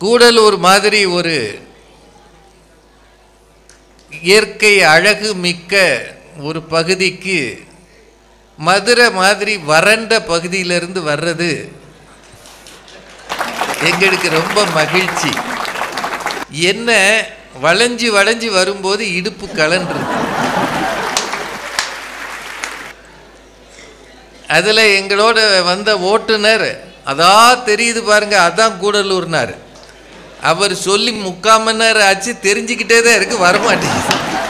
கூடலூர் மாதிரி ஒரு இயற்கை அழகு மிக்க ஒரு பகுதிக்கு மதுரை மாதிரி வறண்ட பகுதியிலிருந்து வர்றது எங்களுக்கு ரொம்ப மகிழ்ச்சி என்ன வளைஞ்சு வளைஞ்சு வரும்போது இடுப்பு கலன்றது அதில் எங்களோட வந்த ஓட்டுநர் அதா தெரியுது பாருங்க அதான் கூடலூர்னார் அவர் சொல்லி முக்கால் மணி நேரம் ஆச்சு தெரிஞ்சுக்கிட்டே தான் இருக்கு வரமாட்டேங்குது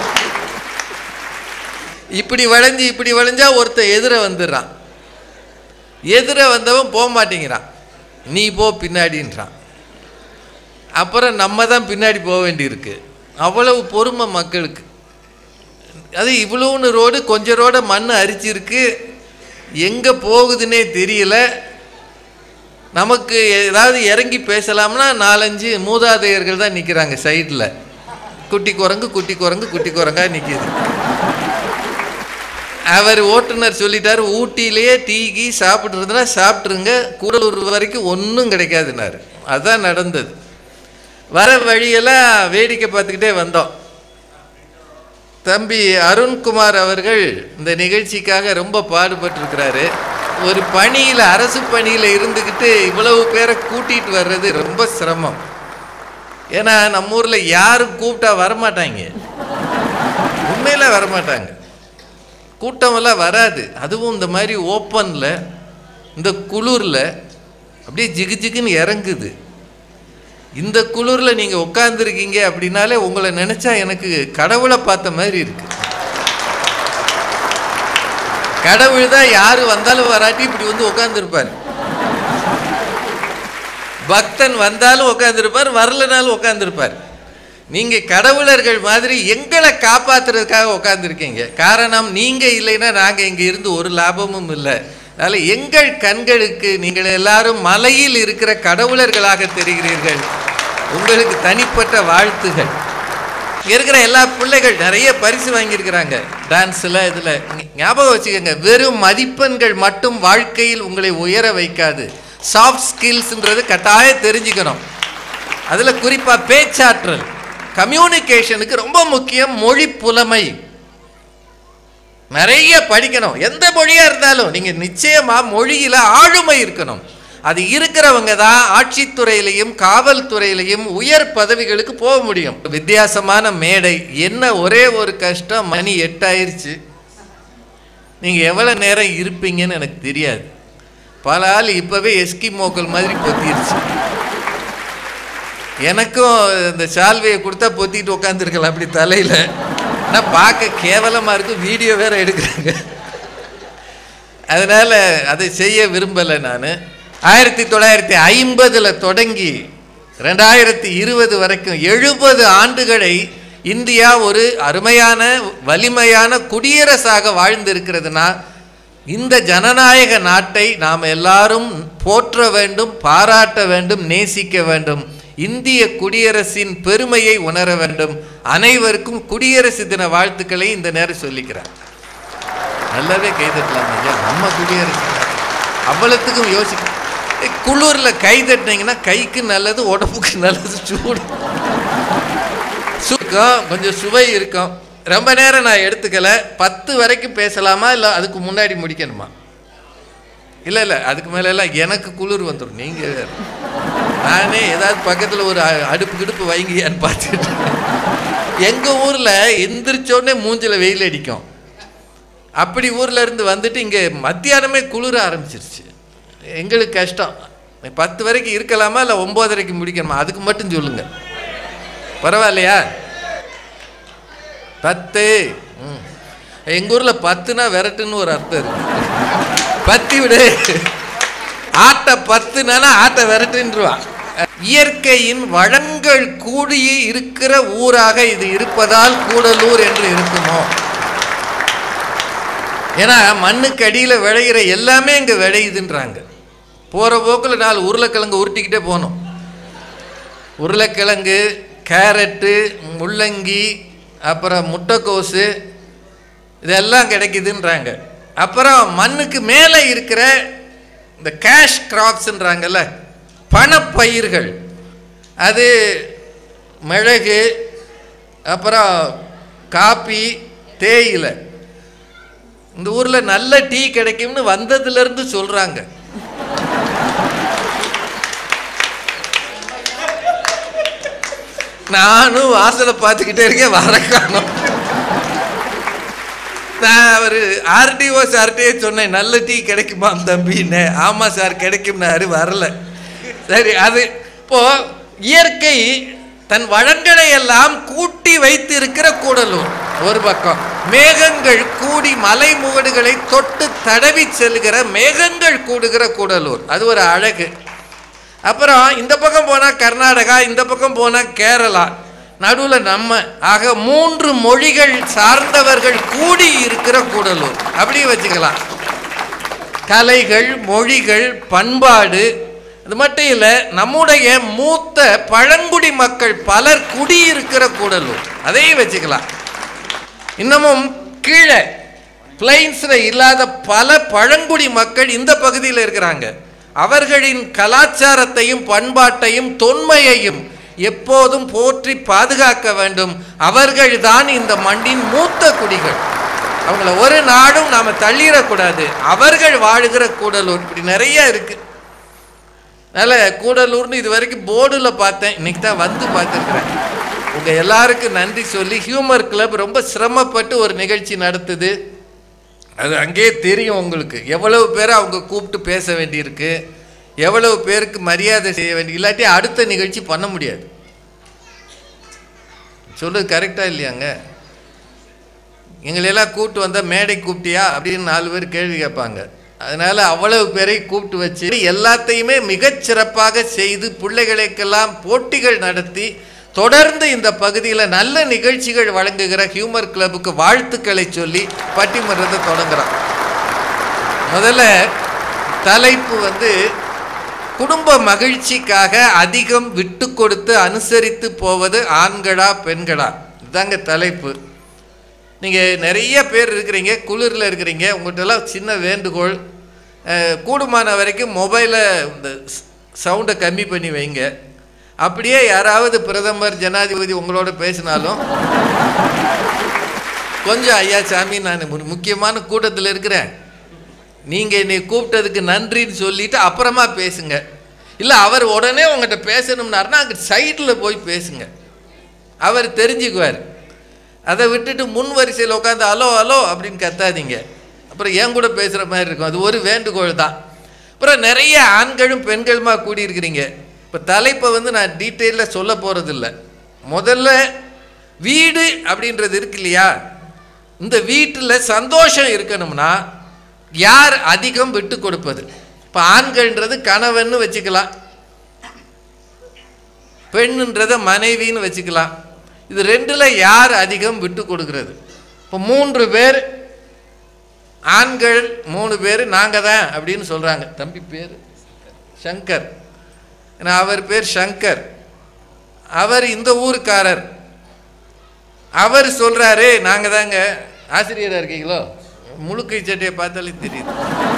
இப்படி வளைஞ்சு இப்படி வளைஞ்சா ஒருத்தன் எதிர வந்துடுறான் எதிர வந்தவன் போக மாட்டேங்கிறான் நீ போ பின்னாடின்றான் அப்புறம் நம்ம தான் பின்னாடி போக வேண்டியிருக்கு அவ்வளவு பொறுமை மக்களுக்கு அது இவ்வளோன்னு ரோடு கொஞ்சம் ரோட மண் அரிச்சிருக்கு எங்கே போகுதுன்னே தெரியல நமக்கு ஏதாவது இறங்கி பேசலாம்னா நாலஞ்சு மூதாதையர்கள் தான் நிற்கிறாங்க சைடில் குட்டி குரங்கு குட்டி குரங்கு குட்டி குரங்கா நிற்கிது அவர் ஓட்டுநர் சொல்லிட்டாரு ஊட்டியிலேயே டீ கீ சாப்பிட்றதுனா சாப்பிட்ருங்க கூடலூர் வரைக்கும் ஒன்றும் கிடைக்காதுனாரு அதான் நடந்தது வர வழியெல்லாம் வேடிக்கை பார்த்துக்கிட்டே வந்தோம் தம்பி அருண்குமார் அவர்கள் இந்த நிகழ்ச்சிக்காக ரொம்ப பாடுபட்டிருக்கிறாரு ஒரு பணியில் அரசு பணியில் இருந்துக்கிட்டு இவ்வளவு பேரை கூட்டிகிட்டு வர்றது ரொம்ப சிரமம் ஏன்னா நம்ம ஊரில் யாரும் கூப்பிட்டா வரமாட்டாங்க உண்மையில் வரமாட்டாங்க கூட்டமெல்லாம் வராது அதுவும் இந்த மாதிரி ஓப்பனில் இந்த குளிரில் அப்படியே ஜிகு ஜிகுன்னு இறங்குது இந்த குளிரில் நீங்கள் உட்காந்துருக்கீங்க அப்படின்னாலே உங்களை நினச்சா எனக்கு கடவுளை பார்த்த மாதிரி இருக்கு கடவுள் தான் யார் வந்தாலும் வராட்டி இப்படி வந்து உட்காந்துருப்பார் பக்தன் வந்தாலும் உட்காந்துருப்பார் வரலனாலும் உட்காந்துருப்பார் நீங்கள் கடவுளர்கள் மாதிரி எங்களை காப்பாத்துறதுக்காக உட்காந்துருக்கீங்க காரணம் நீங்கள் இல்லைன்னா நாங்கள் இங்கே இருந்து ஒரு லாபமும் இல்லை அதனால் எங்கள் கண்களுக்கு நீங்கள் எல்லாரும் மலையில் இருக்கிற கடவுளர்களாக தெரிகிறீர்கள் உங்களுக்கு தனிப்பட்ட வாழ்த்துகள் இங்க இருக்கிற எல்லா பிள்ளைகள் நிறைய பரிசு வாங்கியிருக்கிறாங்க டான்ஸில் இதில் ஞாபகம் வச்சுக்கோங்க வெறும் மதிப்பெண்கள் மட்டும் வாழ்க்கையில் உங்களை உயர வைக்காது சாஃப்ட் ஸ்கில்ஸ்ன்றது கட்டாயம் தெரிஞ்சுக்கணும் அதில் குறிப்பாக பேச்சாற்றல் கம்யூனிகேஷனுக்கு ரொம்ப முக்கியம் மொழி புலமை நிறைய படிக்கணும் எந்த மொழியா இருந்தாலும் நீங்க நிச்சயமா மொழியில ஆளுமை இருக்கணும் அது இருக்கிறவங்க தான் ஆட்சித்துறையிலையும் காவல்துறையிலையும் உயர் பதவிகளுக்கு போக முடியும் வித்தியாசமான மேடை என்ன ஒரே ஒரு கஷ்டம் மணி எட்டாயிருச்சு நீங்க எவ்வளவு நேரம் இருப்பீங்கன்னு எனக்கு தெரியாது பல ஆள் இப்பவே எஸ்கிமோக்கள் மாதிரி பொத்திருச்சு எனக்கும் இந்த சால்வையை கொடுத்தா பொத்திட்டு உட்காந்துருக்கலாம் அப்படி தலையில ஆனால் பார்க்க கேவலமாக இருக்கும் வீடியோ வேற எடுக்கிறாங்க அதனால அதை செய்ய விரும்பலை நான் ஆயிரத்தி தொள்ளாயிரத்தி ஐம்பதில் தொடங்கி ரெண்டாயிரத்தி இருபது வரைக்கும் எழுபது ஆண்டுகளை இந்தியா ஒரு அருமையான வலிமையான குடியரசாக வாழ்ந்திருக்கிறதுனா இந்த ஜனநாயக நாட்டை நாம் எல்லாரும் போற்ற வேண்டும் பாராட்ட வேண்டும் நேசிக்க வேண்டும் இந்திய குடியரசின் பெருமையை உணர வேண்டும் அனைவருக்கும் குடியரசு தின வாழ்த்துக்களை இந்த நேரம் சொல்லிக்கிறேன் நல்லாவே கைதட்டலாம் ஐயா நம்ம குடியரசு அவ்வளோத்துக்கும் யோசிக்க குளிரில் கை தட்டினீங்கன்னா கைக்கு நல்லது உடம்புக்கு நல்லது சூடு சுருக்கம் கொஞ்சம் சுவை இருக்கும் ரொம்ப நேரம் நான் எடுத்துக்கல பத்து வரைக்கும் பேசலாமா இல்லை அதுக்கு முன்னாடி முடிக்கணுமா இல்லை இல்லை அதுக்கு மேல எல்லாம் எனக்கு குளிர் வந்துடும் நீங்கள் வேற. நானே ஏதாவது பக்கத்தில் ஒரு அ- அடுப்பு கிடுப்பு வைங்கியான்னு பார்த்துட்டு எங்கள் ஊரில் எந்திரிச்சோடனே மூஞ்சில் வெயில் அடிக்கும் அப்படி ஊர்ல இருந்து வந்துட்டு இங்கே மத்தியானமே குளிர ஆரம்பிச்சிருச்சு எங்களுக்கு கஷ்டம் பத்து வரைக்கும் இருக்கலாமா இல்லை ஒம்போதரைக்கு முடிக்கணுமா அதுக்கு மட்டும் சொல்லுங்க பரவாயில்லையா பத்து ம். எங்க ஊர்ல பத்துனா விரட்டுன்னு ஒரு அர்த்தம் இருக்கு பத்தி விடு ஆட்டை பத்துனா ஆட்டை விரட்டுன்றுவான் இயற்கையின் வளங்கள் கூடி இருக்கிற ஊராக இது இருப்பதால் கூடலூர் என்று இருக்குமோ ஏன்னா மண்ணுக்கு அடியில் விளையிற எல்லாமே இங்கே விளையுதுன்றாங்க போகிற போக்கில் நாலு உருளைக்கிழங்கு உருட்டிக்கிட்டே போகணும் உருளைக்கிழங்கு கேரட்டு முள்ளங்கி அப்புறம் முட்டைக்கோசு இதெல்லாம் கிடைக்குதுன்றாங்க அப்புறம் மண்ணுக்கு மேலே இருக்கிற இந்த கேஷ் கிராப்ஸ்ன்றாங்கல்ல பணப்பயிர்கள் அது மிளகு அப்புறம் காப்பி தேயிலை இந்த ஊரில் நல்ல டீ கிடைக்கும்னு வந்ததுலேருந்து சொல்கிறாங்க நானும் வாசலை பார்த்துக்கிட்டே இருக்கேன் வர காணோம் நான் அவர் ஆர்டிஓ சார்கிட்டே சொன்னேன் நல்ல டீ கிடைக்குமா தம்பின்னு ஆமாம் சார் கிடைக்கும்னாரு வரல சரி அது இப்போ இயற்கை தன் வளங்களை எல்லாம் கூட்டி வைத்திருக்கிற கூடலூர் ஒரு பக்கம் மேகங்கள் கூடி மலை முகடுகளை தொட்டு தடவி செல்கிற மேகங்கள் கூடுகிற கூடலூர் அது ஒரு அழகு அப்புறம் இந்த பக்கம் போனால் கர்நாடகா இந்த பக்கம் போனால் கேரளா நடுவில் நம்ம ஆக மூன்று மொழிகள் சார்ந்தவர்கள் கூடி இருக்கிற கூடலூர் அப்படியே வச்சுக்கலாம் கலைகள் மொழிகள் பண்பாடு அது மட்டும் இல்லை நம்முடைய மூத்த பழங்குடி மக்கள் பலர் குடியிருக்கிற கூடலூர் அதையும் வச்சுக்கலாம் இன்னமும் கீழே பிளைன்ஸில் இல்லாத பல பழங்குடி மக்கள் இந்த பகுதியில் இருக்கிறாங்க அவர்களின் கலாச்சாரத்தையும் பண்பாட்டையும் தொன்மையையும் எப்போதும் போற்றி பாதுகாக்க வேண்டும் அவர்கள்தான் இந்த மண்ணின் மூத்த குடிகள் அவங்கள ஒரு நாடும் நாம் தள்ளிடக்கூடாது அவர்கள் வாழுகிற கூடலூர் இப்படி நிறைய இருக்கு அதனால் கூடலூர்னு இது வரைக்கும் போர்டில் பார்த்தேன் இன்னைக்கு தான் வந்து பார்த்துருக்குறேன் உங்கள் எல்லாருக்கும் நன்றி சொல்லி ஹியூமர் கிளப் ரொம்ப சிரமப்பட்டு ஒரு நிகழ்ச்சி நடத்துது அது அங்கேயே தெரியும் உங்களுக்கு எவ்வளவு பேரை அவங்க கூப்பிட்டு பேச வேண்டியிருக்கு எவ்வளவு பேருக்கு மரியாதை செய்ய வேண்டி இல்லாட்டி அடுத்த நிகழ்ச்சி பண்ண முடியாது சொல்லுது கரெக்டாக இல்லையாங்க எங்களையெல்லாம் கூப்பிட்டு வந்தால் மேடை கூப்பிட்டியா அப்படின்னு நாலு பேர் கேள்வி கேட்பாங்க அதனால் அவ்வளவு பேரை கூப்பிட்டு வச்சு எல்லாத்தையுமே மிகச்சிறப்பாக செய்து பிள்ளைகளுக்கெல்லாம் போட்டிகள் நடத்தி தொடர்ந்து இந்த பகுதியில் நல்ல நிகழ்ச்சிகள் வழங்குகிற ஹியூமர் கிளப்புக்கு வாழ்த்துக்களை சொல்லி பட்டிமன்றத்தை தொடங்குறோம் முதல்ல தலைப்பு வந்து குடும்ப மகிழ்ச்சிக்காக அதிகம் விட்டு கொடுத்து அனுசரித்து போவது ஆண்களா பெண்களா இதுதாங்க தலைப்பு நீங்கள் நிறைய பேர் இருக்கிறீங்க குளிரில் இருக்கிறீங்க உங்கள்கிட்டலாம் சின்ன வேண்டுகோள் அஹ், கூடுமான வரைக்கும் மொபைலை இந்த சவுண்டை கம்மி பண்ணி வைங்க அப்படியே யாராவது பிரதமர் ஜனாதிபதி உங்களோட பேசினாலும் கொஞ்சம் ஐயா சாமி நான் ஒரு முக்கியமான கூட்டத்தில் இருக்கிறேன் நீங்கள் என்னை கூப்பிட்டதுக்கு நன்றின்னு சொல்லிட்டு அப்புறமா பேசுங்க இல்லை அவர் உடனே உங்கள்கிட்ட பேசணும்னாருன்னா அங்கே சைடில் போய் பேசுங்க அவர் தெரிஞ்சுக்குவார் அதை விட்டுட்டு முன் வரிசையில் உட்காந்து அலோ அலோ அப்படின்னு கத்தாதீங்க அப்புறம் என் கூட பேசுகிற மாதிரி இருக்கும் அது ஒரு வேண்டுகோள் தான் அப்புறம் நிறைய ஆண்களும் பெண்களுமா கூடியிருக்கிறீங்க இப்போ தலைப்பை வந்து நான் டீட்டெயிலில் சொல்ல போகிறதில்ல முதல்ல வீடு அப்படின்றது இருக்கு இல்லையா இந்த வீட்டில் சந்தோஷம் இருக்கணும்னா யார் அதிகம் விட்டு கொடுப்பது இப்போ ஆண்கள்ன்றது கணவன்னு வச்சுக்கலாம் பெண்ணுன்றதை மனைவின்னு வச்சுக்கலாம் இது ரெண்டில் யார் அதிகம் விட்டு கொடுக்கிறது இப்போ மூன்று பேர் ஆண்கள் மூணு பேர் நாங்கள் தான் அப்படின்னு சொல்கிறாங்க தம்பி பேர் சங்கர் ஏன்னா அவர் பேர் சங்கர் அவர் இந்த ஊருக்காரர் அவர் சொல்கிறாரு நாங்கள் தாங்க ஆசிரியராக இருக்கீங்களோ முழுக்கை சட்டையை பார்த்தாலே தெரியுது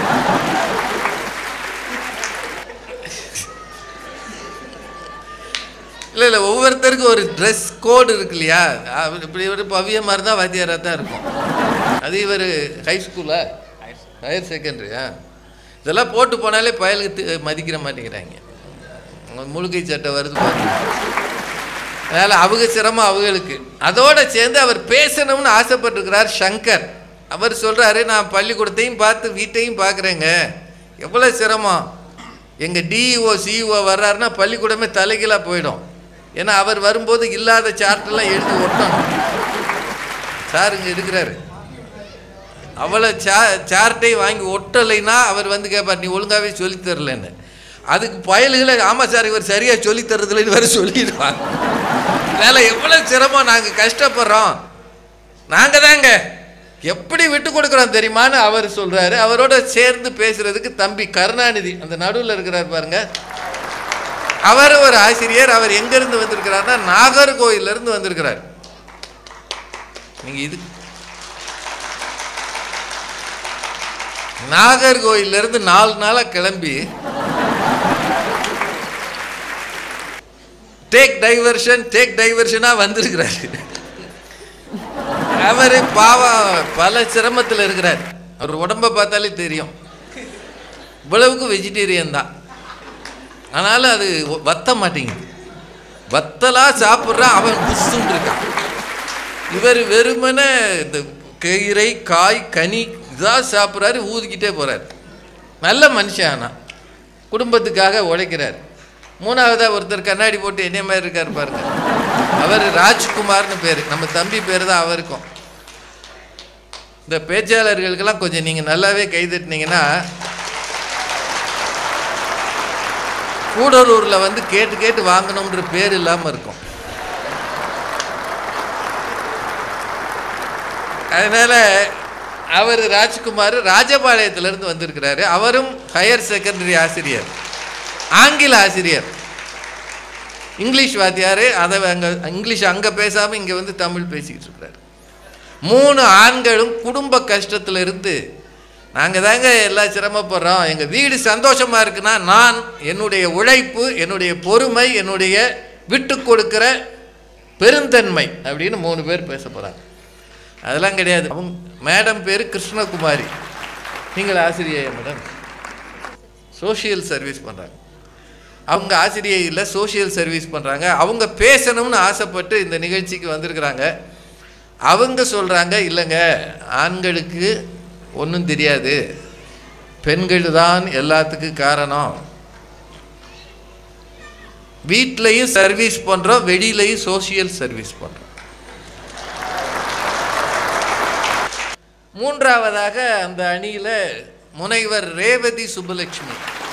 இல்லை இல்லை ஒவ்வொருத்தருக்கும் ஒரு ட்ரெஸ் கோடு இருக்கு இல்லையா அவர் இப்படி ஒரு பவியமாக இருந்தால் வாத்தியாராக தான் இருக்கும் அது இவர் ஹை ஸ்கூலா ஹையர் செகண்டரியா இதெல்லாம் போட்டு போனாலே பயலுக்கு தி- மதிக்கிற மாட்டேங்கிறாங்க உங்க முழுக்கை சட்டை வருது பாருங்க அதனால் அவங்க சிரமம் அவங்களுக்கு அதோட சேர்ந்து அவர் பேசணும்னு ஆசைப்பட்டிருக்கிறார் சங்கர் அவர் சொல்கிறாரு நான் பள்ளிக்கூடத்தையும் பார்த்து வீட்டையும் பார்க்குறேங்க எவ்வளோ சிரமம் எங்கள் டிஇஓ சிஇஓ வர்றாருன்னா பள்ளிக்கூடமே தலைகீழாக போயிடும் ஏன்னா அவர் வரும்போது இல்லாத சார்ட்டெல்லாம் எழுதி ஒட்டணும் சார் இங்கே இருக்கிறாரு அவ்வளோ சா சார்ட்டை வாங்கி ஒட்டலைன்னா அவர் வந்து கேட்பார் நீ ஒழுங்காகவே சொல்லித் தரலன்னு அதுக்கு பயல்களை ஆமாம் சார் இவர் சரியாக சொல்லித் தரதில்லைன்னு வேறு சொல்லிடுவாங்க வேலை எவ்வளோ சிரமம் நாங்கள் கஷ்டப்படுறோம் நாங்கள் தாங்க எப்படி விட்டு கொடுக்குறோம் தெரியுமான்னு அவர் சொல்கிறாரு அவரோட சேர்ந்து பேசுறதுக்கு தம்பி கருணாநிதி அந்த நடுவில் இருக்கிறார் பாருங்க அவர் ஒரு ஆசிரியர் அவர் எங்கேருந்து வந்திருக்கிறார்னா நாகர்கோயிலேருந்து வந்திருக்கிறார் நீங்கள் இது நாகர்கோயிலிருந்து நாலு நாளாக கிளம்பி டேக் டைவர்ஷன் டேக் டைவர்ஷனாக வந்திருக்கிறாரு அவர் பாவம் பல சிரமத்தில் இருக்கிறார் அவர் உடம்பை பார்த்தாலே தெரியும் இவ்வளவுக்கு வெஜிடேரியன் தான் ஆனாலும் அது வத்த மாட்டேங்குது வத்தலாக சாப்பிட்றான் அவன் புஷ்ஷுன்னு இருக்கான் இவர் வெறுமனே இந்த கீரை காய் கனி இதாக சாப்பிட்றாரு ஊதிக்கிட்டே போகிறார் நல்ல மனுஷன் ஆனால் குடும்பத்துக்காக உழைக்கிறார் மூணாவதாக ஒருத்தர் கண்ணாடி போட்டு என்ன மாதிரி இருக்கார் பாருங்க அவர் ராஜ்குமார்னு பேர் நம்ம தம்பி பேர் தான் அவருக்கும் இந்த பேச்சாளர்களுக்கெல்லாம் கொஞ்சம் நீங்கள் நல்லாவே கைதட்டினீங்கன்னா கூடலூரில் வந்து கேட்டு கேட்டு வாங்கணுன்ற பேர் இல்லாமல் இருக்கும் அதனால அவர் ராஜ்குமார் ராஜபாளையத்திலிருந்து வந்திருக்கிறாரு அவரும் ஹையர் செகண்டரி ஆசிரியர் ஆங்கில ஆசிரியர் இங்கிலீஷ் வாத்தியார் அதை அங்கே இங்கிலீஷ் அங்கே பேசாமல் இங்கே வந்து தமிழ் பேசிக்கிட்டு இருக்கிறாரு மூணு ஆண்களும் குடும்ப கஷ்டத்தில் இருந்து நாங்கள் தாங்க எல்லாம் சிரமப்படுறோம் எங்கள் வீடு சந்தோஷமாக இருக்குன்னா நான் என்னுடைய உழைப்பு என்னுடைய பொறுமை என்னுடைய விட்டு கொடுக்கிற பெருந்தன்மை அப்படின்னு மூணு பேர் பேச போகிறாங்க அதெல்லாம் கிடையாது அவங்க மேடம் பேர் கிருஷ்ணகுமாரி நீங்கள் ஆசிரியை மேடம் சோஷியல் சர்வீஸ் பண்ணுறாங்க அவங்க ஆசிரியை இல்லை சோஷியல் சர்வீஸ் பண்ணுறாங்க அவங்க பேசணும்னு ஆசைப்பட்டு இந்த நிகழ்ச்சிக்கு வந்திருக்கிறாங்க அவங்க சொல்கிறாங்க இல்லைங்க ஆண்களுக்கு ஒன்றும் தெரியாது பெண்கள் தான் எல்லாத்துக்கும் காரணம் வீட்லேயும் சர்வீஸ் பண்ணுறோம் வெளியிலையும் சோஷியல் சர்வீஸ் பண்ணுறோம் மூன்றாவதாக அந்த அணியில் முனைவர் ரேவதி சுப்புலட்சுமி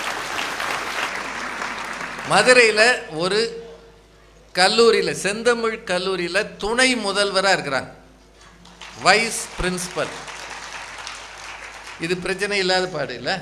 மதுரையில் ஒரு கல்லூரியில் செந்தமிழ் கல்லூரியில் துணை முதல்வராக இருக்கிறாங்க வைஸ் பிரின்சிபல் இது பிரச்சனை இல்லாத பாடு இல்லை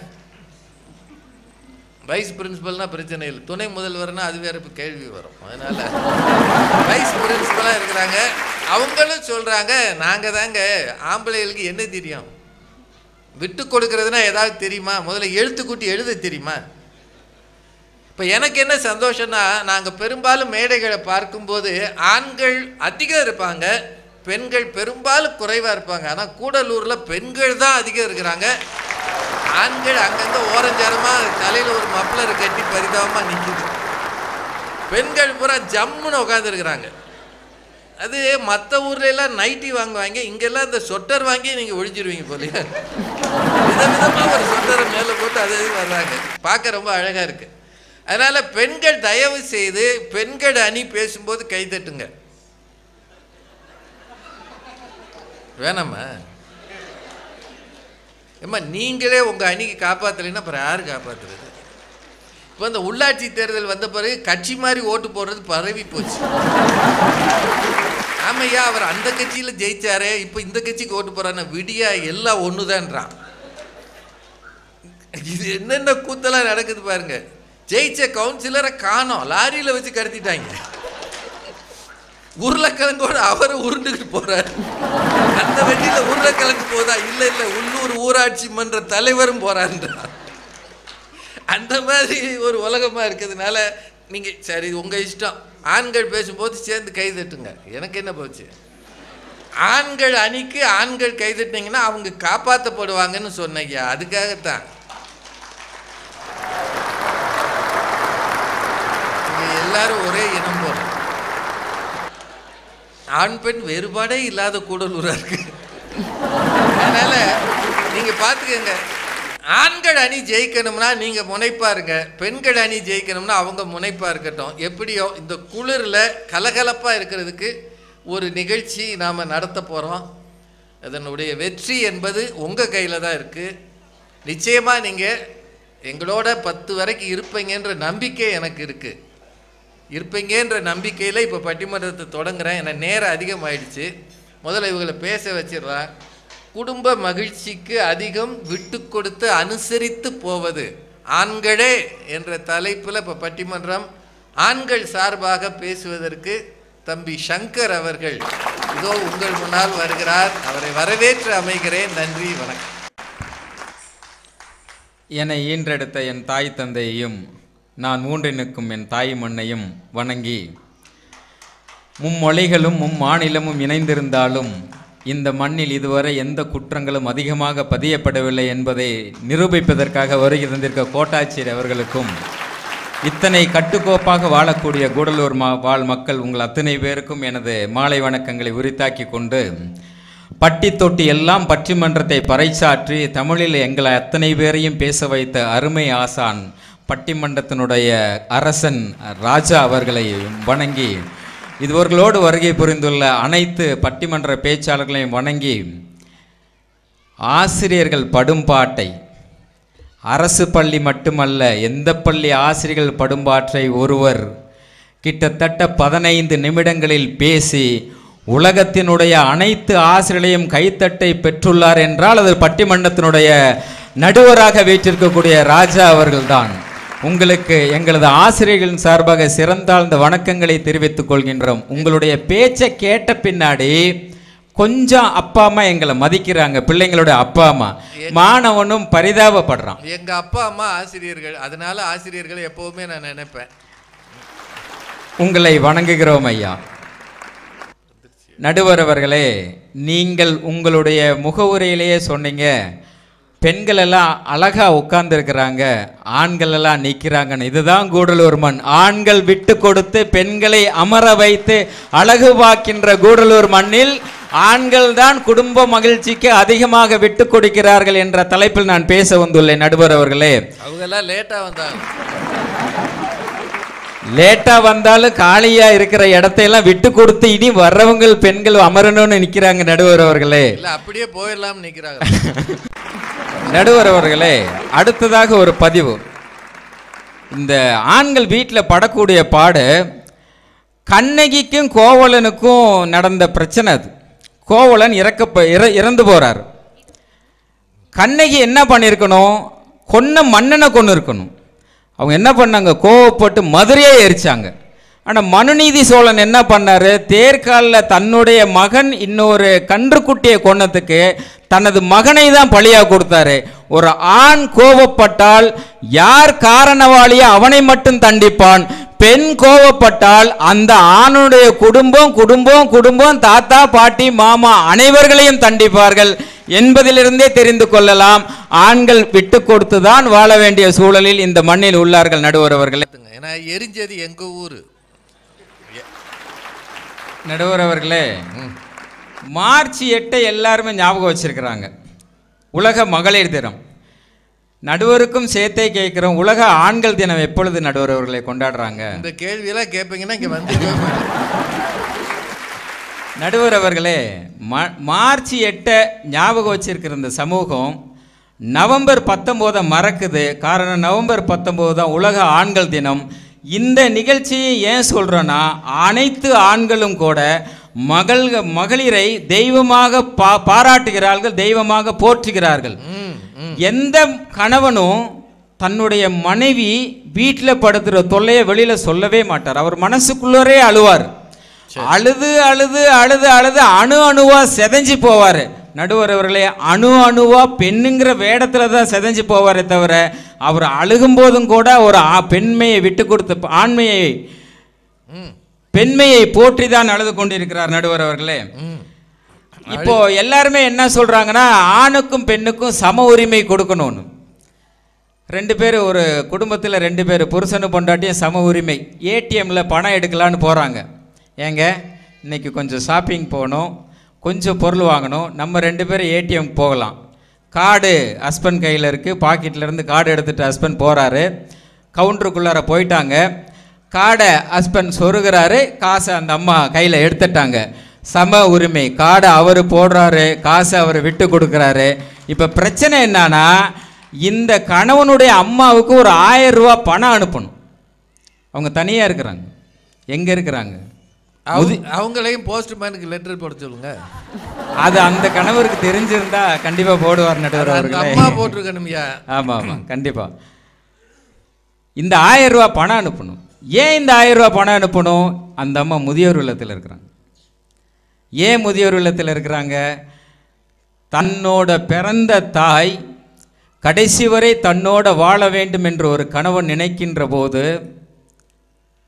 வைஸ் பிரின்சிபல்னா பிரச்சனை இல்லை துணை முதல்வர்னா அது வேற இப்போ கேள்வி வரும் அதனால வைஸ் பிரின்சிபலாக இருக்கிறாங்க அவங்களும் சொல்கிறாங்க நாங்கள் தாங்க ஆம்பளைகளுக்கு என்ன தெரியும் விட்டு கொடுக்கறதுனா ஏதாவது தெரியுமா முதல்ல எழுத்துக்கூட்டி எழுத தெரியுமா இப்போ எனக்கு என்ன சந்தோஷம்னா நாங்கள் பெரும்பாலும் மேடைகளை பார்க்கும்போது ஆண்கள் அதிகம் இருப்பாங்க பெண்கள் பெரும்பாலும் குறைவாக இருப்பாங்க ஆனால் கூடலூரில் பெண்கள் தான் அதிகம் இருக்கிறாங்க ஆண்கள் அங்கங்கே ஓரஞ்சாரமாக தலையில் ஒரு மப்ளரை கட்டி பரிதாபமாக நிற்கிது பெண்கள் பூரா ஜம்முன்னு உட்காந்துருக்குறாங்க அது மற்ற ஊர்ல எல்லாம் நைட்டி வாங்குவாங்க இங்கெல்லாம் இந்த சொட்டர் வாங்கி நீங்கள் ஒழிஞ்சிருவீங்க போலயே விதவிதமாக ஒரு சொட்டரை மேலே போட்டு அது இது வர்றாங்க பார்க்க ரொம்ப அழகாக இருக்கு அதனால பெண்கள் தயவு செய்து பெண்கள் அணி பேசும்போது கை தட்டுங்க வேணாமா ஏம்மா நீங்களே உங்கள் அணிக்கு காப்பாற்றலைன்னா அப்புறம் யார் காப்பாற்றுறது இப்போ இந்த உள்ளாட்சி தேர்தல் வந்த பிறகு கட்சி மாதிரி ஓட்டு போடுறது பரவி போச்சு ஆமையா அவர் அந்த கட்சியில் ஜெயிச்சாரே இப்போ இந்த கட்சிக்கு ஓட்டு போறான்னு விடியா எல்லாம் ஒண்ணுதான்றான் இது என்னென்ன கூத்தெல்லாம் நடக்குது பாருங்க ஜெயிச்ச கவுன்சிலரை காணோம் லாரியில வச்சு கடத்திட்டாங்க உருளைக்கிழங்கோட அவர் உருண்டுகிட்டு போறாரு அந்த வண்டியில உருளைக்கிழங்கு போதா இல்ல இல்ல உள்ளூர் ஊராட்சி மன்ற தலைவரும் போறான்றான் அந்த மாதிரி ஒரு உலகமா இருக்கிறதுனால நீங்க சரி உங்க இஷ்டம் ஆண்கள் பேசும்போது சேர்ந்து கை தட்டுங்க எனக்கு என்ன போச்சு ஆண்கள் அணிக்கு ஆண்கள் கை தட்டினீங்கன்னா அவங்க காப்பாற்றப்படுவாங்கன்னு சொன்னீங்க அதுக்காகத்தான் நீங்க எல்லாரும் ஒரே இனம் போல ஆண் பெண் வேறுபாடே இல்லாத கூடலூரா இருக்கு அதனால நீங்க பார்த்துக்கங்க ஆண்கள் அணி ஜெயிக்கணும்னா நீங்க முனைப்பா இருங்க பெண்கள் அணி ஜெயிக்கணும்னா அவங்க முனைப்பா இருக்கட்டும் எப்படியோ இந்த குளிர்ல கலகலப்பா இருக்கிறதுக்கு ஒரு நிகழ்ச்சி நாம நடத்த போறோம் அதனுடைய வெற்றி என்பது உங்க கையில தான் இருக்கு நிச்சயமா நீங்க எங்களோட பத்து வரைக்கும் இருப்பீங்கன்ற நம்பிக்கை எனக்கு இருக்கு இருப்பீங்கன்ற நம்பிக்கையில் இப்போ பட்டிமன்றத்தை தொடங்குறேன் ஏன்னா நேரம் அதிகமாயிடுச்சு முதல்ல இவங்களை பேச வச்சிடலாம் குடும்ப மகிழ்ச்சிக்கு அதிகம் விட்டு கொடுத்து அனுசரித்து போவது ஆண்களே என்ற தலைப்பில் இப்போ பட்டிமன்றம் ஆண்கள் சார்பாக பேசுவதற்கு தம்பி சங்கர் அவர்கள் இதோ உங்கள் முன்னால் வருகிறார் அவரை வரவேற்று அமைகிறேன் நன்றி வணக்கம் என்னை ஈன்றெடுத்த என் தாய் தந்தையையும் நான் ஊன்றி நிற்கும் என் தாய் மண்ணையும் வணங்கி மும்மொழிகளும் மும்மாநிலமும் இணைந்திருந்தாலும் இந்த மண்ணில் இதுவரை எந்த குற்றங்களும் அதிகமாக பதியப்படவில்லை என்பதை நிரூபிப்பதற்காக வருகை தந்திருக்க கோட்டாட்சியர் அவர்களுக்கும் இத்தனை கட்டுக்கோப்பாக வாழக்கூடிய கூடலூர் மா வாழ் மக்கள் உங்கள் அத்தனை பேருக்கும் எனது மாலை வணக்கங்களை உரித்தாக்கி கொண்டு பட்டி தொட்டி எல்லாம் பட்டிமன்றத்தை பறைசாற்றி தமிழில் எங்களை அத்தனை பேரையும் பேச வைத்த அருமை ஆசான் பட்டிமன்றத்தினுடைய அரசன் ராஜா அவர்களை வணங்கி இதுவர்களோடு வருகை புரிந்துள்ள அனைத்து பட்டிமன்ற பேச்சாளர்களையும் வணங்கி ஆசிரியர்கள் படும் பாட்டை அரசு பள்ளி மட்டுமல்ல எந்த பள்ளி ஆசிரியர்கள் படும்பாற்றை ஒருவர் கிட்டத்தட்ட பதினைந்து நிமிடங்களில் பேசி உலகத்தினுடைய அனைத்து ஆசிரியர்களையும் கைத்தட்டை பெற்றுள்ளார் என்றால் அது பட்டிமன்றத்தினுடைய நடுவராக வீற்றிருக்கக்கூடிய ராஜா அவர்கள்தான் உங்களுக்கு எங்களது ஆசிரியர்களின் சார்பாக சிறந்தாழ்ந்த வணக்கங்களை தெரிவித்துக் கொள்கின்றோம் உங்களுடைய பேச்சை கேட்ட பின்னாடி கொஞ்சம் அப்பா அம்மா எங்களை மதிக்கிறாங்க பிள்ளைங்களுடைய அப்பா அம்மா மாணவனும் பரிதாபப்படுறான் எங்க அப்பா அம்மா ஆசிரியர்கள் அதனால ஆசிரியர்களை எப்பவுமே நான் நினைப்பேன் உங்களை வணங்குகிறோம் ஐயா நடுவர் அவர்களே நீங்கள் உங்களுடைய முகவுரையிலேயே சொன்னீங்க பெண்கள் எல்லாம் அழகா உட்கார்ந்துருக்கிறாங்க ஆண்கள் எல்லாம் நிற்கிறாங்கன்னு இதுதான் கூடலூர் மண் ஆண்கள் விட்டு கொடுத்து பெண்களை அமர வைத்து அழகு பார்க்கின்ற கூடலூர் மண்ணில் ஆண்கள் தான் குடும்ப மகிழ்ச்சிக்கு அதிகமாக விட்டு கொடுக்கிறார்கள் என்ற தலைப்பில் நான் பேச வந்துள்ளேன் நடுவர் அவர்களே அவங்க எல்லாம் லேட்டா வந்தாங்க லேட்டா வந்தாலும் காலியா இருக்கிற இடத்தையெல்லாம் விட்டு கொடுத்து இனி வர்றவங்க பெண்கள் அமரணும்னு நிக்கிறாங்க நடுவர் அவர்களே இல்ல அப்படியே போயிடலாம்னு நிக்கிறாங்க நடுவர் அவர்களே அடுத்ததாக ஒரு பதிவு இந்த ஆண்கள் வீட்டில் படக்கூடிய பாடு கண்ணகிக்கும் கோவலனுக்கும் நடந்த பிரச்சனை அது கோவலன் இறக்க இற இறந்து போறார் கண்ணகி என்ன பண்ணியிருக்கணும் கொன்ன மன்னனை கொண்டு இருக்கணும் அவங்க என்ன பண்ணாங்க கோவப்பட்டு மதுரையே எரிச்சாங்க ஆனால் மனுநீதி சோழன் என்ன பண்ணாரு தேர்காலில் தன்னுடைய மகன் இன்னொரு கன்றுக்குட்டியை கொன்னதுக்கு தனது மகனை தான் பலியாக கொடுத்தாரு ஒரு ஆண் கோவப்பட்டால் யார் காரணவாளியோ அவனை மட்டும் தண்டிப்பான் பெண் கோவப்பட்டால் அந்த ஆணுடைய குடும்பம் குடும்பம் குடும்பம் தாத்தா பாட்டி மாமா அனைவர்களையும் தண்டிப்பார்கள் என்பதிலிருந்தே தெரிந்து கொள்ளலாம் ஆண்கள் விட்டு கொடுத்துதான் வாழ வேண்டிய சூழலில் இந்த மண்ணில் உள்ளார்கள் நடுவர் அவர்களே ஏன்னா எரிஞ்சது எங்க ஊரு நடுவர் அவர்களே மார்ச் எட்டை எல்லாருமே ஞாபகம் வச்சிருக்கிறாங்க உலக மகளிர் தினம் நடுவருக்கும் சேர்த்தே கேட்கிறோம் உலக ஆண்கள் தினம் எப்பொழுது நடுவர் அவர்களை கொண்டாடுறாங்க இந்த கேள்வியெல்லாம் கேட்பீங்கன்னா இங்க வந்து நடுவர் அவர்களே ம மார்ச் எட்டை ஞாபகம் வச்சிருக்கிற இந்த சமூகம் நவம்பர் பத்தொம்போதை மறக்குது காரணம் நவம்பர் பத்தொம்போது தான் உலக ஆண்கள் தினம் இந்த நிகழ்ச்சியை ஏன் சொல்கிறோன்னா அனைத்து ஆண்களும் கூட மகள் மகளிரை தெய்வமாக பா பாராட்டுகிறார்கள் தெய்வமாக போற்றுகிறார்கள் ம், ம். எந்த கணவனும் தன்னுடைய மனைவி வீட்டில் படுத்துகிற தொல்லையை வெளியில் சொல்லவே மாட்டார் அவர் மனசுக்குள்ளரே அழுவார் அழுது அழுது அழுது அழுது அணு அணுவா செதஞ்சு போவார் நடுவர் அவர்களே அணு அணுவா பெண்ணுங்கிற வேடத்துல தான் செதஞ்சு போவாரே தவிர அவர் அழுகும் போதும் கூட ஒரு ஆ- பெண்மையை விட்டு கொடுத்து ஆண்மையை ம், பெண்மையை போற்றி தான் அழுது கொண்டிருக்கிறார் நடுவர் அவர்களே ம். இப்போ எல்லாருமே என்ன சொல்றாங்கன்னா ஆணுக்கும் பெண்ணுக்கும் சம உரிமை கொடுக்கணும்னு ரெண்டு பேர் ஒரு குடும்பத்தில் ரெண்டு பேர் புருஷனு பொண்டாட்டியும் சம உரிமை ஏடிஎம்ல பணம் எடுக்கலான்னு போகிறாங்க ஏங்க இன்னைக்கு கொஞ்சம் ஷாப்பிங் போகணும் கொஞ்சம் பொருள் வாங்கணும் நம்ம ரெண்டு பேரும் ஏடிஎம் போகலாம் கார்டு ஹஸ்பண்ட் கையில் இருக்குது பாக்கெட்லேருந்து கார்டு எடுத்துகிட்டு ஹஸ்பண்ட் போகிறாரு கவுண்டருக்குள்ளார போயிட்டாங்க கார்டை ஹஸ்பண்ட் சொருகிறாரு காசை அந்த அம்மா கையில் எடுத்துட்டாங்க சம உரிமை கார்டை அவர் போடுறாரு காசை அவர் விட்டு கொடுக்குறாரு இப்போ பிரச்சனை என்னன்னா இந்த கணவனுடைய அம்மாவுக்கு ஒரு ஆயிரம் ரூபா பணம் அனுப்பணும் அவங்க தனியாக இருக்கிறாங்க எங்கே இருக்கிறாங்க அவங்க- அவங்களையும் போஸ்ட்மேனுக்கு லெட்டர் போட சொல்லுங்க அது அந்த கணவருக்கு தெரிஞ்சிருந்தா கண்டிப்பாக போடுவார் நடுவர் அந்த அவர்களே அம்மா போட்டிருக்கணும்யா ஆமாம் ஆமாம் கண்டிப்பாக இந்த ஆயிரம் ரூபா பணம் அனுப்பணும் ஏன் இந்த ஆயிரம் ரூபா பணம் அனுப்பணும் அந்த அம்மா முதியோர் இல்லத்தில் இருக்கிறாங்க ஏன் முதியோர் இல்லத்தில் இருக்கிறாங்க தன்னோட பிறந்த தாய் கடைசி வரை தன்னோட வாழ வேண்டும் என்று ஒரு கணவன் நினைக்கின்ற போது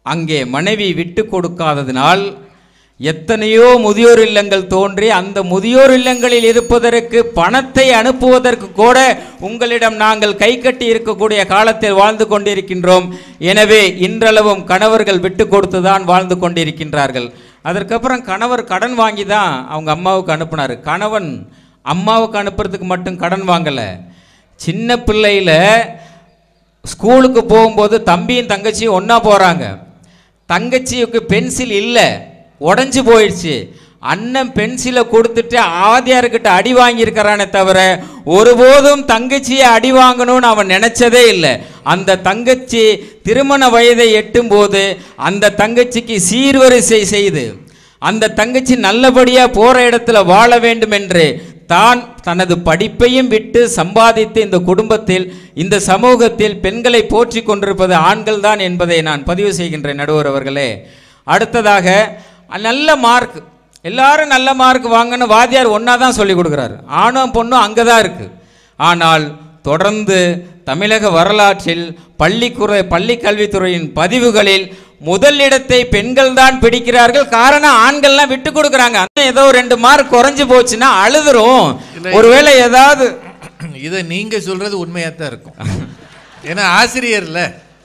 அங்கே மனைவி விட்டு கொடுக்காததினால் எத்தனையோ முதியோர் இல்லங்கள் தோன்றி அந்த முதியோர் இல்லங்களில் இருப்பதற்கு பணத்தை அனுப்புவதற்கு கூட உங்களிடம் நாங்கள் கை கட்டி இருக்கக்கூடிய காலத்தில் வாழ்ந்து கொண்டிருக்கின்றோம் எனவே இன்றளவும் கணவர்கள் விட்டு கொடுத்து தான் வாழ்ந்து கொண்டிருக்கின்றார்கள் அதற்கப்புறம் கணவர் கடன் வாங்கி தான் அவங்க அம்மாவுக்கு அனுப்புனார் கணவன் அம்மாவுக்கு அனுப்புறதுக்கு மட்டும் கடன் வாங்கலை சின்ன பிள்ளையில் ஸ்கூலுக்கு போகும்போது தம்பியும் தங்கச்சியும் ஒன்றா போகிறாங்க தங்கச்சிக்கு பென்சில் இல்லை உடஞ்சி போயிடுச்சு அண்ணன் பென்சிலை கொடுத்துட்டு ஆதியார்கிட்ட அடி வாங்கியிருக்கிறானே தவிர ஒருபோதும் தங்கச்சியை அடி வாங்கணும்னு அவன் நினைச்சதே இல்லை அந்த தங்கச்சி திருமண வயதை எட்டும்போது அந்த தங்கச்சிக்கு சீர்வரிசை செய்து அந்த தங்கச்சி நல்லபடியாக போகிற இடத்துல வாழ வேண்டும் என்று தான் தனது படிப்பையும் விட்டு சம்பாதித்து இந்த குடும்பத்தில் இந்த சமூகத்தில் பெண்களை போற்றி கொண்டிருப்பது ஆண்கள் தான் என்பதை நான் பதிவு செய்கின்றேன் நடுவர் அவர்களே அடுத்ததாக நல்ல மார்க் எல்லாரும் நல்ல மார்க் வாங்கன்னு வாத்தியார் ஒன்றா தான் சொல்லி கொடுக்குறாரு ஆணும் பொண்ணும் அங்கே தான் இருக்குது ஆனால் தொடர்ந்து தமிழக வரலாற்றில் பள்ளிக்குறை பள்ளி கல்வித்துறையின் பதிவுகளில் முதலிடத்தை பெண்கள் தான் பிடிக்கிறார்கள் காரணம் ஆண்கள்லாம் விட்டு கொடுக்குறாங்க அண்ணன் ஏதோ ரெண்டு மார்க் குறைஞ்சு போச்சுன்னா அழுதுரும் இல்லை. ஒருவேளை ஏதாவது இதை நீங்க சொல்றது உண்மையாக தான் இருக்கும் ஏன்னா ஆசிரியர்ல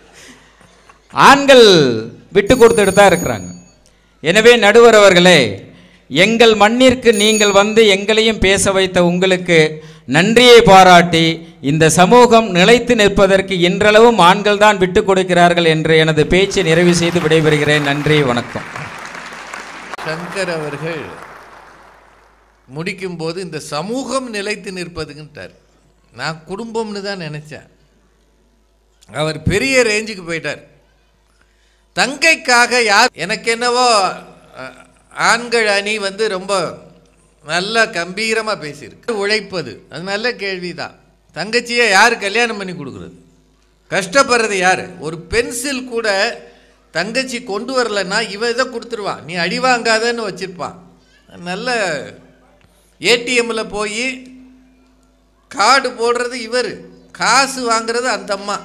ஆண்கள் விட்டு கொடுத்துட்டு தான் இருக்கிறாங்க எனவே நடுவர் அவர்களே எங்கள் மண்ணிற்கு நீங்கள் வந்து எங்களையும் பேச வைத்த உங்களுக்கு நன்றியை பாராட்டி இந்த சமூகம் நிலைத்து நிற்பதற்கு இன்றளவும் ஆண்கள் தான் விட்டு கொடுக்கிறார்கள் என்று எனது பேச்சை நிறைவு செய்து விடைபெறுகிறேன் நன்றி வணக்கம் சங்கர் அவர்கள் முடிக்கும்போது இந்த சமூகம் நிலைத்து நிற்பதுன்ட்டார் நான் குடும்பம்னு தான் நினைச்சேன் அவர் பெரிய ரேஞ்சுக்கு போயிட்டார் தங்கைக்காக யார் எனக்கு என்னவோ அஹ், ஆண்கள் அணி வந்து ரொம்ப நல்ல கம்பீரமாக பேசியிருக்கு உழைப்பது அது நல்ல கேள்விதான் தங்கச்சியை யார் கல்யாணம் பண்ணி கொடுக்குறது கஷ்டப்படுறது யார் ஒரு பென்சில் கூட தங்கச்சி கொண்டு வரலன்னா இவ இதை கொடுத்துருவான் நீ அடி வாங்காதன்னு வச்சிருப்பான் நல்ல ஏடிஎம்ல போய் கார்டு போடுறது இவர் காசு வாங்குறது அந்த அம்மா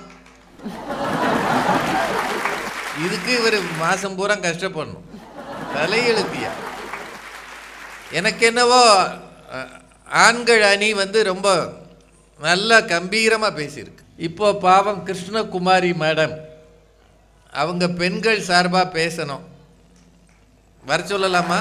இதுக்கு இவர் மாதம் பூரா கஷ்டப்படணும் தலையெழுத்தியா எனக்கு என்னவோ அஹ், ஆண்கள் அணி வந்து ரொம்ப நல்ல கம்பீரமாக பேசியிருக்கு இப்போ பாவம் கிருஷ்ணகுமாரி மேடம் அவங்க பெண்கள் சார்பாக பேசணும் வர சொல்லலாமா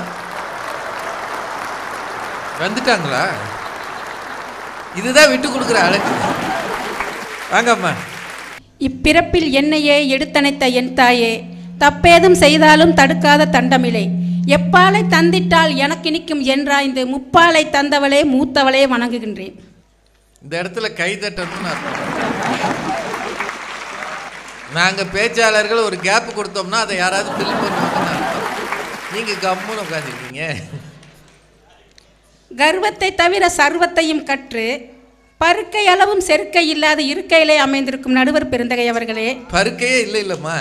வந்துட்டாங்களா இதுதான் விட்டு கொடுக்குற அழகு வாங்கம்மா இப்பிறப்பில் என்னையே எடுத்தணைத்த என் தாயே தப்பேதும் செய்தாலும் தடுக்காத தண்டமில்லை எப்பாலை தந்திட்டால் எனக்கு நிற்கும் என்றாய்ந்து முப்பாலை தந்தவளே மூத்தவளே வணங்குகின்றேன் இந்த இடத்துல கை தட்டணும்னு அர்த்தம் நாங்கள் பேச்சாளர்கள் ஒரு கேப் கொடுத்தோம்னா அதை யாராவது ஃபில் பண்ணுவாங்கன்னு அர்த்தம் நீங்கள் கம்முன்னு உட்காந்துருக்கீங்க கர்வத்தை தவிர சர்வத்தையும் கற்று பருக்கை அளவும் செருக்கை இல்லாத இருக்கையிலே அமைந்திருக்கும் நடுவர் பெருந்தகை அவர்களே பருக்கையே இல்லை இல்லைம்மா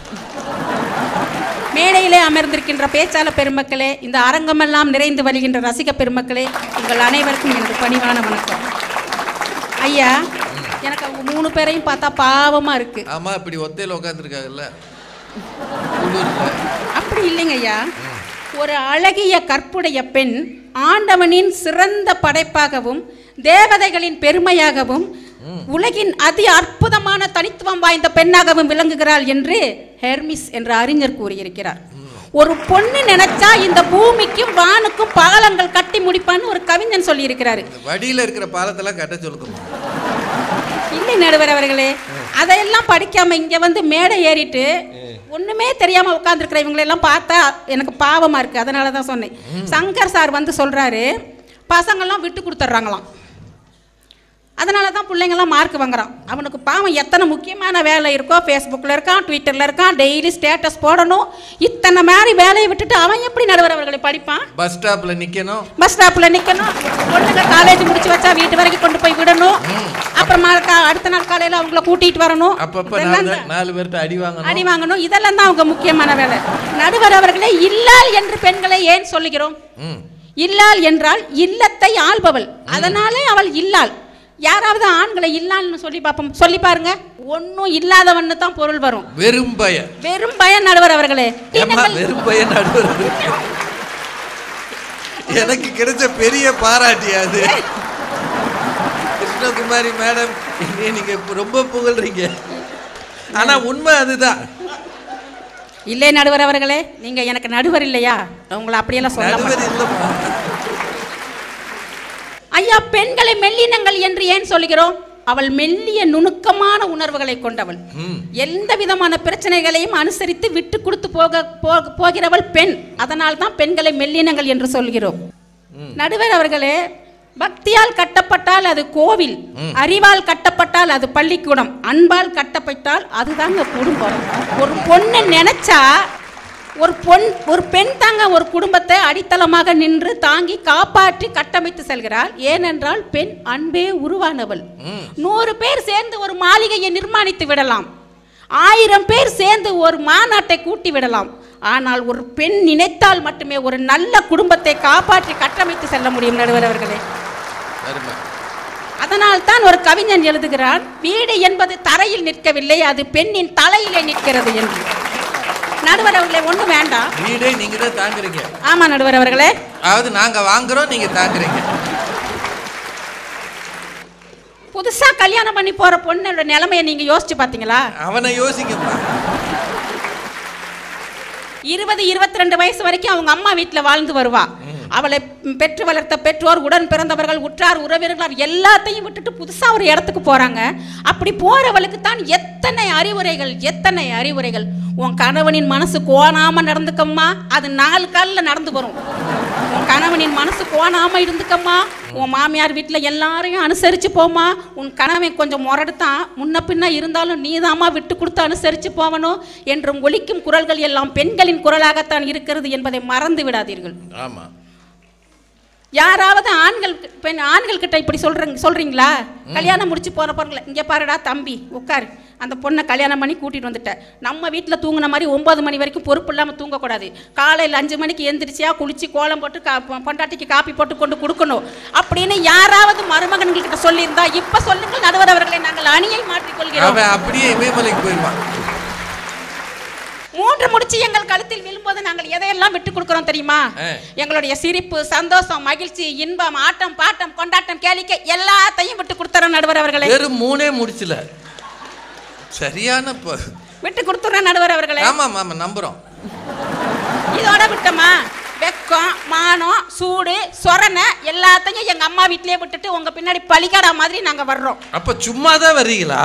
மேடையிலே அமர்ந்திருக்கின்ற பேச்சாளர் பெருமக்களே இந்த அரங்கமெல்லாம் நிறைந்து வருகின்ற ரசிக பெருமக்களே உங்கள் அனைவருக்கும் எனது பணிவான வணக்கம் ஐயா எனக்கு அவங்க மூணு பேரையும் பார்த்தா பாவமா இருக்கு ஆமாம் இப்படி ஒத்தையில் உட்காந்துருக்காங்கல்ல குளிர்ல அப்படி இல்லைங்க ஐயா ஒரு அழகிய கற்புடைய பெண் ஆண்டவனின் சிறந்த படைப்பாகவும் தேவதைகளின் பெருமையாகவும் உலகின் அதி அற்புதமான தனித்துவம் வாய்ந்த பெண்ணாகவும் விளங்குகிறாள் என்று ஹெர்மிஸ் என்ற அறிஞர் கூறியிருக்கிறார் ஒரு பொண்ணு நினைச்சா இந்த பூமிக்கும் வானுக்கும் பாலங்கள் கட்டி முடிப்பான்னு ஒரு கவிஞன் சொல்லியிருக்கிறாரு இந்த வடியில் இருக்கிற பாலத்தெல்லாம் கட்ட சொல்லுங்க இல்லை நடுவர் அவர்களே அதையெல்லாம் படிக்காம இங்க வந்து மேடை ஏறிட்டு ஒண்ணுமே தெரியாம உட்காந்துருக்கிற இவங்களெல்லாம் பார்த்தா எனக்கு பாவமா இருக்கு அதனால தான் சொன்னேன் சங்கர் சார் வந்து சொல்றாரு பசங்கள்லாம் விட்டு கொடுத்துட்றாங்களாம் அதனால தான் பிள்ளைங்கள்லாம் மார்க் வாங்குறான் அவனுக்கு பாவம் எத்தனை முக்கியமான வேலை இருக்கோ ஃபேஸ்புக்கில் இருக்கான் ட்விட்டரில் இருக்கான் டெய்லி ஸ்டேட்டஸ் போடணும் இத்தனை மாதிரி வேலையை விட்டுட்டு அவன் எப்படி நடுவர் அவர்களை படிப்பான் பஸ் ஸ்டாப்பில் நிற்கணும் பஸ் ஸ்டாப்பில் நிற்கணும் பொண்ணுங்க காலேஜ் முடிச்சு வச்சா வீட்டு வரைக்கும் கொண்டு போய் விடணும் அப்புறமா கா- அடுத்த நாள் காலையில் அவங்கள கூட்டிகிட்டு வரணும் அப்பப்போ இதெல்லாம் நாலு தான். நாலு பேர்கிட்ட அடி வாங்கணும் அடி வாங்கணும் இதெல்லாம் தான் அவங்க முக்கியமான வேலை நடுவர் அவர்களே இல்லால் என்று பெண்களை ஏன் சொல்லுகிறோம் ம் இல்லாள் என்றால் இல்லத்தை ஆள்பவள் அதனாலே அவள் இல்லாள் யாராவது ஆண்களை இல்லான்னு சொல்லி பார்ப்போம் சொல்லி பாருங்க ஒன்றும் இல்லாதவன்னு தான் பொருள் வரும் வெறும் பய வெறும் பயம் நடுவர் அவர்களே ஏம்மா நீங்கள் வெறும் பய நடுவர் எனக்கு கிடைச்ச பெரிய பாராட்டி அது கிருஷ்ணகுமாரி மேடம் என்னைய நீங்க இப்ப ரொம்ப புகழ்றீங்க ஆனா உண்மை அதுதான் இல்லை நடுவர் அவர்களே நீங்க எனக்கு நடுவர் இல்லையா உங்களை அப்படியெல்லாம் சொல்ல மாட்டேன். நடுவர் இல்லைம்மா ஐயா பெண்களை மெல்லினங்கள் என்று ஏன் சொல்கிறோம் அவள் மெல்லிய நுணுக்கமான உணர்வுகளை கொண்டவள் ம். எந்த விதமான பிரச்சனைகளையும் அனுசரித்து விட்டு கொடுத்து போக போக- போகிறவள் பெண் அதனால் தான் பெண்களை மெல்லினங்கள் என்று சொல்கிறோம் நடுவர் அவர்களே பக்தியால் கட்டப்பட்டால் அது கோவில் அறிவால் கட்டப்பட்டால் அது பள்ளிக்கூடம் அன்பால் கட்டப்பட்டால் அதுதாங்க குடும்பம் ஒரு பொண்ணு நினைச்சா ஒரு பொன் ஒரு பெண் தாங்க ஒரு குடும்பத்தை அடித்தளமாக நின்று தாங்கி காப்பாற்றி கட்டமைத்து செல்கிறாள் ஏனென்றால் பெண் அன்பே உருவானவள் நூறு பேர் சேர்ந்து ஒரு மாளிகையை நிர்மாணித்து விடலாம் ஆயிரம் பேர் சேர்ந்து ஒரு மாநாட்டை கூட்டி விடலாம் ஆனால் ஒரு பெண் நினைத்தால் மட்டுமே ஒரு நல்ல குடும்பத்தை காப்பாற்றி கட்டமைத்து செல்ல முடியும் நடுவர் அவர்களே அருமை அதனால் தான் ஒரு கவிஞன் எழுதுகிறான் வீடு என்பது தரையில் நிற்கவில்லை அது பெண்ணின் தலையிலே நிற்கிறது என்று நடுவர் அவர்களே ஒன்றும் வேண்டாம் வீடே நீங்க தான் தாங்குறீங்க ஆமா நடுவர் அவர்களே அதாவது நாங்க வாங்குறோம் நீங்க தாங்குறீங்க புதுசா கல்யாணம் பண்ணி போற பொண்ணோட நிலைமையை நீங்க யோசிச்சு பார்த்தீங்களா அவனை யோசிங்கம்மா இருபது இருபத்தி ரெண்டு வயசு வரைக்கும் அவங்க அம்மா வீட்டில் வாழ்ந்து வருவா அவளை பெற்று வளர்த்த பெற்றோர் உடன் பிறந்தவர்கள் உற்றார் உறவினர்கள் எல்லாத்தையும் விட்டுட்டு புதுசா ஒரு இடத்துக்கு போறாங்க அப்படி போறவளுக்கு தான் எத்தனை அறிவுரைகள் எத்தனை அறிவுரைகள் உன் கணவனின் மனசு கோணாம நடந்துக்கம்மா அது நாலு காலில் நடந்து வரும் உன் கணவனின் மனசு கோணாம இருந்துக்கம்மா உன் மாமியார் வீட்டில் எல்லாரையும் அனுசரிச்சு போமா உன் கணவன் கொஞ்சம் முரடுத்தான் முன்ன பின்ன இருந்தாலும் நீதாம்மா விட்டு கொடுத்து அனுசரிச்சு போவணும் என்றும் ஒலிக்கும் குரல்கள் எல்லாம் பெண்களின் குரலாகத்தான் இருக்கிறது என்பதை மறந்து விடாதீர்கள் ஆமா யாராவது ஆண்கள் கி- பெண் ஆண்கள் கிட்ட இப்படி சொல்றீங்க சொல்றீங்களா கல்யாணம் முடிச்சு போன பொருள் இங்க பாருடா தம்பி உட்காரு அந்த பொண்ணை கல்யாணம் பண்ணி கூட்டிட்டு வந்துட்ட நம்ம வீட்டில் தூங்குன மாதிரி ஒன்பது மணி வரைக்கும் பொறுப்பு இல்லாமல் தூங்கக்கூடாது காலையில் அஞ்சு மணிக்கு எந்திரிச்சியா குளிச்சு கோலம் போட்டு கா பொ- பொண்டாட்டிக்கு காப்பி போட்டு கொண்டு கொடுக்கணும் அப்படின்னு யாராவது மருமகன்கிட்ட சொல்லியிருந்தா இப்ப சொல்லுங்கள் நடுவர் அவர்களை நாங்கள் அணியை மாற்றிக்கொள்கிறோம் அவன் அப்படியே இமயமலைக்கு போயிடுவான் மூன்று முடிச்சு எங்கள் கழுத்தில் விழும்போது நாங்கள் எதையெல்லாம் விட்டு கொடுக்கிறோம் தெரியுமா ஆ. எங்களுடைய சிரிப்பு சந்தோஷம் மகிழ்ச்சி இன்பம் ஆட்டம் பாட்டம் கொண்டாட்டம் கேளிக்கை எல்லாத்தையும் விட்டு கொடுத்துறோம் நடுவர் அவர்களே வெறும் மூணே முடிச்சல சரியான ப- விட்டு கொடுத்துறோம் நடுவர் அவர்களே ஆமா ஆமா நம்புறோம் இதோட விட்டோமா வெக்கம் மானம் சூடு சொரணை எல்லாத்தையும் எங்க அம்மா வீட்டிலேயே விட்டுட்டு உங்க பின்னாடி பலிகாடா மாதிரி நாங்க வர்றோம் அப்ப சும்மா தான் வர்றீங்களா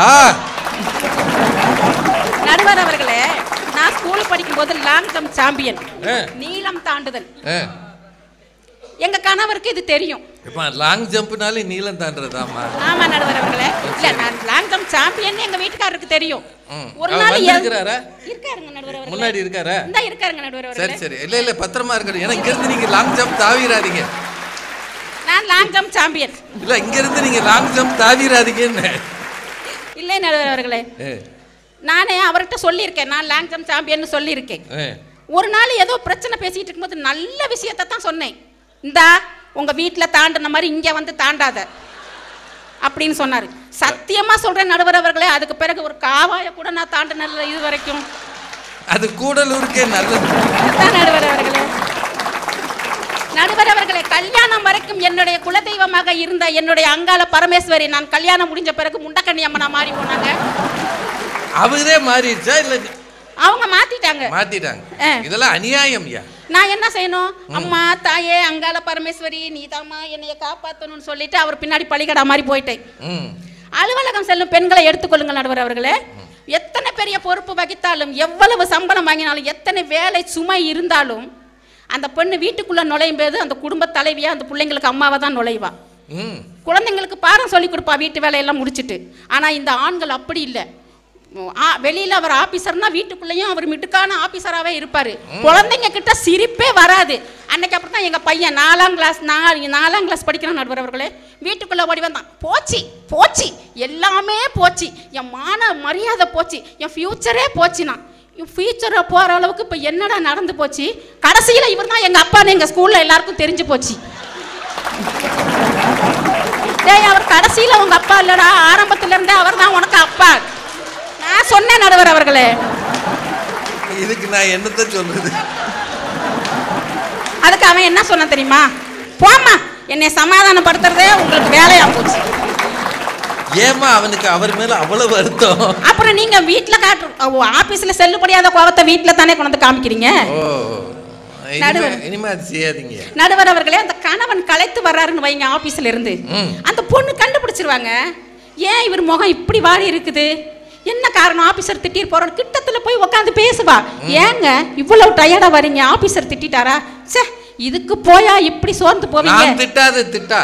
நடுவர் அவர்களே நான் ஸ்கூல் படிக்கும்போது லாங் ஜம்ப் சாம்பியன் ஆ. நீளம் தாண்டுதல் ஆ. எங்க கணவருக்கு இது தெரியும் இப்ப லாங் ஜம்ப்னாலே நீளம் தாண்டதாமா ஆமா நடுவர் அவர்களே இல்ல நான் லாங் ஜம்ப் சாம்பியன் எங்க வீட்டுக்காரருக்கு தெரியும் ம். ஒரு அவர் நாள் எ- வந்திருக்கிறாரா? இருக்காருங்க நடுவர் அவர்களே முன்னாடி இருக்காரா இந்தா இருக்காருங்க நடுவர் சரி அவர்களே சரி இல்ல இல்ல பத்திரமா இருக்கணும் ஏன்னா இங்க இருந்து நீங்க லாங் ஜம்ப் தாவிராதீங்க நான் லாங் ஜம்ப் சாம்பியன் இல்ல இங்க இருந்து நீங்க லாங் ஜம்ப் தாவிராதீங்கன்னு இல்லை நடுவர் அவர்களே ஏ, நானே அவர்கிட்ட சொல்லியிருக்கேன் நான் லாங் ஜம்ப் சாம்பியன் சொல்லியிருக்கேன் ஏ. ஒரு நாள் ஏதோ பிரச்சனை பேசிட்டு இருக்கும்போது நல்ல விஷயத்தை தான் சொன்னேன் இந்தா உங்க வீட்டில் தாண்டின மாதிரி இங்க வந்து தாண்டாத அப்படின்னு சொன்னாரு சத்தியமா சொல்றேன் நடுவர் அவர்களே அதுக்கு பிறகு ஒரு காவாய கூட நான் தாண்டினல இது வரைக்கும் அது கூடலூருக்கே நல்லது அதுதான் நடுவர் அவர்களே நடுவர் அவர்களே கல்யாணம் வரைக்கும் என்னுடைய குலதெய்வமாக இருந்த என்னுடைய அங்காள பரமேஸ்வரி நான் கல்யாணம் முடிஞ்ச பிறகு முண்டக்கண்ணி அம்மனா மாறி போனாங்க அவரே மாறிடுச்சா இல்ல நீ- அவங்க மாத்திட்டாங்க மாத்திட்டாங்க ஆ. இதெல்லாம் அநியாயம் யா நான் என்ன செய்யணும் அம்மா தாயே அங்காள பரமேஸ்வரி நீதாம்மா என்னைய காப்பாத்தணும்னு சொல்லிட்டு அவர் பின்னாடி பழிகடா மாதிரி போயிட்டேன் ம் அலுவலகம் செல்லும் பெண்களை எடுத்துக்கொள்ளுங்கள் நடுவர் அவர்களே எத்தனை பெரிய பொறுப்பு வகித்தாலும் எவ்வளவு சம்பளம் வாங்கினாலும் எத்தனை வேலை சுமை இருந்தாலும் அந்த பெண்ணு வீட்டுக்குள்ள நுழையும் போது அந்த குடும்ப தலைவியா அந்த பிள்ளைங்களுக்கு அம்மாவை தான் நுழைவா ம் குழந்தைங்களுக்கு பாடம் சொல்லி கொடுப்பா வீட்டு வேலையெல்லாம் முடிச்சிட்டு ஆனா இந்த ஆண்கள் அப்படி இல்லை வெளியில அவர் ஆபீசர்னா வீட்டுக்குள்ளேயும் அவர் மிடுக்கான ஆபீசராகவே இருப்பாரு குழந்தைங்க கிட்ட சிரிப்பே வராது அன்னைக்கு அப்படி தான் எங்க பையன் நாலாம் கிளாஸ் நாலு நாலாம் கிளாஸ் படிக்கிறான் நடுவர் அவர்களே வீட்டுக்குள்ள ஓடி வந்தான் போச்சு போச்சு எல்லாமே போச்சு என் மான மரியாதை போச்சு என் ஃபியூச்சரே போச்சுனா என் ஃபியூச்சரை போற அளவுக்கு இப்போ என்னடா நடந்து போச்சு கடைசியில் இவர் தான் எங்க அப்பான்னு எங்க ஸ்கூல்ல எல்லாருக்கும் தெரிஞ்சு போச்சு டேய் அவர் கடை கடைசியில உங்க அப்பா இல்லடா ஆரம்பத்துல இருந்தே அவர் தான் உனக்கு அப்பா நான் சொன்னேன் நடுவர் அவர்களே இதுக்கு நான் என்னத்த சொல்றது அதுக்கு அவன் என்ன சொன்னான் தெரியுமா போம்மா என்னை சமாதானப்படுத்துறதே உங்களுக்கு வேலையா போச்சு ஏமா அவனுக்கு அவர் மேல அவ்வளவு வருத்தம் அப்புறம் நீங்க வீட்ல காட்டு ஆபீஸ்ல செல்லுபடியாத கோபத்தை வீட்ல தானே கொண்டு வந்து காமிக்கிறீங்க ஓ இனிமே நடுவர். இனிமே அது செய்யாதீங்க நடுவர் அவர்களே அந்த கணவன் களைத்து வர்றாருன்னு வைங்க ஆபீஸ்ல இருந்து ம். அந்த பொண்ணு கண்டுபிடிச்சிருவாங்க ஏன் இவர் முகம் இப்படி வாடி இருக்குது என்ன காரணம் ஆபீசர் திட்டிட்டு போறோம் கிட்டத்துல போய் உட்காந்து பேசுவா ஏங்க இவ்வளவு டயர்டா வரீங்க ஆபீசர் திட்டிட்டாரா ச்சே இதுக்கு போயா இப்படி சோர்ந்து போவீங்க நான் திட்டாது திட்டா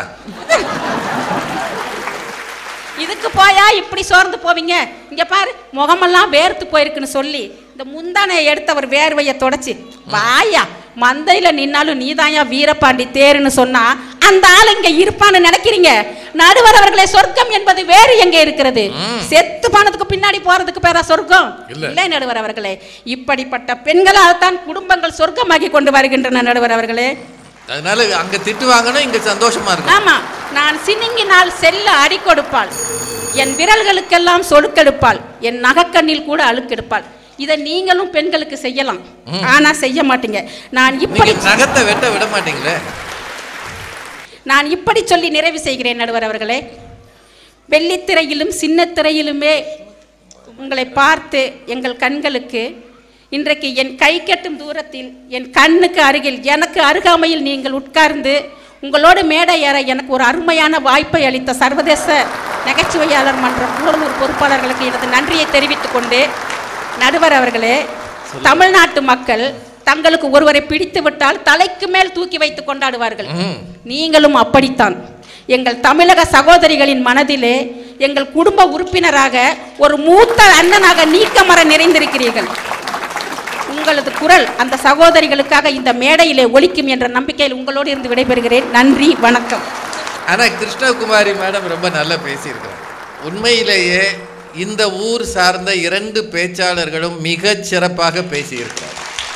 இதுக்கு போயா இப்படி சோர்ந்து போவீங்க இங்க பாரு முகமெல்லாம் வேர்த்து போயிருக்குன்னு சொல்லி இந்த முந்தானையை எடுத்து அவர் வேர்வையை தொடச்சி வாயா மந்தையில நின்னாலும் நீதாயா வீரபாண்டி தேருன்னு சொன்னா அந்த ஆள் இங்க இருப்பான்னு நினைக்கிறீங்க நடுவர் அவர்களே சொர்க்கம் என்பது வேறு எங்க இருக்கிறது செத்து போனதுக்கு பின்னாடி போறதுக்கு பேரா சொர்க்கம் இல்ல. இல்லை நடுவர் அவர்களே இப்படிப்பட்ட பெண்களால் தான் குடும்பங்கள் சொர்க்கமாக்கி கொண்டு வருகின்றன நடுவர் அவர்களே அதனால அங்க திட்டு வாங்கணும் இங்க சந்தோஷமா இருக்கும் ஆமா நான் சினுங்கினால் செல்ல அடி கொடுப்பாள் என் விரல்களுக்கெல்லாம் சொடுக்கெடுப்பாள் என் நகக்கண்ணில் கூட அழுக்கெடுப்பாள் இதை நீங்களும் பெண்களுக்கு செய்யலாம் ஆனா செய்ய மாட்டீங்க நான் இப்படி நீங்க நகத்தை வெட்ட விட மாட்டீங்களே நான் இப்படி சொல்லி நிறைவு செய்கிறேன் நடுவர் அவர்களே வெள்ளித்திரையிலும் சின்னத்திரையிலுமே உங்களை பார்த்து எங்கள் கண்களுக்கு இன்றைக்கு என் கை கெட்டும் தூரத்தில் என் கண்ணுக்கு அருகில் எனக்கு அருகாமையில் நீங்கள் உட்கார்ந்து உங்களோடு மேடை ஏற எனக்கு ஒரு அருமையான வாய்ப்பை அளித்த சர்வதேச நகைச்சுவையாளர் மன்ற கூடலூர் பொறுப்பாளர்களுக்கு எனது நன்றியை தெரிவித்துக் கொண்டு நடுவர் அவர்களே தமிழ்நாட்டு மக்கள் தங்களுக்கு ஒருவரை பிடித்து விட்டால் தலைக்கு மேல் தூக்கி வைத்து கொண்டாடுவார்கள் ம். நீங்களும் அப்படித்தான் எங்கள் தமிழக சகோதரிகளின் மனதிலே எங்கள் குடும்ப உறுப்பினராக ஒரு மூத்த அண்ணனாக நீக்கமர நிறைந்திருக்கிறீர்கள் உங்களது குரல் அந்த சகோதரிகளுக்காக இந்த மேடையிலே ஒலிக்கும் என்ற நம்பிக்கையில் உங்களோடு இருந்து விடைபெறுகிறேன் நன்றி வணக்கம் ஆனா கிருஷ்ணகுமாரி மேடம் ரொம்ப நல்லா பேசியிருக்கிறாங்க உண்மையிலேயே இந்த ஊர் சார்ந்த இரண்டு பேச்சாளர்களும் மிகச் சிறப்பாக பேசியிருக்கிறார்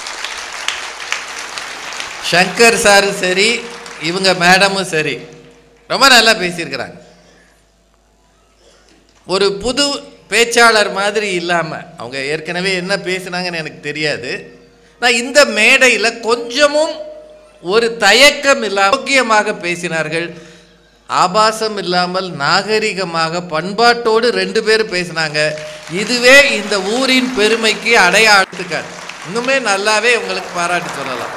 சங்கர் சாரும் சரி இவங்க மேடமும் சரி ரொம்ப நல்லா பேசியிருக்கிறாங்க ஒரு புது பேச்சாளர் மாதிரி இல்லாமல் அவங்க ஏற்கனவே என்ன பேசுனாங்கன்னு எனக்கு தெரியாது நான் இந்த மேடையில் கொஞ்சமும் ஒரு தயக்கம் இல்லாமல் முக்கியமாக பேசினார்கள் ஆபாசம் இல்லாமல் நாகரிகமாக பண்பாட்டோடு ரெண்டு பேரும் பேசினாங்க இதுவே இந்த ஊரின் பெருமைக்கு அடையாளத்துக்காது இன்னுமே நல்லாவே உங்களுக்கு பாராட்டி சொல்லலாம்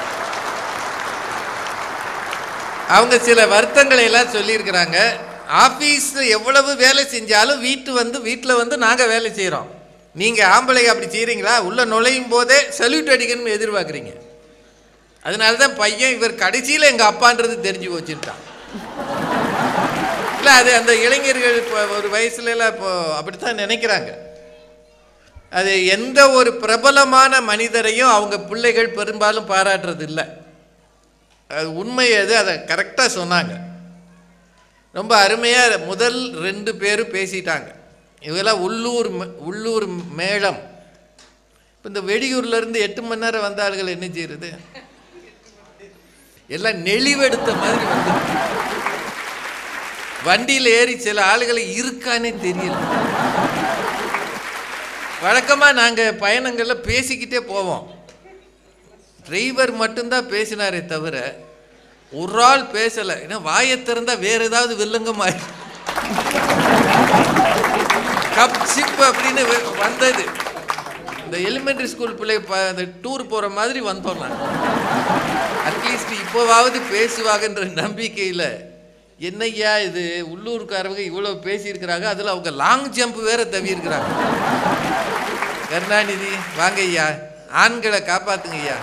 அவங்க சில வருத்தங்களை எல்லாம் சொல்லியிருக்கிறாங்க ஆஃபீஸில் எவ்வளவு வேலை செஞ்சாலும் வீட்டு வந்து வீட்டில் வந்து நாங்கள் வேலை செய்கிறோம் நீங்கள் ஆம்பளைங்க அப்படி செய்கிறீங்களா உள்ளே நுழையும் போதே சல்யூட் அடிக்கணும்னு எதிர்பார்க்குறீங்க அதனால தான் பையன் இவர் கடைசியில் எங்கள் அப்பான்றது தெரிஞ்சு வச்சுட்டான் இல்லை அது அந்த இளைஞர்கள் இப்போ ஒரு வயசுலலாம் இப்போ அப்படித்தான் நினைக்கிறாங்க அது எந்த ஒரு பிரபலமான மனிதரையும் அவங்க பிள்ளைகள் பெரும்பாலும் பாராட்டுறது இல்லை அது உண்மை அது அதை கரெக்டாக சொன்னாங்க ரொம்ப அருமையாக முதல் ரெண்டு பேரும் பேசிட்டாங்க இவங்கெல்லாம் உள்ளூர் ம- உள்ளூர் மேளம் இப்போ இந்த வெளியூர்லேருந்து எட்டு மணி நேரம் வந்த ஆளுகள் என்ன செய்யறது எல்லாம் நெளிவெடுத்த மாதிரி வந்து வண்டியில் ஏறி சில ஆளுகளை இருக்கானே தெரியல வழக்கமாக நாங்கள் பயணங்களில் பேசிக்கிட்டே போவோம் டிரைவர் மட்டும்தான் பேசினாரே தவிர ஒரு ஆள் பேசலை ஏன்னா வாயை திறந்தா வேற ஏதாவது வில்லங்கமாய் கப் சிப் அப்படின்னு வெ- வந்தது இந்த எலிமெண்டரி ஸ்கூல் பிள்ளை ப- அந்த டூர் போகிற மாதிரி வந்தோம் நான் அட்லீஸ்ட் இப்போவாவது பேசுவாங்கன்ற நம்பிக்கையில் என்னய்யா இது உள்ளூர்காரவங்க இவ்வளோ பேசியிருக்கிறாங்க அதில் அவங்க லாங் ஜம்ப் வேற தவி இருக்கிறாங்க கருணாநிதி வாங்க ஐயா ஆண்களை காப்பாத்துங்க ஐயா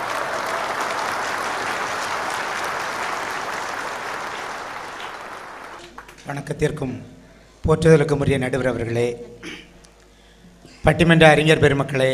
வணக்கத்திற்கும் போற்றுதலுக்கும் உரிய நடுவர் அவர்களே பட்டிமன்ற அறிஞர் பெருமக்களே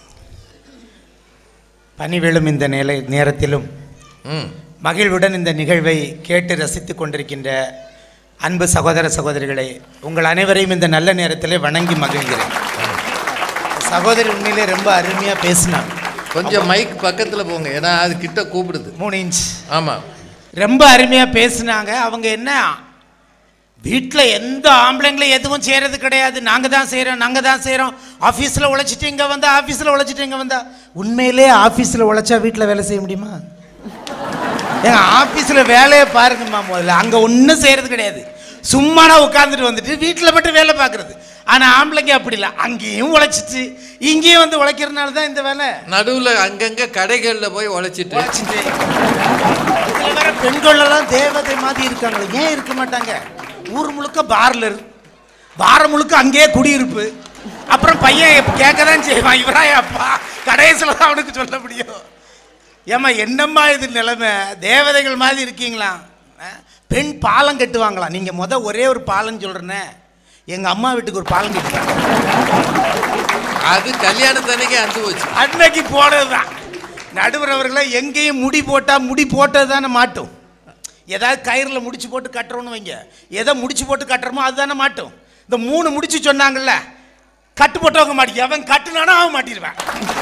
பனி விழும் இந்த நிலை நேரத்திலும் ம் மகிழ்வுடன் இந்த நிகழ்வை கேட்டு ரசித்துக் கொண்டிருக்கின்ற அன்பு சகோதர சகோதரிகளே உங்கள் அனைவரையும் இந்த நல்ல நேரத்திலே வணங்கி மகிழ்கிறேன் சகோதரி உண்மையிலே ரொம்ப அருமையாக பேசினாங்க கொஞ்சம் மைக் பக்கத்தில் போங்க ஏன்னா அது கிட்ட கூப்பிடுது மூணு இன்ச் ஆமாம் ரொம்ப அருமையாக பேசினாங்க அவங்க என்ன வீட்டில் எந்த ஆம்பளைங்களும் எதுவும் செய்கிறது கிடையாது நாங்கள் தான் செய்கிறோம் நாங்கள் தான் செய்கிறோம் ஆஃபீஸில் உழைச்சிட்டு இங்கே வந்தா ஆஃபீஸில் உழைச்சிட்டு இங்கே வந்தா உண்மையிலே ஆஃபீஸில் உழைச்சா வீட்டில் வேலை செய்ய முடியுமா ஏங்க ஆஃபீஸில் வேலையை பாருங்கம்மா முதல்ல அங்கே ஒன்றும் செய்கிறது கிடையாது சும்மானா உட்காந்துட்டு வந்துட்டு வீட்டில் மட்டும் வேலை பார்க்குறது ஆனால் ஆம்பளைங்க அப்படி இல்லை அங்கேயும் உழைச்சிட்டு இங்கேயும் வந்து உழைக்கிறதுனால தான் இந்த வேலை நடுவுல அங்கங்க கடைகள்ல போய் உழைச்சிட்டு உழைச்சிட்டு இதுல வேற பெண்கள் எல்லாம் தேவதை மாதிரி இருக்காங்களே ஏன் இருக்க மாட்டாங்க ஊர் முழுக்க பார்லர் வாரம் முழுக்க அங்கேயே குடியிருப்பு அப்புறம் பையன் கேட்க தான் செய்வான் இவரா அப்பா கடைசியில் தான் அவனுக்கு சொல்ல முடியும் ஏம்மா என்னம்மா இது நிலைமை தேவதைகள் மாதிரி இருக்கீங்களா அஹ், பெண் பாலம் கட்டுவாங்களாம் நீங்கள் முத ஒரே ஒரு பாலம் சொல்கிறேன்னே எங்கள் அம்மா வீட்டுக்கு ஒரு பாலம் கட்டுவாங்க அது கல்யாணத்தன்னைக்கு அந்து போச்சு அன்னைக்கு போனதுதான் நடுவர் அவர்களை எங்கேயும் முடி போட்டால் முடி போட்டது தானே மாட்டும் ஏதாவது கயிறில் முடிச்சு போட்டு கட்டுறோன்னு வைங்க எதை முடிச்சு போட்டு கட்டுறோமோ அதுதானே மாட்டும் இந்த மூணு முடிச்சு சொன்னாங்கல்ல கட்டு போட்டவங்க மாட்டி அவன் கட்டுனானா அவன் மாட்டிடுவேன்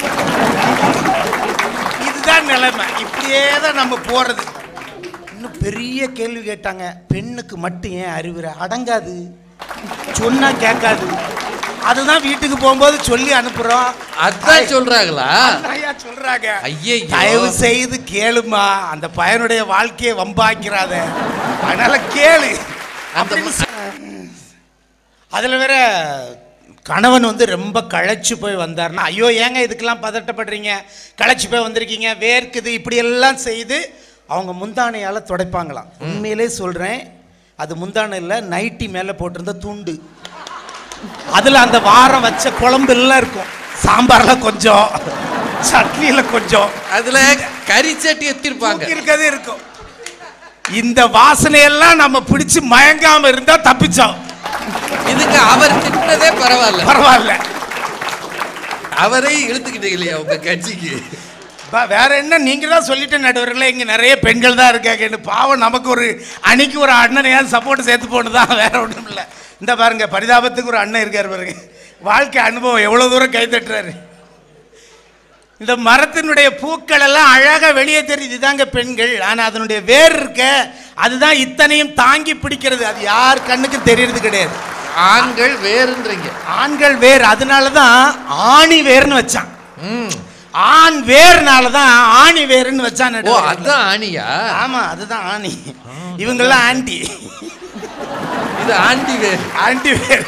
இதுதான் நிலைமை இப்படியே தான் நம்ம போகிறது இன்னும் பெரிய கேள்வி கேட்டாங்க பெண்ணுக்கு மட்டும் ஏன் அறிவுரை அடங்காது சொன்னா கேட்காது அதுதான் வீட்டுக்கு போகும்போது சொல்லி அனுப்புறோம் அதான் சொல்றாங்களா ஐயா சொல்றாங்க ஐயையோ. தயவு செய்து கேளுமா அந்த பையனுடைய வாழ்க்கையை வம்பாக்கிறாத அதனால கேளு அந்த அப்படின்னு சொ- அதுல வேற கணவன் வந்து ரொம்ப களைச்சு போய் வந்தாருன்னா ஐயோ ஏங்க இதுக்கெல்லாம் பதட்டப்படுறீங்க களைச்சு போய் வந்திருக்கீங்க வேர்க்குது இப்படி எல்லாம் செய்து அவங்க முந்தானையால துடைப்பாங்களாம் உண்மையிலே சொல்றேன் அது முந்தானை இல்லை நைட்டி மேலே போட்டிருந்த துண்டு அதுல அந்த வாரம் வச்ச குழம்பு எல்லாம் இருக்கும் சாம்பார்ல கொஞ்சம் சட்னியில கொஞ்சம் அதுல கறிச்சட்டி வச்சிருப்பாங்க இருக்கிறது இருக்கும் இந்த வாசனையெல்லாம் நம்ம பிடிச்சு மயங்காம இருந்தா தப்பிச்சோம் இதுக்கு அவர் திட்டினதே பரவாயில்ல பரவாயில்ல அவரை இழுத்துக்கிட்டீங்களே உங்க கட்சிக்கு பா- வேற என்ன நீங்க தான் சொல்லிட்டு நடுவர்களே இங்க நிறைய பெண்கள் தான் இருக்காங்கன்னு பாவம் நமக்கு ஒரு அன்னைக்கு ஒரு அண்ணனையாவது சப்போர்ட் சேர்த்து போனதான் வேற ஒன்றும் இல்லை இந்த பாருங்க பரிதாபத்துக்கு ஒரு அண்ணன் இருக்காரு பாருங்க வாழ்க்கை அனுபவம் எவ்வளவு தூரம் கை தட்டுறாரு இந்த மரத்தினுடைய பூக்கள் எல்லாம் அழகா வெளியே தெரியுது இதாங்க பெண்கள் ஆனா அதனுடைய வேர் இருக்க அதுதான் இத்தனையும் தாங்கி பிடிக்கிறது அது யார் கண்ணுக்கு தெரியறது கிடையாது ஆண்கள் வேறுன்றீங்க ஆண்கள் வேர் அதனால தான் ஆணி வேர்னு வச்சான் ம். ஆண் வேர்னால தான் ஆணி வேர்னு வச்சான் ஓ நடுவர்களே. அதான் ஆணியா ஆமா அதுதான் ஆணி இவங்கெல்லாம் ஆண்டி இது ஆண்டி வேறு ஆண்டி வேர்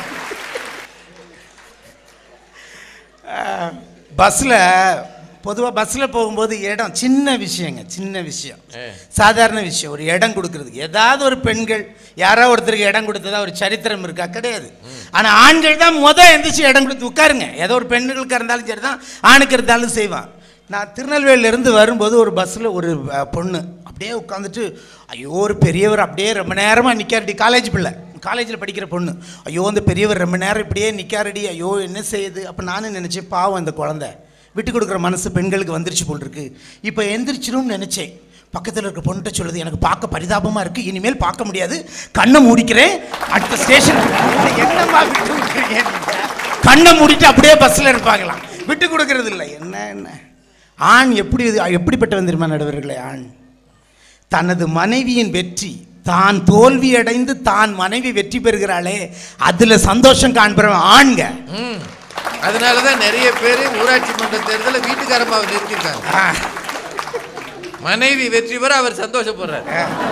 பஸ்ஸில் பொதுவாக பஸ்ஸில் போகும்போது இடம் சின்ன விஷயங்க சின்ன விஷயம் ஆ. சாதாரண விஷயம் ஒரு இடம் கொடுக்கறதுக்கு ஏதாவது ஒரு பெண்கள் யாரோ ஒருத்தருக்கு இடம் கொடுத்ததா ஒரு சரித்திரம் இருக்கா கிடையாது ஆனால் ஆண்கள் தான் முத எந்திரிச்சு இடம் கொடுத்து உட்காருங்க ஏதோ ஒரு பெண்களுக்கு இருந்தாலும் சரி தான் ஆணுக்கு இருந்தாலும் செய்வான் நான் திருநெல்வேலியிலேருந்து வரும்போது ஒரு பஸ்ஸில் ஒரு அஹ், பொண்ணு அப்படியே உட்காந்துட்டு ஐயோ ஒரு பெரியவர் அப்படியே ரொம்ப நேரமாக நிற்காருடி காலேஜ் பிள்ளை காலேஜில் படிக்கிற பொண்ணு ஐயோ அந்த பெரியவர் ரொம்ப நேரம் இப்படியே நிற்காருடி ஐயோ என்ன செய்யுது அப்போ நானும் நினச்சேன் பாவம் அந்த குழந்தை விட்டு கொடுக்குற மனசு பெண்களுக்கு வந்துருச்சு போல் இருக்கு இப்போ எந்திரிச்சிரும்னு நினச்சேன் பக்கத்தில் இருக்க பொண்ணுகிட்ட சொல்லுது எனக்கு பார்க்க பரிதாபமாக இருக்குது இனிமேல் பார்க்க முடியாது கண்ணை மூடிக்கிறேன் அடுத்த ஸ்டேஷன் என்னம்மா விட்டு கொடுக்குறீங்க நீங்க? கண்ணை மூடிட்டு அப்படியே பஸ்ஸில் இருப்பாங்களாம் விட்டு கொடுக்கறது இல்லை என்ன என்ன ஆண் எப்படி எப்படிப்பட்டவன் தெரியுமா நடுவர்களே ஆண் தனது மனைவியின் வெற்றி தான் தோல்வி அடைந்து தான் மனைவி வெற்றி பெறுகிறாளே அதுல சந்தோஷம் காண்பவன் ஆண்க ம் அதனாலதான் நிறைய பேர் ஊராட்சி மன்ற தேர்தலில் வீட்டுக்காரம்மாவை நிறுத்திருக்காங்க ஆ, மனைவி வெற்றி பெற அவர் சந்தோஷப்படுறாரு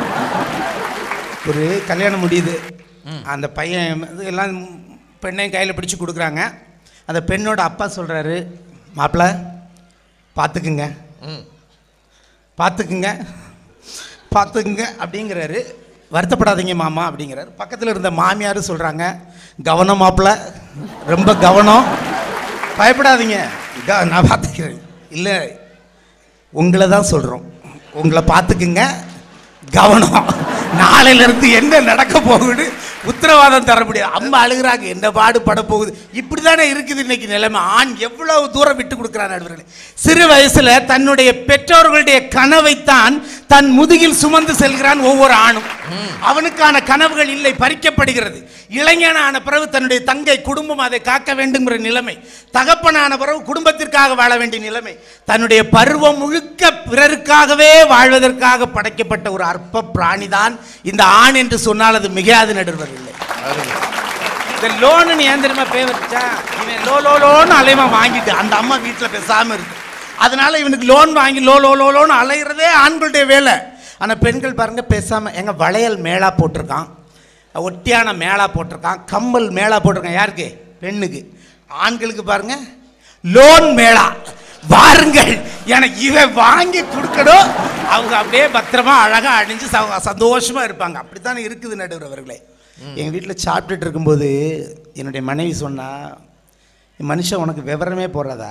ஒரு கல்யாணம் முடியுது அந்த பையன் இது எல்லாம் பெண்ணையும் கையில் பிடிச்சு கொடுக்குறாங்க அந்த பெண்ணோட அப்பா சொல்றாரு மாப்பிள்ள பார்த்துக்குங்க ம் பார்த்துக்குங்க பார்த்துக்குங்க அப்படிங்கிறாரு வருத்தப்படாதீங்க மாமா அப்படிங்கிறாரு பக்கத்தில் இருந்த மாமியார் சொல்கிறாங்க கவனம் மாப்பிள்ள ரொம்ப கவனம் பயப்படாதீங்க க- நான் பார்த்துக்கிறேன் இல்லை உங்களை தான் சொல்கிறோம் உங்களை பார்த்துக்குங்க கவனம் நாளையிலேருந்து என்ன நடக்க போகுது உத்தரவாதம் தர முடியாது அம்மா அழுகுறாங்க என்ன பாடு பட போகுது இப்படி தானே இருக்குது இன்னைக்கு நிலைமை ஆண் எவ்வளவு தூரம் விட்டு கொடுக்குறான் நடுவர்களே சிறு வயசுல தன்னுடைய பெற்றோர்களுடைய கனவைத்தான் தன் முதுகில் சுமந்து செல்கிறான் ஒவ்வொரு ஆணும் அவனுக்கான கனவுகள் இல்லை பறிக்கப்படுகிறது இளைஞனான பிறகு தன்னுடைய தங்கை குடும்பம் அதை காக்க வேண்டுங்கிற நிலைமை தகப்பனான பிறகு குடும்பத்திற்காக வாழ வேண்டிய நிலைமை தன்னுடைய பருவம் முழுக்க பிறருக்காகவே வாழ்வதற்காக படைக்கப்பட்ட ஒரு அற்ப பிராணிதான் இந்த ஆண் என்று சொன்னால் அது மிகையாது நடுவதில்லை அருமை. இந்த லோனு ஏன் தெரியுமா பே வச்சா இவன் லோ லோ லோன்னு அலைவன் வாங்கிட்டு அந்த அம்மா வீட்டில் பேசாமல் இருக்கு அதனால இவனுக்கு லோன் வாங்கி லோ லோ லோ லோன்னு அலையிறதே ஆண்களுடைய வேலை ஆனால் பெண்கள் பாருங்க பேசாமல் எங்க வளையல் மேளா போட்டிருக்கான் ஒட்டியான மேளா போட்டிருக்கான் கம்மல் மேளா போட்டிருக்கான் யாருக்கு பெண்ணுக்கு ஆண்களுக்கு பாருங்க லோன் மேளா வாருங்கள் எனக்கு இவன் வாங்கி கொடுக்கணும் அவங்க அப்படியே பத்திரமா அழகா அணிஞ்சு ச- சந்தோஷமா இருப்பாங்க அப்படித்தானே இருக்குது நடுவர் அவர்களே எங்கள் வீட்டில் சாப்பிட்டுட்டு இருக்கும்போது என்னுடைய மனைவி சொன்னா "இந்த மனுஷன் உனக்கு விவரமே போடுறதா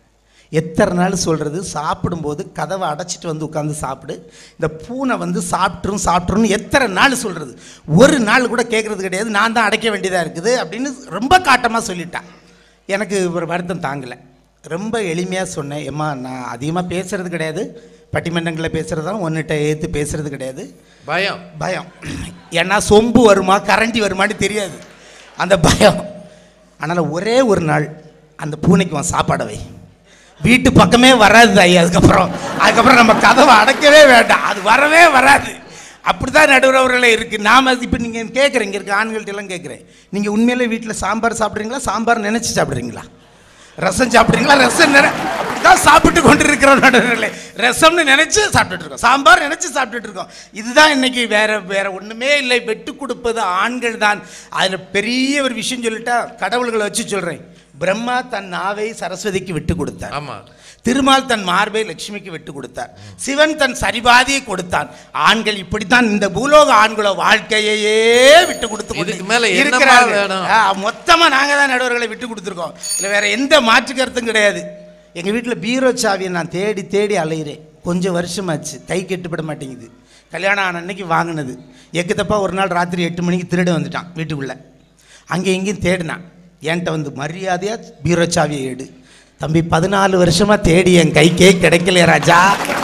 எத்தனை நாள் சொல்கிறது சாப்பிடும்போது கதவை அடைச்சிட்டு வந்து உட்காந்து சாப்பிடு இந்த பூனை வந்து சாப்பிட்ரும் சாப்பிட்ருன்னு எத்தனை நாள் சொல்கிறது ஒரு நாள் கூட கேட்குறது கிடையாது நான் தான் அடைக்க வேண்டியதாக இருக்குது அப்படின்னு ரொம்ப காட்டமாக சொல்லிட்டான் எனக்கு ஒரு வருத்தம் தாங்கலை ரொம்ப எளிமையாக சொன்னேன் எம்மா நான் அதிகமாக பேசுறது கிடையாது பட்டிமன்றங்களில் பேசுகிறது தான் ஒன்றுகிட்ட ஏற்று பேசுறது கிடையாது பயம் பயம் ஏன்னா சொம்பு வருமா கரண்டி வருமான்னு தெரியாது அந்த பயம் அதனால் ஒரே ஒரு நாள் அந்த பூனைக்கு உன் சாப்பாடை வை வீட்டு பக்கமே வராது ஐயா அதுக்கப்புறம் அதுக்கப்புறம் நம்ம கதவை அடைக்கவே வேண்டாம் அது வரவே வராது அப்படிதான் நடுவுறவர்களே இருக்குது நாம் இப்போ நீங்கள் கேட்குறீங்க இருக்க ஆண்கள்ட்ட எல்லாம் கேட்குறேன் நீங்கள் உண்மையிலே வீட்டில் சாம்பார் சாப்பிட்றீங்களா சாம்பார் நினச்சி சாப்பிட்றீங்களா ரசம் சாப்பிட்றீங்களா ரசம் நினை அப்படிதான் சாப்பிட்டு கொண்டு இருக்கிறோம் நடுவர்களே ரசம்னு நினைச்சு சாப்பிட்டுட்டு இருக்கோம் சாம்பார் நினைச்சு சாப்பிட்டுட்டு இருக்கோம் இதுதான் இன்னைக்கு வேற வேற ஒண்ணுமே இல்லை வெட்டு கொடுப்பது ஆண்கள் தான் அதுல பெரிய ஒரு விஷயம் சொல்லிட்டா கடவுள்களை வச்சு சொல்றேன் பிரம்மா தன் நாவை சரஸ்வதிக்கு விட்டு கொடுத்தார் ஆமா திருமால் தன் மார்பை லட்சுமிக்கு விட்டு கொடுத்தார் சிவன் தன் சரிபாதியை கொடுத்தான் ஆண்கள் இப்படித்தான் இந்த பூலோக ஆண்களோ வாழ்க்கையையே விட்டு கொடுத்து கொண்டு இதுக்கு மேல என்னம்மா இருக்கிறார்கள். வேணும்? ஆ, மொத்தமா நாங்க தான் நடுவர்களை விட்டு கொடுத்துருக்கோம் இல்லை வேற எந்த மாற்று கருத்தும் கிடையாது எங்க வீட்டில் பீரோ சாவியை நான் தேடி தேடி அலையிறேன் கொஞ்சம் வருஷமாச்சு கை கெட்டுப்பட மாட்டேங்குது கல்யாணம் ஆன அன்னைக்கு வாங்கினது எக்கு தப்பா ஒரு நாள் ராத்திரி எட்டு மணிக்கு திருட வந்துட்டான் வீட்டுக்குள்ள அங்கே இங்கேயும் தேடினான் என்கிட்ட வந்து மரியாதையா பீரோ சாவியை எடு தம்பி பதினாலு வருஷமா தேடி என் கைக்கே கிடைக்கல ராஜா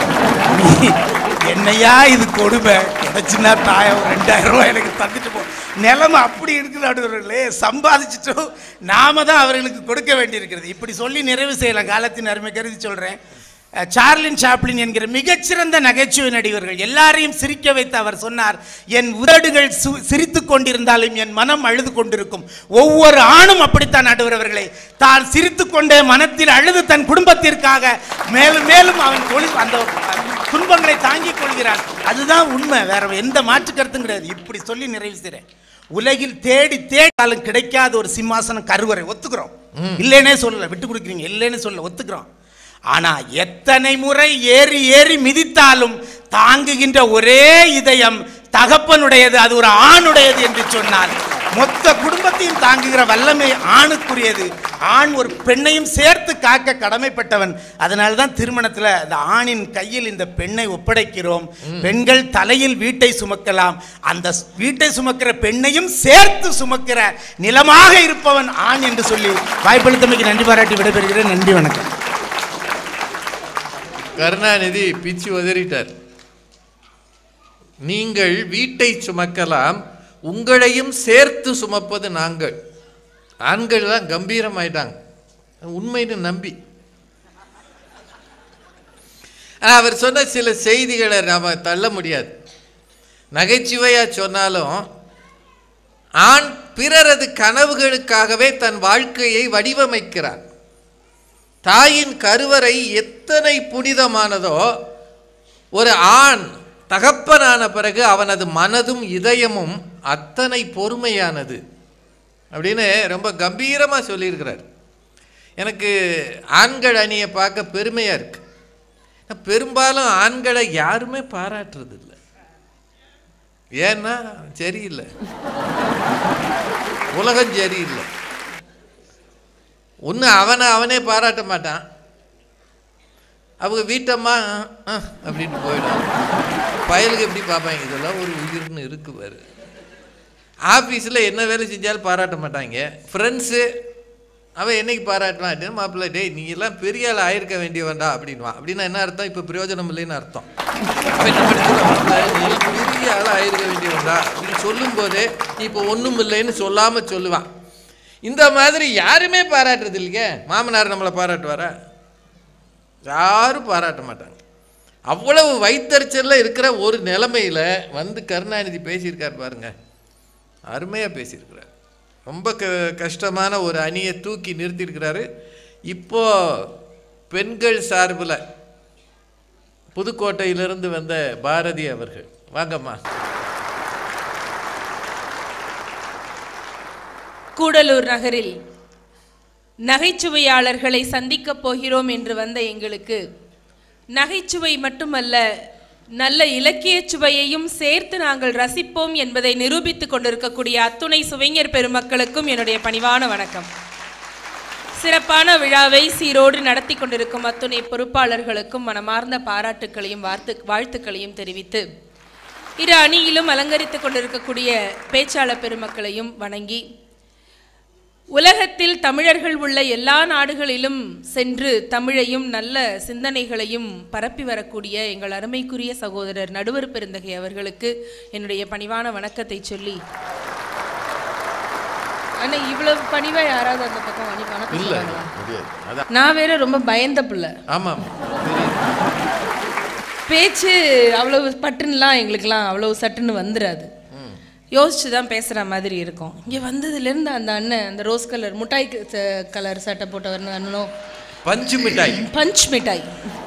நீ என்னையா இது கொடுமை கிடைச்சுன்னா தாயம் ஒரு ரெண்டாயிரம் ரூபாய் எனக்கு தந்துட்டு போ நிலைமை அப்படி இருக்குது நடுவர்களே சம்பாதிச்சிட்டும் நாம தான் அவர்களுக்கு கொடுக்க வேண்டியிருக்கிறது இப்படி சொல்லி நிறைவு செய்யலாம் காலத்தின் அருமை கருதி சொல்கிறேன் சார்லின் சாப்ளின் என்கிற மிகச்சிறந்த நகைச்சுவை நடிகர்கள் எல்லாரையும் சிரிக்க வைத்து அவர் சொன்னார் என் உதடுகள் சு- சிரித்துக் கொண்டிருந்தாலும் என் மனம் அழுது கொண்டிருக்கும் ஒவ்வொரு ஆணும் அப்படித்தான் நடுவரவர்களே தான் சிரித்துக் கொண்டே மனத்தில் அழுது தன் குடும்பத்திற்காக மேலும் மேலும் அவன் தொழில் அந்த துன்பங்களை தாங்கிக் கொள்கிறான் அதுதான் உண்மை வேற எந்த மாற்று கருத்தும் கிடையாது இப்படி சொல்லி நிறைவு செய்கிறேன் உலகில் தேடி தேடினாலும் கிடைக்காத ஒரு சிம்மாசனம் கருவறை ஒத்துக்கிறோம் இல்லைன்னே சொல்லல விட்டு கொடுக்குறீங்க இல்லைன்னு சொல்ல ஒத்துக்கிறோம் ஆனா எத்தனை முறை ஏறி ஏறி மிதித்தாலும் தாங்குகின்ற ஒரே இதயம் தகப்பனுடையது அது ஒரு ஆணுடையது என்று சொன்னால் மொத்த குடும்பத்தையும் தாங்குகிற வல்லமை ஆணுக்குரியது ஆண் ஒரு பெண்ணையும் சேர்த்து காக்க கடமைப்பட்டவன் அதனால தான் திருமணத்தில் அந்த ஆணின் கையில் இந்த பெண்ணை ஒப்படைக்கிறோம் பெண்கள் தலையில் வீட்டை சுமக்கலாம் அந்த ஸ்- வீட்டை சுமக்கிற பெண்ணையும் சேர்த்து சுமக்கிற நிலமாக இருப்பவன் ஆண் என்று சொல்லி வாய்ப்பளித்தமைக்கு நன்றி பாராட்டி விடைபெறுகிறேன் நன்றி வணக்கம் கருணாநிதி பிச்சு உதறிட்டார் நீங்கள் வீட்டை சுமக்கலாம் உங்களையும் சேர்த்து சுமப்பது நாங்கள் ஆண்கள் தான் கம்பீரமாயிட்டாங்க உண்மைன்னு நம்பி ஆனா, அவர் சொன்ன சில செய்திகளை நாம தள்ள முடியாது நகைச்சுவையா சொன்னாலும் ஆண் பிறரது கனவுகளுக்காகவே தன் வாழ்க்கையை வடிவமைக்கிறார் தாயின் கருவறை எத்தனை புனிதமானதோ ஒரு ஆண் தகப்பனான பிறகு அவனது மனதும் இதயமும் அத்தனை பொறுமையானது அப்படின்னு ரொம்ப கம்பீரமாக சொல்லியிருக்கிறார் எனக்கு ஆண்கள் அணியை பார்க்க பெருமையாக இருக்கு பெரும்பாலும் ஆண்களை யாருமே பாராட்டுறது இல்லை ஏன்னா சரியில்லை உலகம் சரியில்லை ஒன்று அவனை அவனே பாராட்ட மாட்டான் அவங்க வீட்டம்மா அஹ், அஹ் அப்படின்னு போயிடும் பயலுக்கு எப்படி பார்ப்பாங்க இதெல்லாம் ஒரு உயிர்னு இருக்கு பாரு ஆஃபீஸில் என்ன வேலை செஞ்சாலும் பாராட்ட மாட்டாங்க ஃப்ரெண்ட்ஸு அவன் என்னைக்கு பாராட்டுவான் அப்படின்னு மாப்பிள்ளை டேய் நீ எல்லாம் பெரிய ஆள் ஆயிருக்க வேண்டியவன்டா அப்படின்வான் அப்படின்னா என்ன அர்த்தம் இப்போ பிரயோஜனம் இல்லைன்னு அர்த்தம் அப்ப என்ன படிச்சுக்கலாம், மாப்பிள்ளை, நீ எல்லாம் பெரிய ஆள் ஆயிருக்க வேண்டியவன்டா அப்படின்னு சொல்லும்போதே நீ இப்போ ஒன்றும் இல்லைன்னு சொல்லாமல் சொல்லுவான் இந்த மாதிரி யாருமே பாராட்டுறது இல்லைங்க மாமனார் நம்மளை பாராட்டுவாரா யாரும் பாராட்ட மாட்டாங்க அவ்வளவு வைத்தறிச்சல்ல இருக்கிற ஒரு நிலைமையில வந்து கருணாநிதி பேசியிருக்கார் பாருங்க அருமையாக பேசியிருக்கிறார் ரொம்ப க கஷ்டமான ஒரு அணியை தூக்கி நிறுத்தியிருக்கிறாரு இப்போ பெண்கள் சார்பில் புதுக்கோட்டையிலிருந்து வந்த பாரதி அவர்கள் வாங்கம்மா கூடலூர் நகரில் நகைச்சுவையாளர்களை சந்திக்கப் போகிறோம் என்று வந்த எங்களுக்கு நகைச்சுவை மட்டுமல்ல நல்ல இலக்கியச் சுவையையும் சேர்த்து நாங்கள் ரசிப்போம் என்பதை நிரூபித்துக் கொண்டிருக்கக்கூடிய அத்துணை சுவைஞர் பெருமக்களுக்கும் என்னுடைய பணிவான வணக்கம் சிறப்பான விழாவை சீரோடு நடத்தி கொண்டிருக்கும் அத்துணை பொறுப்பாளர்களுக்கும் மனமார்ந்த பாராட்டுக்களையும் வார்த்து வாழ்த்துக்களையும் தெரிவித்து இரு அணியிலும் அலங்கரித்துக் கொண்டிருக்கக்கூடிய பேச்சாளர் பெருமக்களையும் வணங்கி உலகத்தில் தமிழர்கள் உள்ள எல்லா நாடுகளிலும் சென்று தமிழையும் நல்ல சிந்தனைகளையும் பரப்பி வரக்கூடிய எங்கள் அருமைக்குரிய சகோதரர் நடுவர் பெருந்தகை அவர்களுக்கு என்னுடைய பணிவான வணக்கத்தை சொல்லி ஆனா இவ்வளவு பணிவா யாராவது அந்த பக்கம் வணி வணக்கம் இல்லை சொல்லுவாங்களா? முடியாது அதான் நான் வேற ரொம்ப பயந்த பிள்ளை ஆமாம் பேச்சு அவ்வளவு பட்டுன்னுலாம் எங்களுக்கெல்லாம் அவ்வளவு சட்டுன்னு வந்துடாது யோசிச்சு தான் பேசுகிற மாதிரி இருக்கும் இங்கே வந்ததுலேருந்து அந்த அண்ணன் அந்த ரோஸ் கலர் முட்டாய் கலர் சட்டை போட்டவர் அண்ணனும் பஞ்சு மிட்டாய் பஞ்ச் மிட்டாய்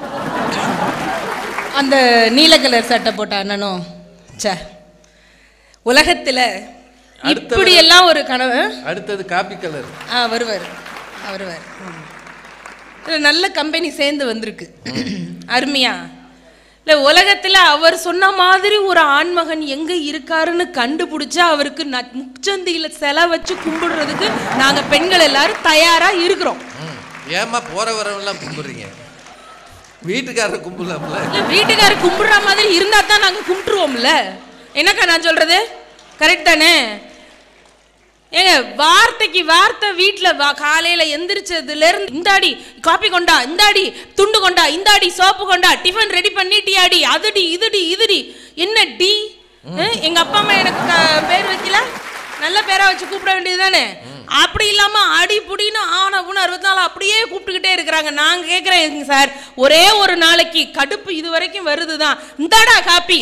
அந்த நீல கலர் சட்டை போட்ட அண்ணனும் ச்சே உலகத்தில் இப்படி எல்லாம் ஒரு கனவு அடுத்தது காப்பி கலர் ஆ வருவார் வருவார் ம். இதுல நல்ல கம்பெனி சேர்ந்து வந்திருக்கு அருமையா இல்லை உலகத்தில் அவர் சொன்ன மாதிரி ஒரு ஆண்மகன் எங்கே இருக்காருன்னு கண்டுபிடிச்சா அவருக்கு ந முச்சந்தியில் செலை வச்சு கும்பிடுறதுக்கு நாங்கள் பெண்கள் எல்லாரும் தயாராக இருக்கிறோம் ம். ஏம்மா போற வரவெல்லாம் கும்பிடுறீங்க வீட்டுக்காரர் கும்பிடலாம்ல இல்லை வீட்டுக்காரர் கும்பிடுற மாதிரி இருந்தால் தான் நாங்கள் கும்பிட்டுருவோம்ல என்னக்கா நான் சொல்கிறது கரெக்ட் தானே ஏங்க வார்த்தைக்கு வார்த்தை வீட்டில் வா காலையில் எந்திரிச்சதுலேருந்து இந்தாடி காப்பி கொண்டா இந்தாடி துண்டு கொண்டா இந்தாடி சோப்பு கொண்டா டிஃபன் ரெடி பண்ணிட்டியாடி அதுடி இதுடி இதுடி என்ன டி அஹ், எங்க அப்பா அம்மா எனக்கு க- பேர் வைக்கல நல்ல பேரா வச்சு கூப்பிட வேண்டியது தானே அப்படி இல்லாம அடி புடின்னு ஆன புண்ணு அறுபத்தி நாலு அப்படியே கூப்பிட்டுக்கிட்டே இருக்கிறாங்க நாங்க கேட்குறேன் சார் ஒரே ஒரு நாளைக்கு கடுப்பு இது வரைக்கும் வருதுதான் இந்தாடா காப்பி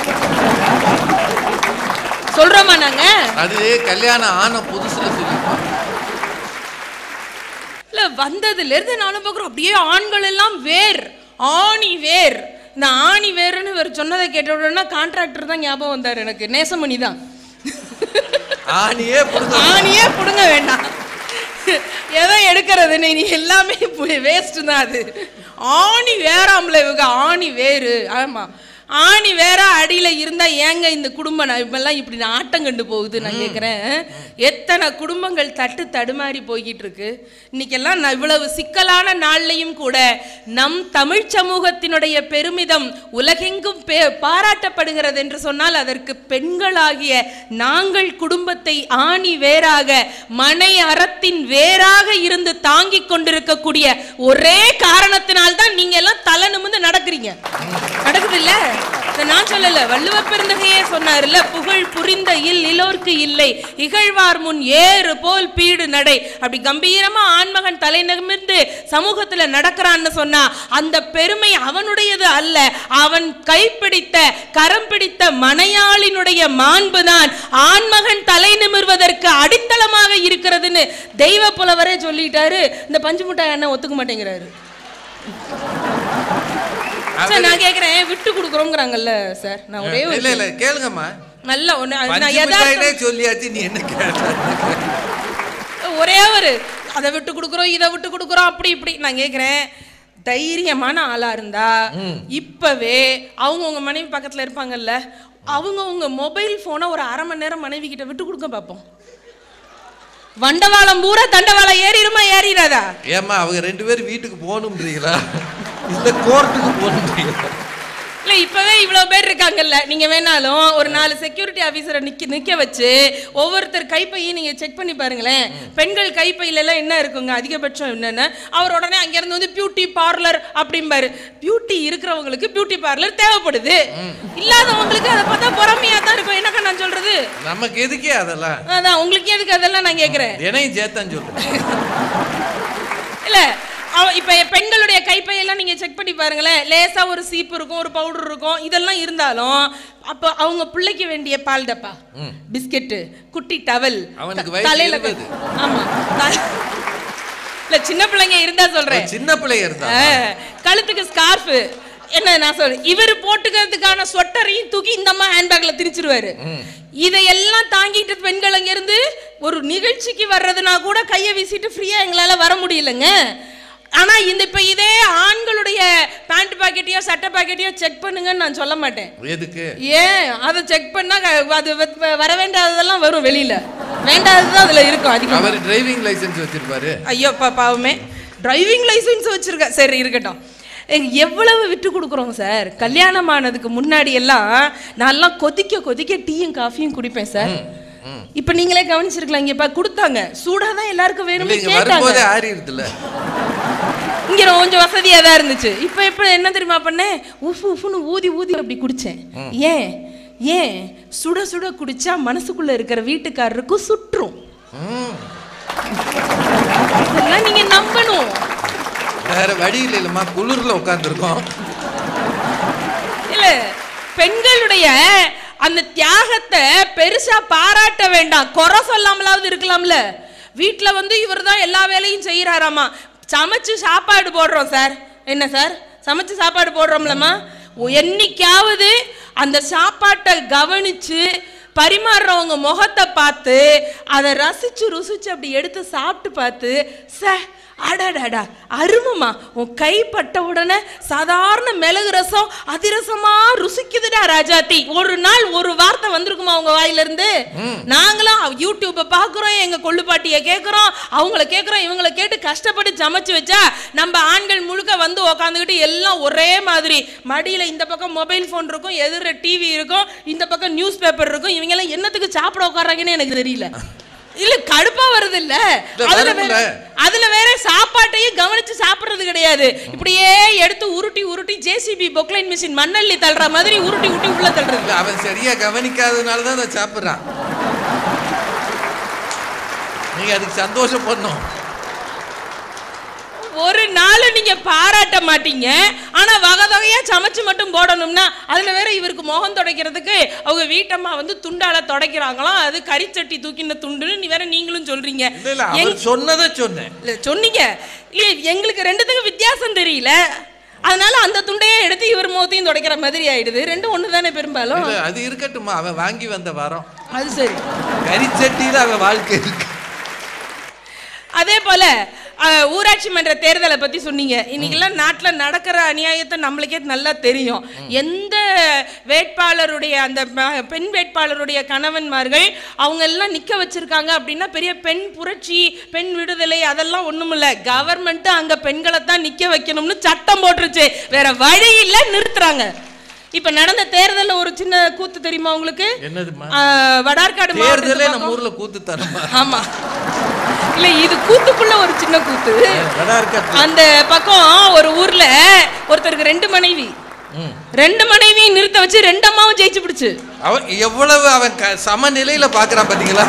சொல்றோமா நாங்க அது கல்யாணம் ஆன புதுசுல சொல்லியிருப்பாங்க இல்ல வந்ததுல இருந்து நானும் பார்க்குறோம் அப்படியே ஆண்கள் எல்லாம் வேர் ஆணி வேர் இந்த ஆணி வேர்னு இவர் சொன்னதை கேட்ட உடனே கான்ட்ராக்டர் தான் ஞாபகம் வந்தார் எனக்கு நேசமணி தான் ஆணியே புடுங்க ஆணியே புடுங்க வேண்டாம் எதை எடுக்கிறது நீ நீ எல்லாமே வேஸ்ட் தான் அது ஆணி வேறாம்ல இவங்க ஆணி வேறு ஆமா ஆணி வேற அடியில இருந்தா ஏங்க இந்த குடும்பம் நான் இப்பெல்லாம் இப்படி நான் ஆட்டம் கண்டு போகுது நான் கேட்குறேன் எத்தனை குடும்பங்கள் தட்டு தடுமாறி போய்கிட்டு இருக்கு இன்னைக்கெல்லாம் நான் இவ்வளவு சிக்கலான நாள்லையும் கூட நம் தமிழ் சமூகத்தினுடைய பெருமிதம் உலகெங்கும் பே- பாராட்டப்படுகிறது என்று சொன்னால் அதற்கு பெண்களாகிய நாங்கள் குடும்பத்தை ஆணி வேறாக மனை அறத்தின் வேறாக இருந்து தாங்கிக் கொண்டிருக்கக்கூடிய ஒரே காரணத்தினால்தான் நீங்க எல்லாம் தலை நிமிர்ந்து நடக்கிறீங்க நடக்குது இல்ல நான் சொல்லல வள்ளுவ பெருந்தகையே சொன்னார்ல புகழ் புரிந்த இல் இலோர்க்கு இல்லை இகழ்வார் முன் ஏறு போல் பீடு நடை அப்படி கம்பீரமா ஆண்மகன் தலை நிமிர்ந்து சமூகத்துல நடக்கிறான்னு சொன்னா அந்த பெருமை அவனுடையது அல்ல அவன் கைப்பிடித்த கரம் பிடித்த மனையாளினுடைய மாண்புதான் ஆண்மகன் தலை நிமிர்வதற்கு அடித்தளமாக இருக்கிறதுன்னு தெய்வ புலவரே சொல்லிட்டாரு இந்த பஞ்சு முட்டாய் அண்ணன் ஒத்துக்க மாட்டேங்கிறாரு சார் நான் கேக்குறேன் விட்டு கொடுக்குறோங்கிறாங்கல்ல சார் நான் ஒரே ஒரு இல்ல இல்ல கேளுங்கம்மா நல்ல ஒண்ணு அது நான் பஞ்சு யதார்த்தம் மிட்டாயினே சொல்லியாச்சு நீ என்ன கேட்ட ஒரே ஒரு அதை விட்டு கொடுக்குறோம் இதை விட்டு கொடுக்குறோம் அப்படி இப்படி நான் கேட்குறேன் தைரியமான ஆளா இருந்தா இப்பவே அவங்க உங்க மனைவி பக்கத்துல இருப்பாங்கல்ல அவங்க உங்க மொபைல் போனை ஒரு அரை மணி நேரம் மனைவி கிட்ட விட்டு கொடுக்க பார்ப்போம் வண்டவாளம் பூரா தண்டவாளம் ஏறிடுமா ஏறிடாதா ஏம்மா அவங்க ரெண்டு பேரும் வீட்டுக்கு போகணுன்றீங்களா இல்ல கோர்ட்டுக்கு போகணுன்றீங்களா இல்ல இப்பவே இவ்வளவு பேர் இருக்காங்கல்ல நீங்க வேணாலும் ஒரு நாலு செக்யூரிட்டி ஆபீசரை நிக்க நிக்க வச்சு ஒவ்வொருத்தர் கைப்பையும் நீங்க செக் பண்ணி பாருங்களேன் பெண்கள் கைப்பையில எல்லாம் என்ன இருக்குங்க அதிகபட்சம் என்னன்னு அவர் உடனே அங்க இருந்து வந்து பியூட்டி பார்லர் அப்படிம்பாரு பியூட்டி இருக்கிறவங்களுக்கு பியூட்டி பார்லர் தேவைப்படுது இல்லாதவங்களுக்கு அதை பார்த்தா பொறாமையா தான் இருக்கும் என்னக்கா நான் சொல்றது நமக்கு எதுக்கே அதெல்லாம் அதான் உங்களுக்கு எதுக்கு அதெல்லாம் நான் கேக்குறேன் என்னையும் சேர்த்தான் சொல்றேன் இல்ல அவ- இப்ப பெண்களுடைய கைப்பையெல்லாம் நீங்க செக் பண்ணி பாருங்களேன் லேசா ஒரு சீப்பு இருக்கும் ஒரு பவுடர் இருக்கும் இதெல்லாம் இருந்தாலும் அப்ப அவங்க பிள்ளைக்கு வேண்டிய பால் டப்பா பிஸ்கெட்டு குட்டி டவல் அவனுக்கு த- வயசு தலையில இருபது. ஆமா த- இல்ல சின்ன பிள்ளைங்க இருந்தா சொல்றேன் சின்ன பிள்ளைய இருந்தா ஆ, கழுத்துக்கு ஸ்கார்ஃப் என்ன நான் சொல்றேன் இவர் போட்டுக்கிறதுக்கான ஸ்வெட்டரையும் தூக்கி இந்த அம்மா ஹேண்ட்பேக்ல திரிச்சிருவாரு இதையெல்லாம் தாங்கிட்டு பெண்கள் அங்க இருந்து ஒரு நிகழ்ச்சிக்கு வர்றதுனா கூட கையை வீசிட்டு ஃப்ரீயா எங்களால வர முடியலங்க ஆனா இந்த இப்ப இதே ஆண்களுடைய பேண்ட் பாக்கெட்டையோ சட்டை பாக்கெட்டையோ செக் பண்ணுங்கன்னு நான் சொல்ல மாட்டேன் எதுக்கு ஏன் அதை செக் பண்ணா க- அது வ- வர வேண்டாததெல்லாம் வரும் வெளியில வேண்டாதது அதுல இருக்கும் அதிகமா அவர் டிரைவிங் லைசென்ஸ் வச்சிருப்பாரு ஐயோ பா பாவமே டிரைவிங் லைசென்ஸ் வச்சிருக்க சரி இருக்கட்டும் எங்க எவ்வளவு விட்டு கொடுக்குறோம் சார் கல்யாணம் ஆனதுக்கு முன்னாடி எல்லாம் நான்லாம் கொதிக்க கொதிக்க டீயும் காஃபியும் குடிப்பேன் சார் இப்ப நீங்களே கவனிச்சிருக்கலாம் இங்க இப்ப கொடுத்தாங்க சூடா தான் எல்லாருக்கும் இல்ல வேணும்னு இங்க கேட்டாங்க வரும்போதே ஆறிடுதுல இங்க கொஞ்சம் வசதியா தான் இருந்துச்சு இப்ப இப்ப என்ன தெரியுமா பண்ணேன் உஃப் உஃப்னு ஊதி ஊதி அப்படி குடிச்சேன் ஏன் ஏன் சுட சுட குடிச்சா மனசுக்குள்ள இருக்கிற வீட்டுக்காரருக்கும் சுற்றும் ம். இதெல்லாம் நீங்க நம்பணும் வேற வழி இல்லைல்லம்மா குளிர்ல உட்காந்துருக்கோம் இல்ல பெண்களுடைய அந்த தியாகத்தை பெருசா பாராட்ட வேண்டாம் குறை சொல்லாமலாவது இருக்கலாம்ல வீட்ல வந்து இவர் தான் எல்லா வேலையும் செய்யறாராமா சமைச்சு சாப்பாடு போடுறோம் சார் என்ன சார் சமைச்சு சாப்பாடு போடுறோம்லம்மா என்னைக்காவது அந்த சாப்பாட்டை கவனிச்சு பரிமாறுறவங்க முகத்தை பார்த்து அதை ரசிச்சு ருசிச்சு அப்படி எடுத்து சாப்பிட்டு பார்த்து ச அடடடா அருமமா உன் கை பட்ட உடனே சாதாரண மிளகு ரசம் அதிரசமா ருசிக்குதுடா ராஜாத்தி ஒரு நாள் ஒரு வார்த்தை வந்திருக்குமா உங்க வாயில இருந்து நாங்களும் யூடியூப்பை பாக்குறோம் எங்க கொள்ளுப்பாட்டிய கேக்குறோம் அவங்கள கேக்குறோம் இவங்கள கேட்டு கஷ்டப்பட்டு சமைச்சு வச்சா நம்ம ஆண்கள் முழுக்க வந்து உக்காந்துக்கிட்டு எல்லாம் ஒரே மாதிரி மடியில இந்த பக்கம் மொபைல் ஃபோன் இருக்கும் எதிர டிவி இருக்கும் இந்த பக்கம் நியூஸ் பேப்பர் இருக்கும் இவங்க எல்லாம் என்னத்துக்கு சாப்பிட உட்கார்றாங்கன்னு எனக்கு தெரியல இல்ல கடுப்பா வருது இல்ல இல்ல, அதுல வரும்ல. வேற அதுல வேற சாப்பாட்டையும் கவனிச்சு சாப்பிடுறது கிடையாது இப்படியே எடுத்து உருட்டி உருட்டி ஜேசிபி பொக்லைன் மிஷின் மண்ணள்ளி தள்ளுற மாதிரி உருட்டி உருட்டி உள்ள தள்ளுறது இல்ல அவன் சரியா கவனிக்காததுனால தான் அதை சாப்பிட்றான் நீங்க அதுக்கு சந்தோஷம் பண்ணும் ஒரு நாள் நீங்க பாராட்ட மாட்டீங்க ஆனா வகை வகையா சமைச்சு மட்டும் போடணும்னா அதுல வேற இவருக்கு முகம் துடைக்கிறதுக்கு அவங்க வீட்டம்மா வந்து துண்டால துடைக்கிறாங்களாம் அது கறிச்சட்டி தூக்கின துண்டுன்னு நீ வேற நீங்களும் சொல்றீங்க இல்ல இல்ல எங்க- அவர் சொன்னதை சொன்னேன் இல்ல சொன்னீங்க இல்ல எங்களுக்கு ரெண்டுத்துக்கும் வித்தியாசம் தெரியல அதனால அந்த துண்டையே எடுத்து இவர் முகத்தையும் துடைக்கிற மாதிரி ஆயிடுது ரெண்டும் ஒண்ணு தானே பெரும்பாலும் இல்ல அது இருக்கட்டுமா அவன் வாங்கி வந்த வரம் அது சரி கரிச்சட்டியில அவன் வாழ்க்கை இருக்கு அதே போல அஹ், ஊராட்சி மன்ற தேர்தலை பத்தி சொன்னீங்க இன்னைக்கெல்லாம் நாட்டுல நடக்கிற அநியாயத்தை நம்மளுக்கே நல்லா தெரியும் எந்த வேட்பாளருடைய அந்த ம- பெண் வேட்பாளருடைய கணவன்மார்கள் அவங்க எல்லாம் நிக்க வச்சிருக்காங்க அப்படின்னா பெரிய பெண் புரட்சி பெண் விடுதலை அதெல்லாம் ஒண்ணுமில்ல கவர்மெண்ட் அங்க பெண்களை தான் நிக்க வைக்கணும்னு சட்டம் போட்டுருச்சு வேற வழி இல்ல நிறுத்துறாங்க இப்ப நடந்த தேர்தல்ல ஒரு சின்ன கூத்து தெரியுமா உங்களுக்கு என்னதுமா அஹ், வடார்காடு தேர்தலே மாவட்டத்து நம்ம பக்கம்- ஊர்ல கூத்து தரமா ஆமா இல்ல இது கூத்துக்குள்ள ஒரு சின்ன கூத்து வடா இருக்கா அந்த பக்கம் ஒரு ஊர்ல ஒருத்தருக்கு ரெண்டு மனைவி ரெண்டு மனைவியும் நிறுத்த வச்சு ரெண்டு அம்மாவும் ஜெயிச்சு பிடிச்சு அவன் எவ்வளவு அவன் க- சமநிலையில பாக்குறான் பாத்தீங்களா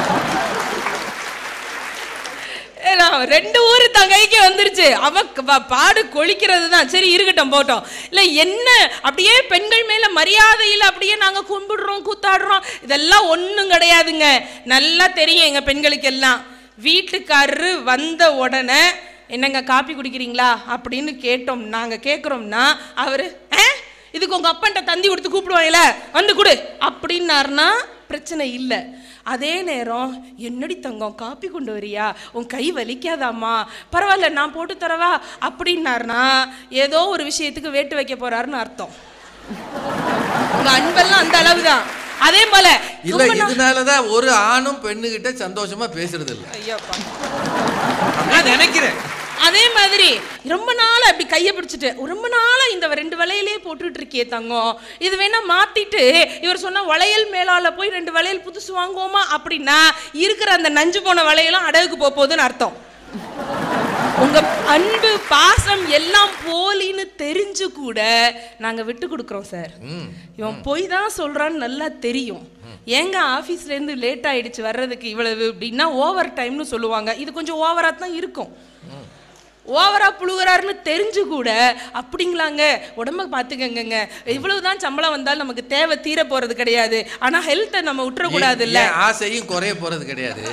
ஏன்னா, ரெண்டு ஊரு தன் கைக்கு வந்துருச்சு அவ க- பா- பாடு கொளிக்கிறது தான் சரி இருக்கட்டும் போட்டோம் இல்ல என்ன அப்படியே பெண்கள் மேல மரியாதையில் அப்படியே நாங்க கும்பிடுறோம் கூத்தாடுறோம் இதெல்லாம் ஒண்ணும் கிடையாதுங்க நல்லா தெரியும் எங்க பெண்களுக்கு எல்லாம் வீட்டுக்காரரு வந்த உடனே என்னங்க காப்பி குடிக்கிறீங்களா அப்படின்னு கேட்டோம் நாங்க கேட்குறோம்னா அவரு "ஆ? இதுக்கு உங்க அப்பன்ட்ட தந்தி கொடுத்து கூப்பிடுவாங்கல்ல வந்து கொடு அப்படின்னாருன்னா பிரச்சனை இல்லை அதே நேரம் என்னடி தங்கம் காப்பி கொண்டு வரியா உன் கை வலிக்காதாம்மா பரவாயில்ல நான் போட்டு தரவா அப்படின்னாருனா ஏதோ ஒரு விஷயத்துக்கு வேட்டு வைக்க போறாருன்னு அர்த்தம் உங்க அன்பெல்லாம் அந்த அளவுதான் அதே போல இல்ல ரொம்ப நா- இதனாலதான் ஒரு ஆணும் பெண்ணுகிட்ட சந்தோஷமா பேசுறது இல்ல ஐயோப்பா. அப்படி நினைக்கிறேன் அதே மாதிரி ரொம்ப நாள் அப்படி கையை பிடிச்சிட்டு ரொம்ப நாளா இந்த ரெண்டு வளையலே போட்டுட்டு இருக்கியே தங்கம் இது வேணா மாத்திட்டு இவர் சொன்ன வளையல் மேலால போய் ரெண்டு வளையல் புதுசு வாங்குவோமா அப்படின்னா இருக்கிற அந்த நஞ்சு போன வளையலும் அடகுக்கு போக போகுதுன்னு அர்த்தம் உங்க அன்பு பாசம் எல்லாம் போலின்னு தெரிஞ்சு கூட நாங்க விட்டு கொடுக்குறோம் சார் இவன் பொய் தான் சொல்றான்னு நல்லா தெரியும் ஏங்க ஆபீஸ்ல இருந்து லேட் ஆயிடுச்சு வர்றதுக்கு இவ்வளவு அப்படின்னா ஓவர் டைம்னு சொல்லுவாங்க இது கொஞ்சம் ஓவரா தான் இருக்கும் ஓவரா புழுகுறாருன்னு தெரிஞ்சு கூட அப்படிங்களாங்க உடம்ப பார்த்துக்கங்கங்க இவ்வளவுதான் சம்பளம் வந்தாலும் நமக்கு தேவை தீர போறது கிடையாது ஆனா ஹெல்த்தை நம்ம விட்டுறக்கூடாது இல்ல என் ஆசையும் குறைய போறது கிடையாது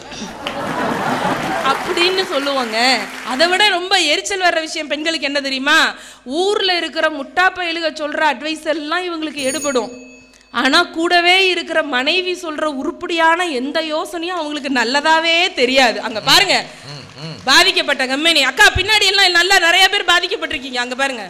அப்படின்னு சொல்லுவாங்க அதை விட ரொம்ப எரிச்சல் வர்ற விஷயம் பெண்களுக்கு என்ன தெரியுமா ஊர்ல இருக்கிற முட்டா பயலுக சொல்ற அட்வைஸ் எல்லாம் இவங்களுக்கு எடுபடும் ஆனா கூடவே இருக்கிற மனைவி சொல்ற உருப்படியான எந்த யோசனையும் அவங்களுக்கு நல்லதாவே தெரியாது அங்க பாருங்க பாதிக்கப்பட்ட கம்பெனி அக்கா பின்னாடி எல்லாம் நல்லா நிறைய பேர் பாதிக்கப்பட்டிருக்கீங்க அங்க பாருங்க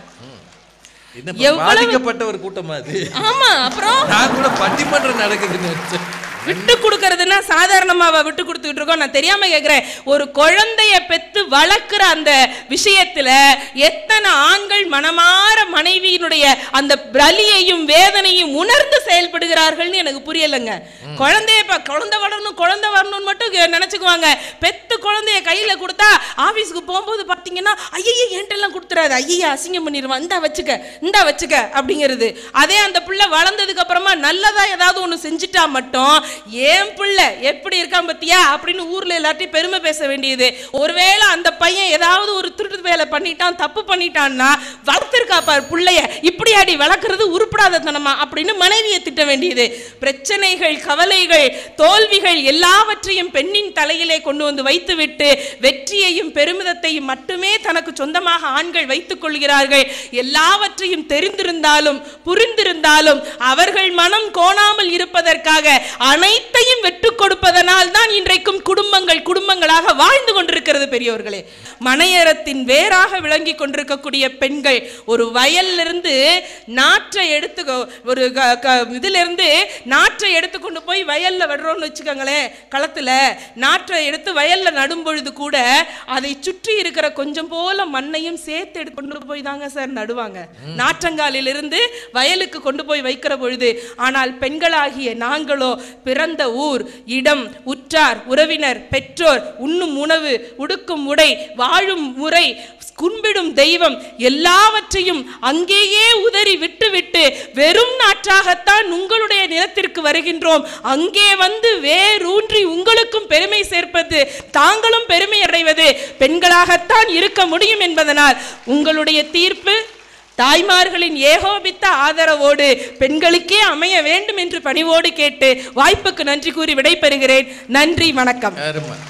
என்ன எவ்வளவு- பாதிக்கப்பட்ட ஒரு கூட்டமா அது ஆமா அப்புறம் நான் கூட பட்டிமன்றம் நடக்குதுன்னு நினைச்சேன். விட்டு கொடுக்கறதுன்னா சாதாரணமாவா விட்டு கொடுத்துட்டு இருக்கோம் நான் தெரியாம கேக்குறேன் ஒரு குழந்தைய பெத்து வளர்க்குற அந்த விஷயத்துல எத்தனை ஆண்கள் மனமாற மனைவியினுடைய அந்த பலியையும் வேதனையும் உணர்ந்து செயல்படுகிறார்கள்னு எனக்கு புரியலைங்க குழந்தைய இப்ப குழந்தை வரணும் குழந்தை வரணும்னு மட்டும் கே- நினைச்சுக்குவாங்க பெத்து குழந்தைய கையில கொடுத்தா ஆபீஸ்க்கு போகும்போது பாத்தீங்கன்னா ஐயையே என்கிட்ட எல்லாம் கொடுத்துறாது ஐயா அசிங்கம் பண்ணிடுவான் இந்தா வச்சுக்க இந்தா வச்சுக்க அப்படிங்கிறது அதே அந்த பிள்ளை வளர்ந்ததுக்கு அப்புறமா நல்லதா ஏதாவது ஒண்ணு செஞ்சுட்டா மட்டும் ஏன் பிள்ளை எப்படி இருக்கான் பத்தியா அப்படின்னு ஊர்ல எல்லாத்தையும் பெருமை பேச வேண்டியது ஒருவேளை அந்த பையன் ஏதாவது ஒரு திருட்டு வேலை பண்ணிட்டான் தப்பு பண்ணிட்டான்னா வளர்த்துருக்கா பார் பிள்ளைய இப்படி அடி வளர்க்கறது உருப்படாத தனமா அப்படின்னு மனைவியை திட்ட வேண்டியது பிரச்சனைகள் கவலைகள் தோல்விகள் எல்லாவற்றையும் பெண்ணின் தலையிலே கொண்டு வந்து வைத்துவிட்டு வெற்றியையும் பெருமிதத்தையும் மட்டுமே தனக்கு சொந்தமாக ஆண்கள் வைத்துக் கொள்கிறார்கள் எல்லாவற்றையும் தெரிந்திருந்தாலும் புரிந்திருந்தாலும் அவர்கள் மனம் கோணாமல் இருப்பதற்காக அனைத்தையும் வெட்டுக் கொடுப்பதனால் தான் இன்றைக்கும் குடும்பங்கள் குடும்பங்களாக வாழ்ந்து கொண்டிருக்கிறது பெரியவர்களே மனையறத்தின் வேறாக விளங்கி கொண்டிருக்கக்கூடிய பெண்கள் ஒரு வயல்லிருந்து நாற்றை எடுத்து ஒரு க- க- இதுல இருந்து நாற்றை எடுத்து கொண்டு போய் வயல்ல விடுறோம்னு வச்சுக்கோங்களேன் களத்துல நாற்றை எடுத்து வயல்ல நடும் பொழுது கூட அதை சுற்றி இருக்கிற கொஞ்சம் போல மண்ணையும் சேர்த்து எடுத்து கொண்டு போய் தாங்க சார் நடுவாங்க நாற்றங்காலிலிருந்து வயலுக்கு கொண்டு போய் வைக்கிற பொழுது ஆனால் பெண்களாகிய நாங்களோ பிறந்த ஊர் இடம் உற்றார் உறவினர் பெற்றோர் உண்ணும் உணவு உடுக்கும் உடை வாழும் முறை கும்பிடும் தெய்வம் எல்லாவற்றையும் அங்கேயே உதறி விட்டுவிட்டு வெறும் நாற்றாகத்தான் உங்களுடைய நிலத்திற்கு வருகின்றோம் அங்கே வந்து வேரூன்றி உங்களுக்கும் பெருமை சேர்ப்பது தாங்களும் பெருமை அடைவது பெண்களாகத்தான் இருக்க முடியும் என்பதனால் உங்களுடைய தீர்ப்பு தாய்மார்களின் ஏகோபித்த ஆதரவோடு பெண்களுக்கே அமைய வேண்டும் என்று பணிவோடு கேட்டு வாய்ப்புக்கு நன்றி கூறி விடைபெறுகிறேன் நன்றி வணக்கம் அருமை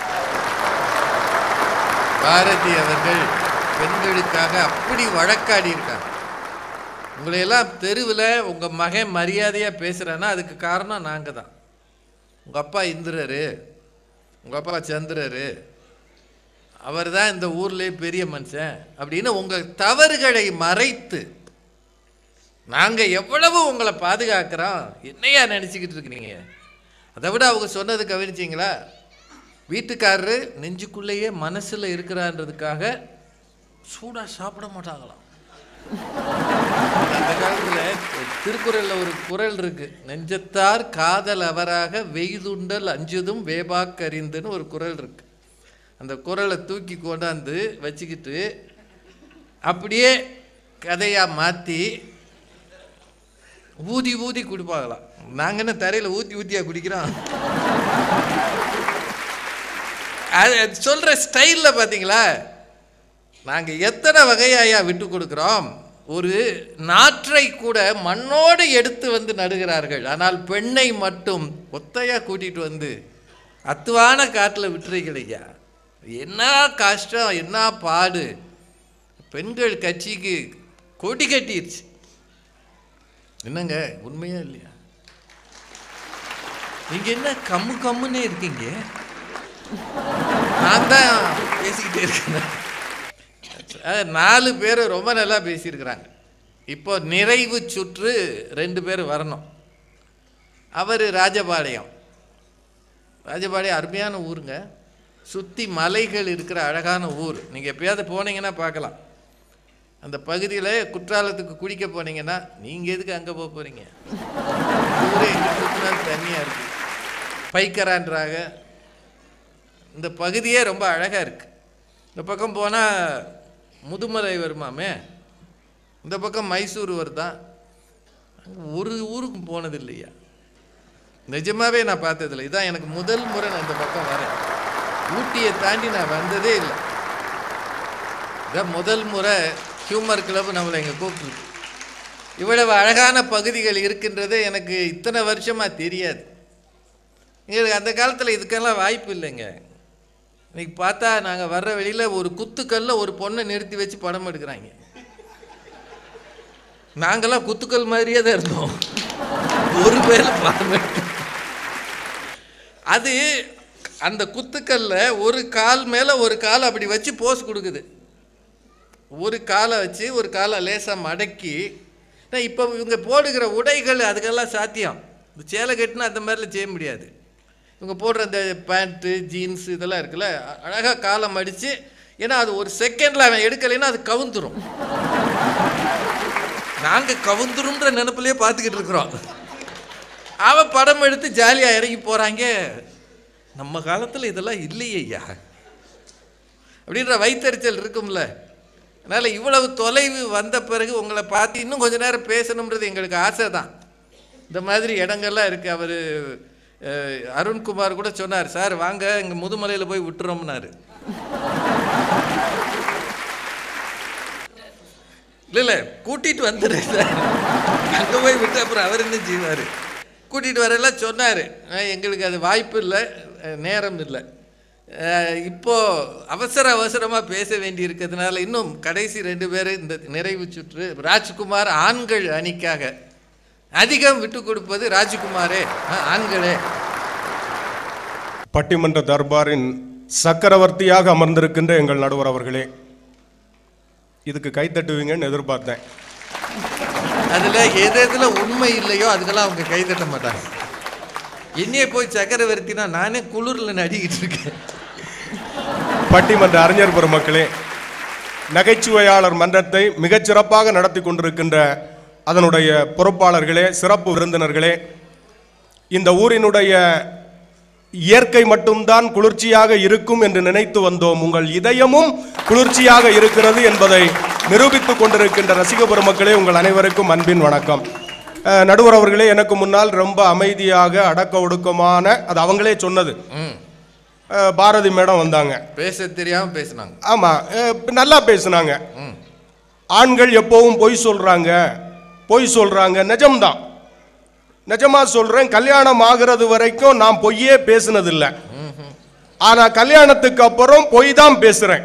பாரதி அவர்கள் பெண்களுக்காக அப்படி வழக்காடி இருக்காங்க உங்களை எல்லாம் தெருவில் உங்கள் மகன் மரியாதையாக பேசுகிறான்னா அதுக்கு காரணம் நாங்கள் தான் உங்கள் அப்பா இந்திரரு உங்கள் அப்பா சந்திரரு அவர் தான் இந்த ஊர்லேயே பெரிய மனுஷன் அப்படின்னு உங்கள் தவறுகளை மறைத்து நாங்கள் எவ்வளவு உங்களை பாதுகாக்கிறோம் என்னையா நினச்சிக்கிட்டு இருக்கிறீங்க அதை விட அவங்க சொன்னது கவனிச்சிங்களா வீட்டுக்காரரு நெஞ்சுக்குள்ளேயே மனசில் இருக்கிறான்றதுக்காக சூடாக சாப்பிட மாட்டாங்களாம் அந்த காலத்தில் திருக்குறளில் ஒரு குறள் இருக்கு நெஞ்சத்தார் காதல் அவராக வெய்துண்டல் அஞ்சுதும் வேபாக்கறிந்துன்னு ஒரு குறள் இருக்கு அந்த குறளை தூக்கி கொண்டாந்து வச்சுக்கிட்டு அப்படியே கதையாக மாற்றி ஊதி ஊதி குடிப்பாங்களாம் நாங்கள் என்ன தரையில் ஊற்றி ஊற்றியா குடிக்கிறோம் அது சொல்கிற ஸ்டைலில் பார்த்தீங்களா நாங்கள் எத்தனை வகையாயா விட்டு கொடுக்குறோம் ஒரு நாற்றை கூட மண்ணோடு எடுத்து வந்து நடுகிறார்கள் ஆனால் பெண்ணை மட்டும் ஒத்தையாக கூட்டிகிட்டு வந்து அத்துவான காட்டில் விட்டுறீங்களையா என்ன கஷ்டம் என்ன பாடு பெண்கள் கட்சிக்கு கொடி கட்டிருச்சு என்னங்க உண்மையா இல்லையா நீங்க என்ன கம்மு கம்முன்னே இருக்கீங்க நான் தான் பேசிக்கிட்டே இருக்கேன் அஹ், நாலு பேர் ரொம்ப நல்லா பேசியிருக்கிறாங்க இப்போ நிறைவு சுற்று ரெண்டு பேர் வரணும் அவர் ராஜபாளையம் ராஜபாளையம் அருமையான ஊருங்க சுற்றி மலைகள் இருக்கிற அழகான ஊர் நீங்கள் எப்பயாவது போனீங்கன்னா பார்க்கலாம் அந்த பகுதியில் குற்றாலத்துக்கு குளிக்க போனீங்கன்னா நீங்கள் எதுக்கு அங்கே போக போகிறீங்க ஊரே எங்கே சுற்றினாலும் தண்ணியாக இருக்குது பைக்கரான்றாங்க இந்த பகுதியே ரொம்ப அழகாக இருக்குது இந்த பக்கம் போனால் முதுமலை வருமாமே இந்த பக்கம் மைசூர் வருதா அங்க ஒரு ஊருக்கும் போனது இல்லையா நிஜமாவே நான் பார்த்ததில்ல இதான் எனக்கு முதல் முறை நான் இந்த பக்கம் வரேன் ஊட்டியை தாண்டி நான் வந்ததே இல்லை இதான் முதல் முறை ஹியூமர் கிளப் நம்மளை இங்கே கூப்பிட்டு இவ்வளவு அழகான பகுதிகள் இருக்கின்றது எனக்கு இத்தனை வருஷமாக தெரியாது எங்களுக்கு அந்த காலத்தில் இதுக்கெல்லாம் வாய்ப்பு இல்லைங்க இன்னைக்கு பார்த்தா நாங்கள் வர்ற வெளியில் ஒரு குத்துக்கல்ல ஒரு பொண்ணை நிறுத்தி வச்சு படம் எடுக்கிறாங்க நாங்கெல்லாம் குத்துக்கல் மாதிரியே தான் இருந்தோம் ஒரு பேர் படம் எடுக்க அது அந்த குத்துக்கல்ல ஒரு கால் மேலே ஒரு கால் அப்படி வச்சு போஸ் கொடுக்குது ஒரு காலை வச்சு ஒரு காலை லேசாக மடக்கி நான் இப்போ இவங்க போடுகிற உடைகள் அதுக்கெல்லாம் சாத்தியம் இந்த சேலை கட்டினா அந்த மாதிரிலாம் செய்ய முடியாது இவங்க போடுற அந்த பேண்ட்டு ஜீன்ஸ் இதெல்லாம் இருக்குல்ல அழகாக காலை மடித்து ஏன்னா அது ஒரு செகண்டில் அவன் எடுக்கலைன்னா அது கவுந்துரும் நாங்கள் கவுந்துருன்ற நினப்புலயே பார்த்துக்கிட்டு இருக்கிறோம் அவன் படம் எடுத்து ஜாலியாக இறங்கி போகிறாங்க நம்ம காலத்தில் இதெல்லாம் இல்லையே ஐயா அப்படின்ற வைத்தறிச்சல் இருக்கும்ல அதனால் இவ்வளவு தொலைவு வந்த பிறகு உங்களை பார்த்து இன்னும் கொஞ்ச நேரம் பேசணுன்றது எங்களுக்கு ஆசை தான் இந்த மாதிரி இடங்கள்லாம் இருக்குது அவர் அருண்குமார் கூட சொன்னார் சார் வாங்க இங்கே முதுமலையில் போய் விட்டுறோம்னாரு இல்லை இல்லை கூட்டிகிட்டு வந்துடுறேன் சார் அங்கே போய் விட்டு அப்புறம் அவர் என்ன செய்வார் கூட்டிகிட்டு வரலாம் சொன்னார் எங்களுக்கு அது வாய்ப்பு இல்லை அஹ், நேரம் இல்லை அஹ், இப்போ அவசர அவசரமாக பேச வேண்டி இருக்கிறதுனால இன்னும் கடைசி ரெண்டு பேர் இந்த நிறைவு சுற்று ராஜ்குமார் ஆண்கள் அணிக்காக அதிகம் விட்டு கொடுப்பது ராஜ்குமாரே அஹ், ஆண்களே பட்டிமன்ற தர்பாரின் சக்கரவர்த்தியாக அமர்ந்திருக்கின்ற எங்கள் நடுவர் அவர்களே இதுக்கு கை தட்டுவீங்கன்னு எதிர்பார்த்தேன் அதில் எது எதில் உண்மை இல்லையோ அதுக்கெல்லாம் அவங்க கை தட்ட மாட்டாங்க என்னையே போய் சக்கரவர்த்தினா நானே குளிரில் நடிக்கிட்டு இருக்கேன் பட்டிமன்ற அறிஞர் பெருமக்களே நகைச்சுவையாளர் மன்றத்தை மிகச் சிறப்பாக நடத்தி கொண்டிருக்கின்ற அதனுடைய பொறுப்பாளர்களே சிறப்பு விருந்தினர்களே இந்த ஊரினுடைய இயற்கை மட்டும்தான் குளிர்ச்சியாக இருக்கும் என்று நினைத்து வந்தோம் உங்கள் இதயமும் குளிர்ச்சியாக இருக்கிறது என்பதை நிரூபித்துக் கொண்டிருக்கின்ற ரசிக பெருமக்களே உங்கள் அனைவருக்கும் அன்பின் வணக்கம் அஹ், நடுவர் அவர்களே எனக்கு முன்னால் ரொம்ப அமைதியாக அடக்க ஒடுக்கமான அது அவங்களே சொன்னது ம் அஹ், பாரதி மேடம் வந்தாங்க பேச தெரியாமல் பேசினாங்க ஆமா அஹ், நல்லா பேசுனாங்க ம் ஆண்கள் எப்பவும் பொய் சொல்றாங்க பொய் சொல்றாங்க நிஜம்தான் நிஜமா சொல்றேன் கல்யாணம் ஆகிறது வரைக்கும் நான் பொய்யே பேசினதில்ல ஆனா கல்யாணத்துக்கு அப்புறம் பொய் தான் பேசுறேன்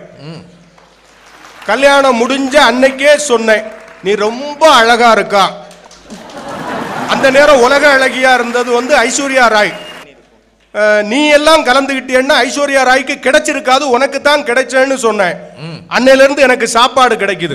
கல்யாணம் முடிஞ்ச அன்னைக்கே சொன்னேன் நீ ரொம்ப அழகா இருக்கா அந்த நேரம் உலக அழகியா இருந்தது வந்து ஐஸ்வர்யா ராய் அஹ், நீ எல்லாம் கலந்துகிட்டேன்னா ஐஸ்வர்யா ராய்க்கு கிடைச்சிருக்காது உனக்கு தான் கிடைச்சேன்னு சொன்னேன் அன்னையில இருந்து எனக்கு சாப்பாடு கிடைக்குது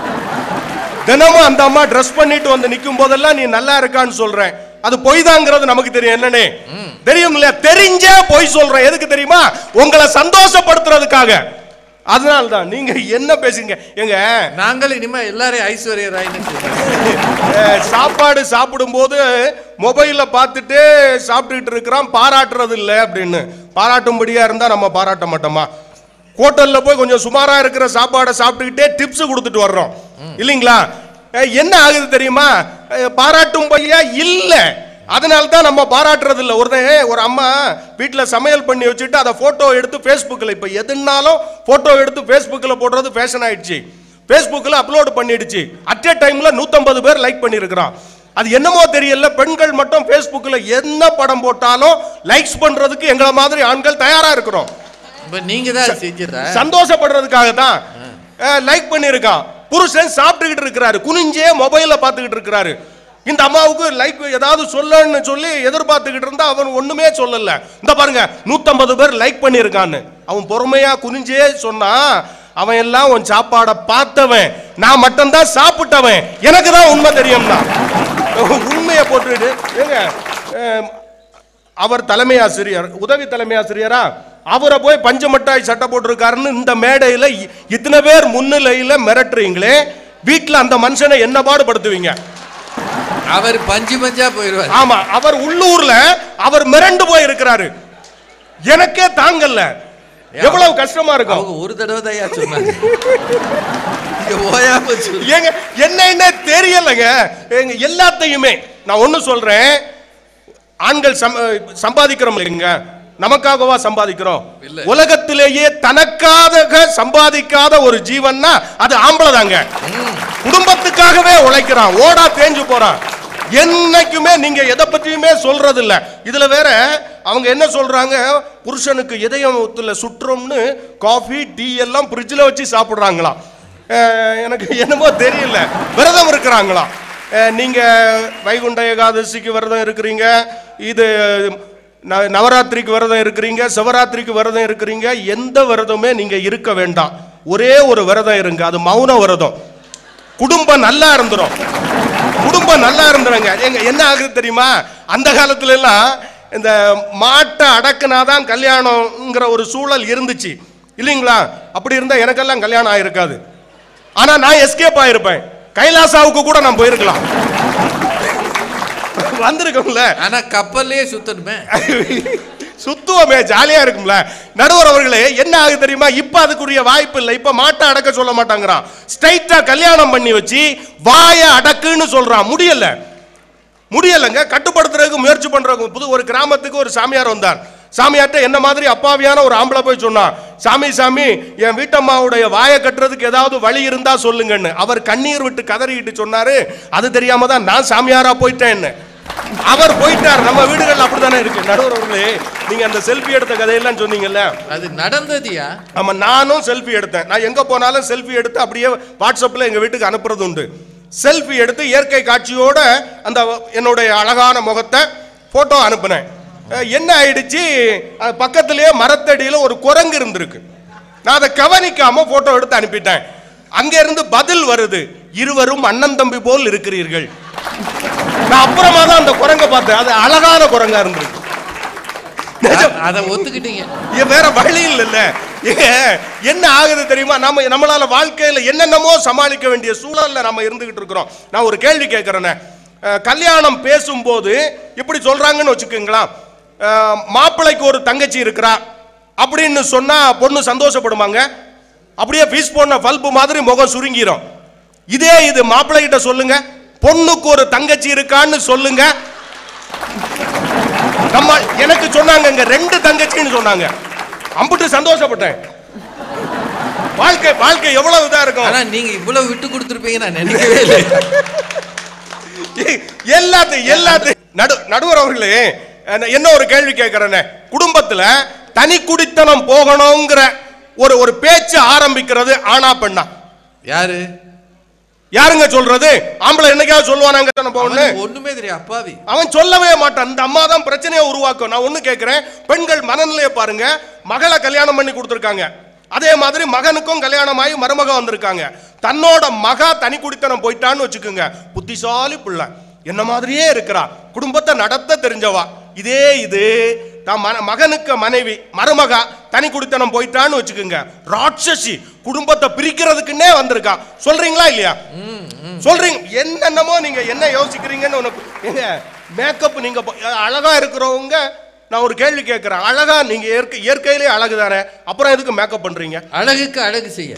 தினமும் அந்த அம்மா ட்ரெஸ் பண்ணிட்டு வந்து நிக்கும் போதெல்லாம் நீ நல்லா இருக்கான்னு சொல்றேன் அது பொய் தாங்கிறது நமக்கு தெரியும் என்னன்னு தெரியும் இல்லையா தெரிஞ்சே பொய் சொல்றேன் எதுக்கு தெரியுமா உங்களை சந்தோஷப்படுத்துறதுக்காக அதனால தான் நீங்க என்ன பேசுங்க எங்க நாங்கள் இனிமே எல்லாரையும் ஐஸ்வர்யா ராய்னு சொல்றோம் அஹ், சாப்பாடு சாப்பிடும்போது மொபைல்ல பார்த்துட்டு சாப்பிட்டுக்கிட்டு இருக்கிறான் பாராட்டுறது இல்லை அப்படின்னு பாராட்டும்படியா இருந்தா நம்ம பாராட்ட மாட்டோமா ஹோட்டல்ல போய் கொஞ்சம் சுமாரா இருக்கிற சாப்பாடை சாப்பிட்டுக்கிட்டே டிப்ஸ் கொடுத்துட்டு வர்றோம் இல்லைங்களா அஹ், என்ன ஆகுது தெரியுமா அஹ், பாராட்டும்படியா இல்ல அதனால தான் நம்ம பாராட்டுறது இல்லை ஒருத்தன் ஒரு அம்மா வீட்டில் சமையல் பண்ணி வச்சுட்டு அதை ஃபோட்டோ எடுத்து ஃபேஸ்புக்கில் இப்போ எதுனாலும் ஃபோட்டோ எடுத்து ஃபேஸ்புக்கில் போடுறது ஃபேஷன் ஆயிடுச்சு ஃபேஸ்புக்கில் அப்லோட் பண்ணிடுச்சு அட் எ டைமில் நூற்றம்பது பேர் லைக் பண்ணியிருக்கிறான் அது என்னமோ தெரியல பெண்கள் மட்டும் ஃபேஸ்புக்கில் என்ன படம் போட்டாலும் லைக்ஸ் பண்ணுறதுக்கு எங்களை மாதிரி ஆண்கள் தயாராக இருக்கிறோம் இப்போ நீங்கள் தான் அதை செஞ்சதா சந்தோஷப்படுறதுக்காக தான் லைக் பண்ணியிருக்கான் புருஷன் சாப்பிட்டுக்கிட்டு இருக்கிறாரு குனிஞ்சே மொபைல பார்த்துக்கிட்டு இருக்கிறாரு இந்த அம்மாவுக்கு லைக் ஏதாவது சொல்லன்னு சொல்லி எதிர்பார்த்துக்கிட்டு இருந்தா அவன் ஒண்ணுமே சொல்லல இந்த பாருங்க நூத்தம்பது பேர் லைக் பண்ணியிருக்கான்னு அவன் பொறுமையா குனிஞ்சே சொன்னா அவன் எல்லாம் உன் சாப்பாடை பார்த்தவன் நான் மட்டும்தான் சாப்பிட்டவன் எனக்கு தான் உண்மை தெரியும்னா உண்மையை போட்டுட்டு ஏங்க அஹ், அவர் தலைமை ஆசிரியர் உதவி தலைமை ஆசிரியரா அவரை போய் பஞ்சு மிட்டாய் சட்டை போட்டிருக்காருன்னு இந்த மேடையில இ- இத்தனை பேர் முன்னிலையில மிரட்டுறீங்களே வீட்டுல அந்த மனுஷனை என்ன பாடுபடுத்துவீங்க அவர் பஞ்சு பஞ்சா போயிடுவார் ஆமா அவர் உள்ளூர்ல அவர் மிரண்டு போய் இருக்கிறாரு எனக்கே தாங்கல்ல எவ்வளவு கஷ்டமா இருக்கும் அவங்க ஒரு தடவை தான் சொன்னாங்க இங்க ஓயாம சொல்லு. ஏங்க என்ன என்ன தெரியலங்க ஏங்க எல்லாத்தையுமே நான் ஒண்ணு சொல்றேன் ஆண்கள் சம் சம்பாதிக்கிறோம் இல்லைங்க நமக்காகவா சம்பாதிக்கிறோம் இல்ல. உலகத்திலேயே தனக்காக சம்பாதிக்காத ஒரு ஜீவன்னா அது ஆம்பளை தாங்க குடும்பத்துக்காகவே உழைக்கிறான் ஓடா தேஞ்சு போறான் என்னைக்குமே நீங்க எதை பத்தியுமே சொல்றது இல்ல இதுல வேற அவங்க என்ன சொல்றாங்க புருஷனுக்கு இதயம் ஒத்துல சுற்றும்னு காஃபி டீ எல்லாம் ஃப்ரிட்ஜில் வச்சு சாப்பிடுறாங்களாம் அஹ் எனக்கு என்னமோ தெரியல விரதம் இருக்கிறாங்களாம் அஹ் நீங்க வைகுண்ட ஏகாதசிக்கு விரதம் இருக்கிறீங்க இது ந- நவராத்திரிக்கு விரதம் இருக்கிறீங்க சிவராத்திரிக்கு விரதம் இருக்கிறீங்க எந்த விரதமே நீங்க இருக்க வேண்டாம் ஒரே ஒரு விரதம் இருங்க அது மௌன விரதம் குடும்பம் நல்லா இருந்துரும் குடும்பம் நல்லா இருந்துருங்க எங்க என்ன ஆகுது தெரியுமா அந்த காலத்துல எல்லாம் இந்த மாட்டை அடக்குனாதான் கல்யாணம்ங்கிற ஒரு சூழல் இருந்துச்சு இல்லைங்களா அப்படி இருந்தா எனக்கெல்லாம் கல்யாணம் ஆயிருக்காது ஆனா நான் எஸ்கேப் ஆயிருப்பேன் கைலாசாவுக்கு கூட நான் போயிருக்கலாம் வந்திருக்கோம்ல ஆனா கப்பல்லையே சுத்தணுமே சுத்துவமே ஜாலியா இருக்கும்ல நடுவர் அவர்களே என்ன ஆகுது தெரியுமா இப்ப அதுக்குரிய வாய்ப்பு இல்லை இப்ப மாட்டை அடக்க சொல்ல மாட்டாங்கிறான் ஸ்ட்ரைட்டா கல்யாணம் பண்ணி வச்சு வாய அடக்குன்னு சொல்றான் முடியல முடியலைங்க கட்டுப்படுத்துறதுக்கு முயற்சி பண்றவங்க புது ஒரு கிராமத்துக்கு ஒரு சாமியார் வந்தார் சாமியார்ட்ட என்ன மாதிரி அப்பாவியான ஒரு ஆம்பளை போய் சொன்னான் சாமி சாமி என் வீட்டம்மாவுடைய வாயை கட்டுறதுக்கு ஏதாவது வழி இருந்தா சொல்லுங்கன்னு அவர் கண்ணீர் விட்டு கதறிக்கிட்டு சொன்னாரு அது தெரியாம தான் நான் சாமியாரா போயிட்டேன்னு அவர் போயிட்டார் நம்ம வீடுகள் அப்படித்தானே இருக்கு நடுவர் அவர்களே நீங்க அந்த செல்ஃபி எடுத்த கதையெல்லாம் சொன்னீங்கல்ல அது நடந்ததியா ஆமா நானும் செல்ஃபி எடுத்தேன் நான் எங்க போனாலும் செல்ஃபி எடுத்து அப்படியே வாட்ஸ்அப்ல எங்க வீட்டுக்கு அனுப்புறது உண்டு செல்ஃபி எடுத்து இயற்கை காட்சியோட அந்த என்னுடைய அழகான முகத்தை போட்டோ அனுப்புனேன் அஹ் என்ன ஆயிடுச்சு அது பக்கத்திலேயே மரத்தடியில ஒரு குரங்கு இருந்திருக்கு நான் அதை கவனிக்காம போட்டோ எடுத்து அனுப்பிட்டேன் அங்க இருந்து பதில் வருது இருவரும் அண்ணன் தம்பி போல் இருக்கிறீர்கள் நான் அப்புறமா தான் அந்த குரங்கை பார்த்தேன் அது அழகான குரங்கா இருந்திருக்கு நிஜம். அதை ஒத்துக்கிட்டீங்க இது வேற வழி இல்லைல்ல ஏங்க, என்ன ஆகுது தெரியுமா நம்ம நம்மளால வாழ்க்கையில என்னென்னமோ சமாளிக்க வேண்டிய சூழல்ல நம்ம இருந்துகிட்டு இருக்கிறோம் நான் ஒரு கேள்வி கேட்கிறேனே அஹ், கல்யாணம் பேசும்போது இப்படி சொல்றாங்கன்னு வச்சுக்கோங்களா அஹ், மாப்பிள்ளைக்கு ஒரு தங்கச்சி இருக்கிறா அப்படின்னு சொன்னா பொண்ணு சந்தோஷப்படுமாங்க அப்படியே ஃபீஸ் போன பல்பு மாதிரி முகம் சுருங்கிரும் இதே இது மாப்பிள்ளை கிட்ட சொல்லுங்க பொண்ணுக்கு ஒரு தங்கச்சி இருக்கான்னு சொல்லுங்க நம்ம எனக்கு சொன்னாங்க இங்க ரெண்டு தங்கச்சின்னு சொன்னாங்க அம்புட்டு சந்தோஷப்பட்டேன் வாழ்க்கை வாழ்க்கை எவ்வளவு இதா இருக்கும் ஆனா நீங்க இவ்வளவு விட்டு கொடுத்துருப்பீங்க நான் நினைக்கவே இல்லை எல்லாத்தையும் எல்லாத்தையும் நடு நடுவர் அவர்களே அஹ், என்ன ஒரு கேள்வி கேட்கிறேன்னு குடும்பத்துல தனி குடித்தனம் போகணுங்கிற ஒரு ஒரு பேச்சு ஆரம்பிக்கிறது ஆனா பெண்ணா யாரு யாருங்க சொல்றது ஆம்பளை என்னைக்காவது சொல்லுவானாங்க தானே போகணும்னு அவனுக்கு ஒண்ணுமே தெரியும் அப்பாவி அவன் சொல்லவே மாட்டான் இந்த அம்மா தான் பிரச்சனையை உருவாக்கும் நான் ஒண்ணு கேட்கிறேன் பெண்கள் மனநிலையை பாருங்க மகளை கல்யாணம் பண்ணி கொடுத்துருக்காங்க அதே மாதிரி மகனுக்கும் கல்யாணம் ஆகி மருமக வந்திருக்காங்க தன்னோட மகா தனி குடித்தனம் போயிட்டான்னு வச்சுக்கோங்க புத்திசாலி பிள்ளை என்ன மாதிரியே இருக்கிறா குடும்பத்தை நடத்த தெரிஞ்சவா இதே இது தான் மன மகனுக்கு மனைவி மருமகா தனி குடித்தனம் போயிட்டான்னு வச்சுக்கோங்க ராட்சசி குடும்பத்தை பிரிக்கிறதுக்குன்னே வந்திருக்கா சொல்றீங்களா இல்லையா சொல்றீங்க என்னென்னமோ நீங்க என்ன யோசிக்கிறீங்கன்னு உனக்கு ஏங்க மேக்கப் நீங்க ப- அழகா இருக்கிறவங்க நான் ஒரு கேள்வி கேட்கிறேன் அழகா நீங்க இயற்கை இயற்கையிலே அழகு தானே அப்புறம் எதுக்கு மேக்கப் பண்றீங்க அழகுக்கு அழகு செய்ய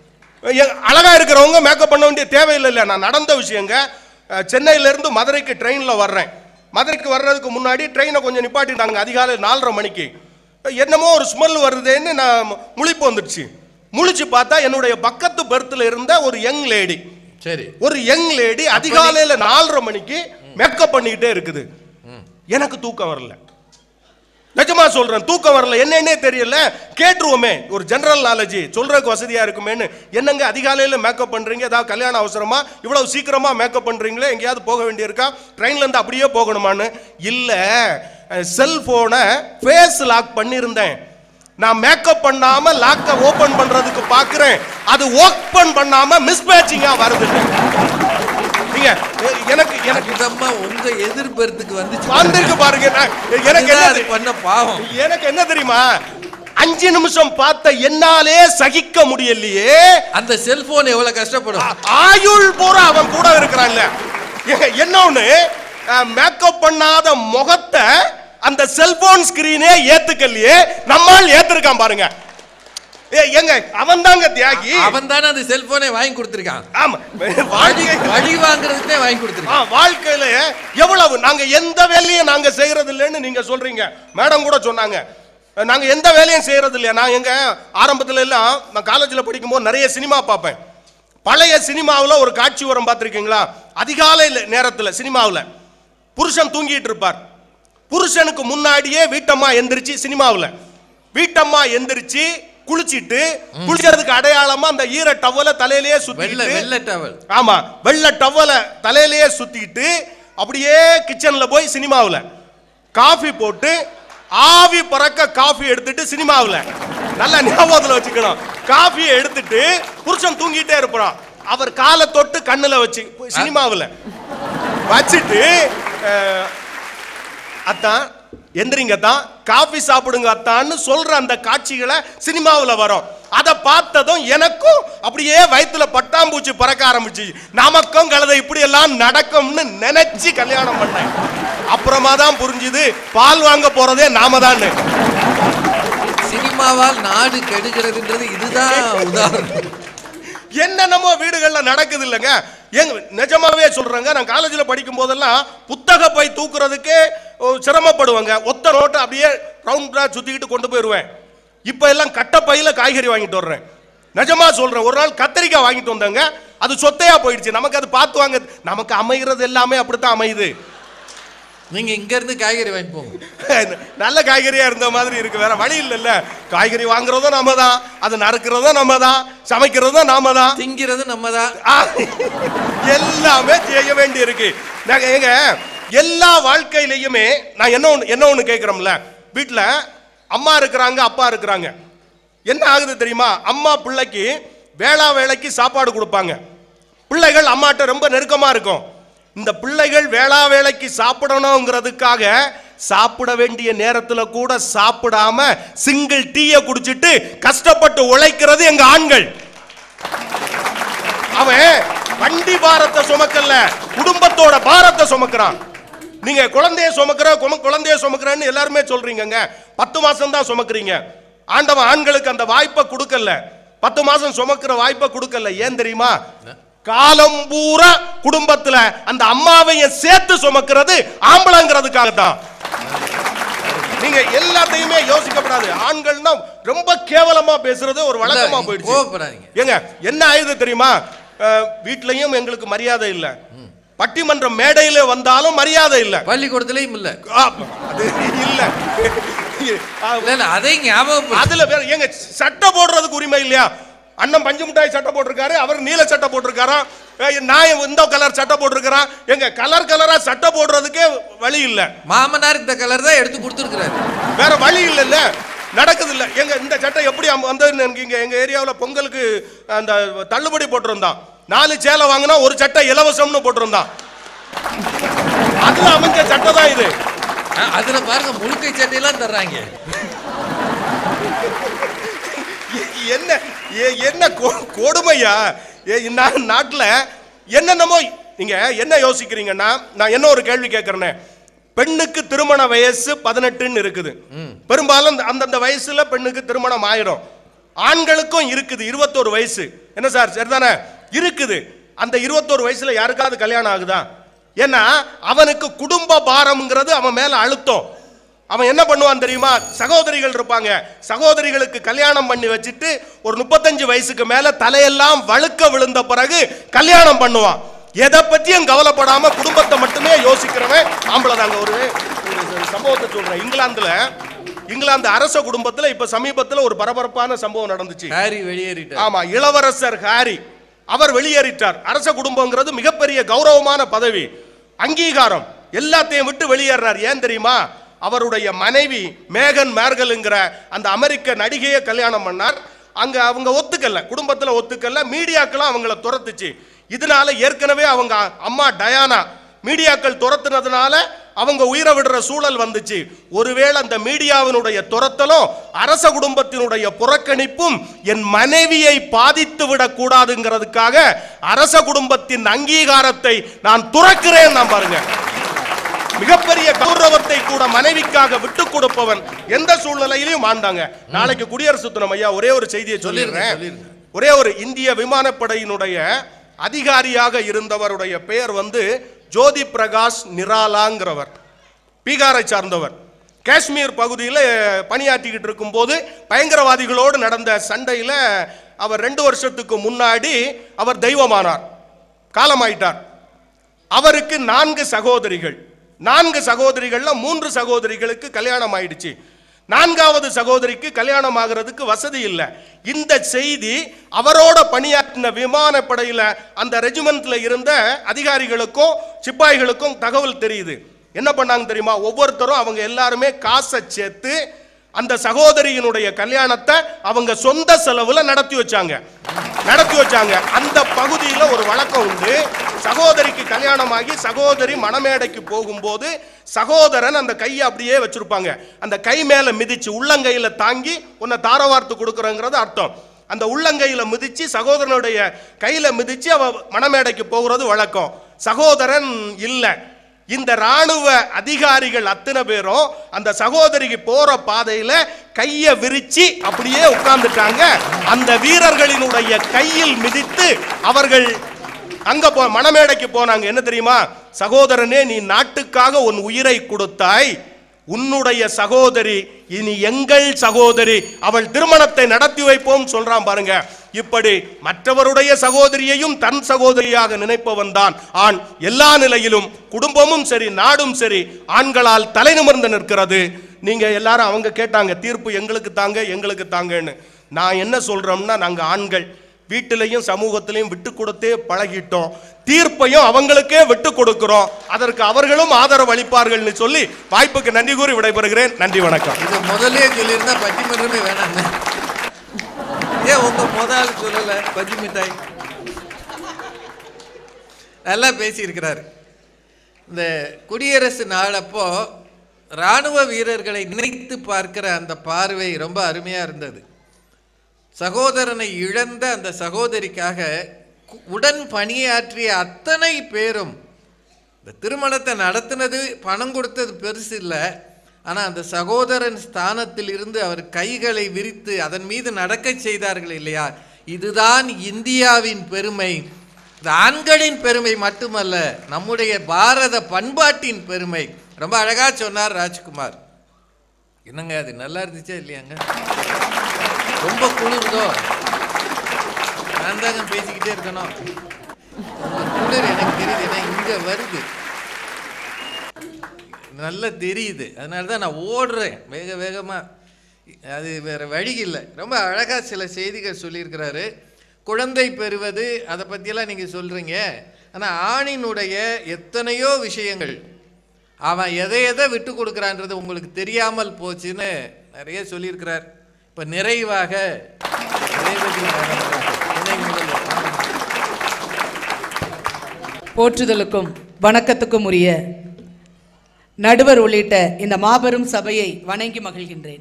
ஏ- அழகா இருக்கிறவங்க மேக்கப் பண்ண வேண்டிய தேவையில்லை இல்லை நான் நடந்த விஷயங்க அஹ், சென்னையில இருந்து மதுரைக்கு ட்ரெயின்ல வர்றேன் மதுரைக்கு வர்றதுக்கு முன்னாடி ட்ரெயினை கொஞ்சம் நிப்பாட்டிட்டாங்க அதிகாலை நாலரை மணிக்கு என்னமோ ஒரு ஸ்மெல் வருதுன்னு நான் மு- முழிப்பு வந்துடுச்சு முழிச்சு பார்த்தா என்னுடைய பக்கத்து பெர்த்தில் இருந்த ஒரு யங் லேடி சரி ஒரு யங் லேடி அதிகாலையில நாலரை மணிக்கு மேக்கப் பண்ணிக்கிட்டே இருக்குது எனக்கு தூக்கம் வரல நிஜமா சொல்றேன் தூக்கம் வரல என்னன்னே தெரியல கேட்டுருவோமே ஒரு ஜெனரல் நாலேஜ் சொல்றதுக்கு வசதியா இருக்குமேன்னு என்னங்க அதிகாலையில மேக்கப் பண்றீங்க ஏதாவது கல்யாணம் அவசரமா இவ்வளவு சீக்கிரமா மேக்கப் பண்றீங்களே எங்கேயாவது போக வேண்டியிருக்கா ட்ரெயின்ல இருந்து அப்படியே போகணுமான்னு இல்ல செல்போனை ஃபேஸ் லாக் பண்ணியிருந்தேன் நான் மேக்கப் பண்ணாம லாக்க ஓபன் பண்றதுக்கு பாக்குறேன் அது ஓபன் பண்ணாம மிஸ்மேட்சிங்கா வருது நீங்க எ- எனக்கு எனக்கு இந்த அம்மா உங்க எதிர்பெருத்துக்கு வந்துச்சு வந்திருக்கு பாருங்க நான் எனக்கு இதுதான் என்ன அது பண்ண பாவம் எனக்கு என்ன தெரியுமா அஞ்சு நிமிஷம் பார்த்த என்னாலே சகிக்க முடியலையே அந்த செல்போன் எவ்வளவு கஷ்டப்படும் ஆ- ஆயுள் பூரா அவன் கூட இருக்கிறான்ல ஏங்க, என்ன ஒண்ணு மேக்கப் பண்ணாத முகத்தை அந்த செல்போன் ஸ்கிரீனே ஏத்துக்கலையே நம்மால் ஏத்திருக்கான் பாருங்க ஏ எங்க அவன் தாங்க தியாகி அவன் தானே அந்த செல்போனை வாங்கி கொடுத்துருக்கான் ஆமா வழி வாழ்க்கை வழி வாங்குறதுக்குனே வாங்கி ஆ, கொடுத்துருக்கான் வாழ்க்கையில எவ்வளவு நாங்க எந்த வேலையும் நாங்க செய்யறது இல்லைன்னு நீங்க சொல்றீங்க மேடம் கூட சொன்னாங்க நாங்க எந்த வேலையும் செய்யறது இல்லையா நான் எங்க ஆரம்பத்துல எல்லாம் நான் காலேஜில் படிக்கும்போது நிறைய சினிமா பார்ப்பேன் பழைய சினிமாவில் ஒரு காட்சி வரும் பார்த்துருக்கீங்களா அதிகாலை நேரத்தில் சினிமாவில் புருஷன் தூங்கிட்டு இருப்பார் புருஷனுக்கு முன்னாடியே வீட்டம்மா எந்திரிச்சு சினிமாவில் வீட்டம்மா எந்திரிச்சு குளிச்சிட்டு குளிக்கிறதுக்கு அடையாளமா அந்த ஈர டவலை தலையிலேயே வெள்ளை சுத்தி வெள்ளை டவல் ஆமா வெள்ளை டவலை தலையிலேயே சுத்திக்கிட்டு அப்படியே கிச்சன்ல போய் சினிமாவில் காஃபி போட்டு ஆவி பறக்க காஃபி எடுத்துட்டு சினிமாவில் நல்லா ஞாபகத்தில் வச்சுக்கணும் காஃபியை எடுத்துட்டு புருஷன் தூங்கிட்டே இருப்பான் அவர் காலை தொட்டு கண்ணுல வச்சு சினிமாவில் வச்சுட்டு அஹ், அத்தான் எந்திரிங்க தான் காஃபி சாப்பிடுங்க அத்தான்னு சொல்ற அந்த காட்சிகளை சினிமாவில் வரும் அதை பார்த்ததும் எனக்கும் அப்படியே வயித்துல பட்டாம்பூச்சி பறக்க ஆரம்பிச்சு நமக்கும் கழுதை இப்படி எல்லாம் நடக்கும்னு நினைச்சு கல்யாணம் பண்ணேன் அப்புறமா தான் புரிஞ்சுது பால் வாங்க போறதே நாம தான் சினிமாவால் நாடு கெடுகிறதுன்றது இதுதான் உதாரணம் என்னென்னமோ வீடுகள்ல நடக்குது இல்லைங்க எங்க நிஜமாவே சொல்றேங்க நான் காலேஜில் படிக்கும் போதெல்லாம் புத்தக பை தூக்குறதுக்கே ஓ, சிரமப்படுவாங்க ஒத்த ரோட்டை அப்படியே ரவுண்டா சுத்திக்கிட்டு கொண்டு போயிடுவேன் இப்போ எல்லாம் கட்ட பையில காய்கறி வாங்கிட்டு வர்றேன் நிஜமா சொல்றேன் ஒரு நாள் கத்திரிக்காய் வாங்கிட்டு வந்தாங்க அது சொத்தையா போயிடுச்சு நமக்கு அது பார்த்து வாங்க நமக்கு அமைகிறது எல்லாமே அப்படித்தான் அமையுது நீங்க இங்க இருந்து காய்கறி வாங்கி போங்க நல்ல காய்கறியா இருந்த மாதிரி இருக்கு வேற வழி இல்லைல்ல காய்கறி வாங்குறதும் நாம தான் அது நறுக்கிறதும் நம்ம தான் சமைக்கிறதும் நாம தான் திங்கிறது நம்ம தான் ஆ, எல்லாமே செய்ய வேண்டி இருக்கு நாங்க ஏங்க எல்லா வாழ்க்கையிலையுமே நான் என்ன ஒன்று என்ன ஒன்று கேட்குறோம்ல வீட்டில் அம்மா இருக்கிறாங்க அப்பா இருக்கிறாங்க என்ன ஆகுது தெரியுமா அம்மா பிள்ளைக்கு வேளா வேலைக்கு சாப்பாடு கொடுப்பாங்க பிள்ளைகள் அம்மாட்ட ரொம்ப நெருக்கமா இருக்கும் இந்த பிள்ளைகள் வேளா வேலைக்கு சாப்பிடணுங்கிறதுக்காக சாப்பிட வேண்டிய நேரத்துல கூட சாப்பிடாம சிங்கிள் டீயை குடிச்சிட்டு கஷ்டப்பட்டு உழைக்கிறது எங்க ஆண்கள் அவன் வண்டி பாரத்தை சுமக்கல குடும்பத்தோட பாரத்தை சுமக்கிறான் நீங்க குழந்தைய சுமக்கிற கும- குழந்தைய சுமக்கிறேன்னு எல்லாருமே சொல்றீங்கங்க பத்து மாசம் தான் சுமக்கிறீங்க ஆண்டவன் ஆண்களுக்கு அந்த வாய்ப்பை கொடுக்கல பத்து மாசம் சுமக்கிற வாய்ப்பை கொடுக்கல ஏன் தெரியுமா காலம் பூரா குடும்பத்துல அந்த அம்மாவையும் சேர்த்து சுமக்கிறது ஆம்பளைங்கிறதுக்காக தான் நீங்க எல்லாத்தையுமே யோசிக்கப்படாது ஆண்கள்னா ரொம்ப கேவலமா பேசுறது ஒரு வழக்கமா இல்ல, போயிடுச்சு கோவப்படாதீங்க. ஏங்க என்ன ஆயுது தெரியுமா அஹ், வீட்லயும் எங்களுக்கு மரியாதை இல்ல பட்டிமன்ற மேடையில வந்தாலும் மரியாதை இல்ல பள்ளிக்கூடத்துலயும் இல்ல ஆ, அது இல்ல ஆ, இல்ல இல்ல அதையும் ஞாபகம் அதுல வேற ஏங்க சட்டை போடுறதுக்கு உரிமை இல்லையா அண்ணன் பஞ்சு மிட்டாய் சட்டை போட்டிருக்காரு அவர் நீல சட்டை போட்டிருக்காரா ஏய், நான் இந்த கலர் சட்டை போட்டிருக்கிறேன் எங்க கலர் கலரா சட்டை போடுறதுக்கே வழி இல்ல மாமனார் இந்த கலர் தான் எடுத்து கொடுத்துருக்கிறாரு வேற வழி இல்லைல்ல நடக்குது இல்ல எங்க இந்த சட்டை எப்படி அம்- வந்ததுன்னு எனக்கு இங்க எங்க ஏரியாவில் பொங்கலுக்கு அந்த தள்ளுபடி போட்டிருந்தான் நாலு சேலை வாங்கினா ஒரு சட்டை இலவசம்னு போட்டிருந்தான் அதுல அமைஞ்ச சட்டை தான் இது ஆ, அதுல பாருங்க முழுக்கை சட்டையெல்லாம் தர்றாங்க எ- என்ன எ- என்ன கொ- கொடுமையா ஏ, நா- நாட்டுல என்னென்னமோ நீங்க என்ன யோசிக்கிறீங்கன்னா நான் என்ன ஒரு கேள்வி கேட்கறேனே பெண்ணுக்கு திருமண வயசு பதினெட்டுன்னு இருக்குது பெரும்பாலும் அந்த- அந்தந்த வயசுல பெண்ணுக்கு திருமணம் ஆயிடும் ஆண்களுக்கும் இருக்குது இருபத்தோரு வயசு என்ன சார் சரிதானே இருக்குது அந்த இருபத்தோரு வயசுல யாருக்காவது கல்யாணம் ஆகுதா ஏன்னா அவனுக்கு குடும்ப பாரம்ங்கிறது அவன் மேல அழுத்தம் அவன் என்ன பண்ணுவான் தெரியுமா சகோதரிகள் இருப்பாங்க சகோதரிகளுக்கு கல்யாணம் பண்ணி வச்சுட்டு ஒரு முப்பத்தஞ்சு வயசுக்கு மேல தலையெல்லாம் வழுக்க விழுந்த பிறகு கல்யாணம் பண்ணுவான் எதை பத்தியும் கவலைப்படாம குடும்பத்தை மட்டுமே யோசிக்கிறவன் ஆம்பளை தாங்க ஒரு ஒரு சம்பவத்தை சொல்றேன் இங்கிலாந்துல இங்கிலாந்து அரச குடும்பத்துல இப்ப சமீபத்துல ஒரு பரபரப்பான சம்பவம் நடந்துச்சு ஹாரி வெளியேறிட்டார் ஆமா இளவரசர் ஹாரி அவர் வெளியேறிட்டார் அரச குடும்பங்கிறது மிகப்பெரிய கௌரவமான பதவி அங்கீகாரம் எல்லாத்தையும் விட்டு வெளியேறார் ஏன் தெரியுமா அவருடைய மனைவி மேகன் மேர்கலுங்கிற அந்த அமெரிக்க நடிகையை கல்யாணம் பண்ணார் அங்க அவங்க ஒத்துக்கல குடும்பத்துல ஒத்துக்கல மீடியாக்கெல்லாம் அவங்கள துரத்துச்சு இதனால ஏற்கனவே அவங்க அம்மா டயானா மீடியாக்கள் துரத்துனதுனால அவங்க உயிரை விடுற சூழல் வந்துச்சு ஒருவேளை அந்த மீடியாவினுடைய துரத்தலும் அரச குடும்பத்தினுடைய புறக்கணிப்பும் என் மனைவியை பாதித்து விடக் கூடாதுங்கிறதுக்காக அரச குடும்பத்தின் அங்கீகாரத்தை நான் துறக்கிறேன் நான் பாருங்க மிகப்பெரிய கௌரவத்தை கூட மனைவிக்காக விட்டு கொடுப்பவன் எந்த சூழ்நிலையிலையும் ஆண்டாங்க நாளைக்கு குடியரசு தினம் ஐயா ஒரே ஒரு செய்தியை சொல்லிடுறேன் சொல்லிருங்க. ஒரே ஒரு இந்திய விமானப்படையினுடைய அதிகாரியாக இருந்தவருடைய பெயர் வந்து ஜோதி பிரகாஷ் நிராலாங்கிறவர் பீகாரை சார்ந்தவர் காஷ்மீர் பகுதியில் பணியாற்றிக்கிட்டு இருக்கும்போது பயங்கரவாதிகளோடு நடந்த சண்டையில் அவர் ரெண்டு வருஷத்துக்கு முன்னாடி அவர் தெய்வமானார் காலமாயிட்டார் அவருக்கு நான்கு சகோதரிகள் நான்கு சகோதரிகள்ல மூன்று சகோதரிகளுக்கு கல்யாணம் ஆயிடுச்சு நான்காவது சகோதரிக்கு கல்யாணம் ஆகிறதுக்கு வசதி இல்லை இந்த செய்தி அவரோட பணியாற்றின விமானப்படையில அந்த ரெஜிமெண்ட்ல இருந்த அதிகாரிகளுக்கும் சிப்பாய்களுக்கும் தகவல் தெரியுது என்ன பண்ணாங்க தெரியுமா ஒவ்வொருத்தரும் அவங்க எல்லாருமே காசை சேர்த்து அந்த சகோதரியினுடைய கல்யாணத்தை அவங்க சொந்த செலவுல நடத்தி வச்சாங்க நடத்தி வச்சாங்க அந்த பகுதியில் ஒரு வழக்கம் உண்டு சகோதரிக்கு கல்யாணமாகி சகோதரி மணமேடைக்கு போகும்போது சகோதரன் அந்த கையை அப்படியே வச்சிருப்பாங்க அந்த கை மேல மிதிச்சு உள்ளங்கையில தாங்கி உன்னை தாரவார்த்து கொடுக்குறங்கிறது அர்த்தம் அந்த உள்ளங்கையில மிதிச்சு சகோதரனுடைய கையில மிதிச்சு அவ மணமேடைக்கு போகிறது வழக்கம் சகோதரன் இல்லை இந்த ராணுவ அதிகாரிகள் அத்தனை பேரும் அந்த சகோதரிக்கு போற பாதையில கைய விரிச்சு அப்படியே உட்கார்ந்துட்டாங்க அந்த வீரர்களினுடைய கையில் மிதித்து அவர்கள் அங்க போ மணமேடைக்கு போனாங்க என்ன தெரியுமா சகோதரனே நீ நாட்டுக்காக உன் உயிரை கொடுத்தாய் உன்னுடைய சகோதரி இனி எங்கள் சகோதரி அவள் திருமணத்தை நடத்தி வைப்போம் சொல்றான் பாருங்க இப்படி மற்றவருடைய சகோதரியையும் தன் சகோதரியாக நினைப்பவன் தான் ஆண் எல்லா நிலையிலும் குடும்பமும் சரி நாடும் சரி ஆண்களால் தலை நிமிர்ந்து நிற்கிறது நீங்க எல்லாரும் அவங்க கேட்டாங்க தீர்ப்பு எங்களுக்கு தாங்க எங்களுக்கு தாங்கன்னு நான் என்ன சொல்றோம்னா நாங்க ஆண்கள் வீட்டிலையும் சமூகத்திலையும் விட்டு கொடுத்தே பழகிட்டோம் தீர்ப்பையும் அவங்களுக்கே விட்டு கொடுக்கிறோம் அதற்கு அவர்களும் ஆதரவு அளிப்பார்கள்னு சொல்லி வாய்ப்புக்கு நன்றி கூறி விடைபெறுகிறேன் நன்றி வணக்கம் இதை முதல்லயே சொல்லியிருந்தா பட்டிமன்றமே வேணாம் ஏன் உங்க முதல் சொல்லல பஜ்ஜி மிட்டாய் நல்லா பேசியிருக்கிறார் இந்த குடியரசு நாளப்போ ராணுவ வீரர்களை நினைத்து பார்க்கிற அந்த பார்வை ரொம்ப அருமையா இருந்தது சகோதரனை இழந்த அந்த சகோதரிக்காக கு- உடன் பணியாற்றிய அத்தனை பேரும் இந்த திருமணத்தை நடத்தினது பணம் கொடுத்தது பெருசு இல்லை ஆனால் அந்த சகோதரன் ஸ்தானத்தில் இருந்து அவர் கைகளை விரித்து அதன் மீது நடக்கச் செய்தார்கள் இல்லையா இதுதான் இந்தியாவின் பெருமை இது ஆண்களின் பெருமை மட்டுமல்ல நம்முடைய பாரத பண்பாட்டின் பெருமை ரொம்ப அழகா சொன்னார் ராஜ்குமார் என்னங்க அது நல்லா இருந்துச்சா இல்லையாங்க ரொம்ப குளிர்தோ நான் தாங்க பேசிக்கிட்டே இருக்கணும் உங்க குளிர் எனக்கு தெரியுது ஏன்னா இங்க வருது நல்லா தெரியுது அதனால தான் நான் ஓடுறேன் வேக வேகமா அது வேற வழி இல்லை ரொம்ப அழகா சில செய்திகள் சொல்லியிருக்கிறாரு குழந்தை பெறுவது அதை பற்றியெல்லாம் நீங்கள் சொல்கிறீங்க ஆனால் ஆணினுடைய எத்தனையோ விஷயங்கள் அவன் எதை எதை விட்டு கொடுக்குறான்றது உங்களுக்கு தெரியாமல் போச்சுன்னு நிறைய சொல்லியிருக்கிறார் இப்போ நிறைவாக ரேவதி மேடம் அவர்கள், துணை முதல்வர். போற்றுதலுக்கும் வணக்கத்துக்கும் உரிய நடுவர் உள்ளிட்ட இந்த மாபெரும் சபையை வணங்கி மகிழ்கின்றேன்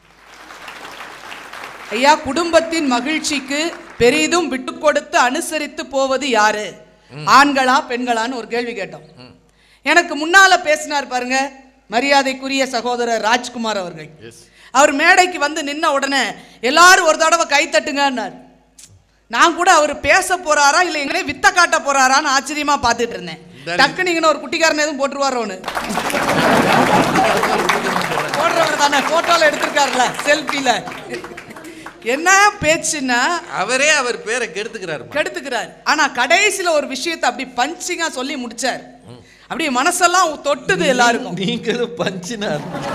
ஐயா குடும்பத்தின் மகிழ்ச்சிக்கு பெரிதும் விட்டு கொடுத்து அனுசரித்து போவது யாரு ஆண்களா பெண்களான்னு ஒரு கேள்வி கேட்டோம் எனக்கு முன்னால பேசினார் பாருங்க மரியாதைக்குரிய சகோதரர் ராஜ்குமார் அவர்கள் அவர் மேடைக்கு வந்து நின்ன உடனே எல்லாரும் ஒரு தடவை கை தட்டுங்கன்னார் நான் கூட அவர் பேச போறாரா இல்லை எங்களே வித்த காட்ட போறாரான்னு ஆச்சரியமா பார்த்துட்டு இருந்தேன் சரி. டக்குன்னு இங்கன ஒரு குட்டிக்காரன் எதுவும் போட்டுருவாரோன்னு போடுறவர் தானே போட்டோல எடுத்திருக்காருல்ல செல்ஃபில என்ன பேச்சுன்னா அவரே அவர் பேரை கெடுத்துக்கிறாரு கெடுத்துக்கிறார் ஆனா கடைசியில ஒரு விஷயத்தை அப்படி பஞ்சிங்கா சொல்லி முடிச்சார் அப்படி மனசெல்லாம் தொட்டுது எல்லாருக்கும் நீங்களும் பஞ்சினா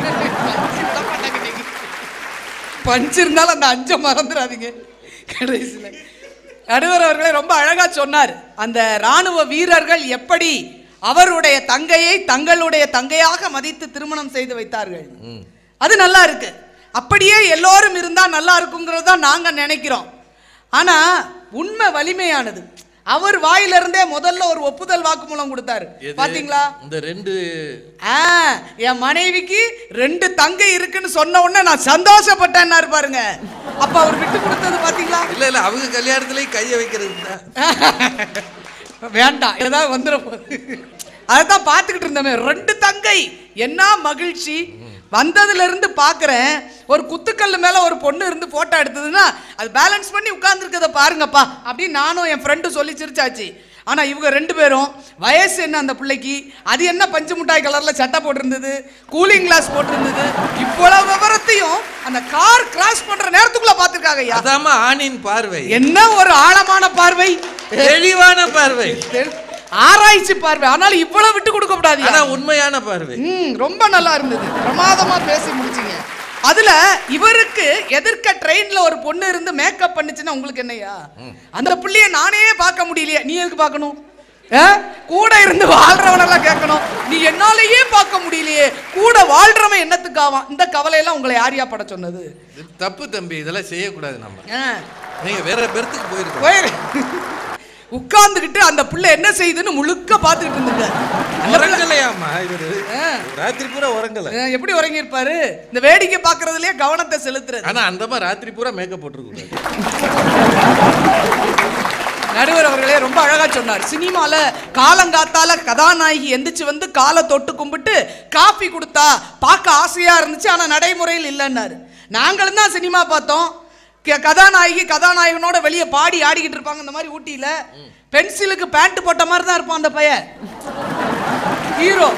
பஞ்சு இருந்தாலும் அந்த அஞ்ச மறந்துடாதீங்க கடைசியில் நடுவர் அவர்களே ரொம்ப அழகா சொன்னார் அந்த ராணுவ வீரர்கள் எப்படி அவருடைய தங்கையை தங்களுடைய தங்கையாக மதித்து திருமணம் செய்து வைத்தார்கள் அது நல்லா இருக்கு அப்படியே எல்லோரும் இருந்தா நல்லா இருக்குங்கிறது தான் நாங்க நினைக்கிறோம் ஆனா உண்மை வலிமையானது அவர் வாயிலிருந்தே முதல்ல ஒரு ஒப்புதல் வாக்குமூலம் கொடுத்தாரு பாத்தீங்களா இந்த ரெண்டு ஆ என் மனைவிக்கு ரெண்டு தங்கை இருக்குன்னு சொன்ன உடனே நான் சந்தோஷப்பட்டேன்னாரு பாருங்க அப்ப அவர் விட்டு கொடுத்தது பாத்தீங்களா இல்ல இல்ல அவங்க கல்யாணத்துலயும் கையை வைக்கிறது தான் வேண்டாம் ஏதாவது வந்துட போகுது அதான் பார்த்துக்கிட்டு இருந்தோமே ரெண்டு தங்கை என்ன மகிழ்ச்சி வந்ததுல இருந்து பார்க்குறேன் ஒரு குத்துக்கல்லு மேல ஒரு பொண்ணு இருந்து போட்டோ எடுத்ததுன்னா அது பேலன்ஸ் பண்ணி உட்கார்ந்துருக்கத பாருங்கப்பா அப்படின்னு நானும் என் ஃப்ரெண்டு சொல்லி சிரிச்சாச்சு ஆனா இவங்க ரெண்டு பேரும் வயசு என்ன அந்த பிள்ளைக்கு அது என்ன பஞ்சு மிட்டாய் கலர்ல சட்டை போட்டிருந்தது கூலிங் கிளாஸ் போட்டிருந்தது இவ்வளவு விவரத்தையும் அந்த கார் கிராஸ் பண்ற நேரத்துக்குள்ள பாத்துருக்காங்க ஐயா அதாம்மா ஆணின் பார்வை என்ன ஒரு ஆழமான பார்வை தெளிவான பார்வை ஆராய்ச்சி பார்வை ஆனாலும் இவ்வளவு விட்டு கொடுக்க கூடாது ஆனா உண்மையான பார்வை ம் ரொம்ப நல்லா இருந்தது பிரமாதமா பேசி முடிச்சீங்க அதுல இவருக்கு எதிர்க்க ட்ரெயின்ல ஒரு பொண்ணு இருந்து மேக்கப் பண்ணுச்சுன்னா உங்களுக்கு என்னய்யா அந்த புள்ளைய நானே பார்க்க முடியலையே நீ எதுக்கு பார்க்கணும் ஆ? கூட இருந்து வாழ்றவனெல்லாம் கேட்கணும் நீ என்னாலேயே பார்க்க முடியலையே கூட வாழ்றவன் என்னத்துக்காவான் இந்த கவலையெல்லாம் உங்களை யாரியா பட சொன்னது இது தப்பு தம்பி இதெல்லாம் செய்யக்கூடாது நம்ம ஆ, நீங்க வேற பெருத்துக்கு போயிருக்கோம் போயிரு. உட்கார்ந்துகிட்டு அந்த புள்ள என்ன செய்யுதுன்னு முழுக்க பார்த்துக்கிட்டு இருந்துங்க அந்த புள்ள- உறங்கலையாமா இவரு ஆ. ராத்திரி பூரா உறங்கல ஆ, எப்படி உறங்கி இருப்பாரு இந்த வேடிக்கை பார்க்கறதுலயே கவனத்தை செலுத்துறது ஆனா அந்த மாதிரி ராத்திரி பூரா மேக்கப் போட்டுருக்க கூடாது நடுவர் அவர்களே ரொம்ப அழகா சொன்னார் சினிமால காலங்காத்தால கதாநாயகி எந்திரிச்சு வந்து காலை தொட்டு கும்பிட்டு காஃபி கொடுத்தா பார்க்க ஆசையா இருந்துச்சு ஆனா நடைமுறையில் இல்லைன்னாரு நாங்களும் தான் சினிமா பார்த்தோம் க- கதாநாயகி கதாநாயகனோட வெளியே பாடி ஆடிக்கிட்டு இருப்பாங்க இந்த மாதிரி ஊட்டியில பென்சிலுக்கு பேண்ட் போட்ட மாதிரி தான் இருப்பான் அந்த பையன் ஹீரோ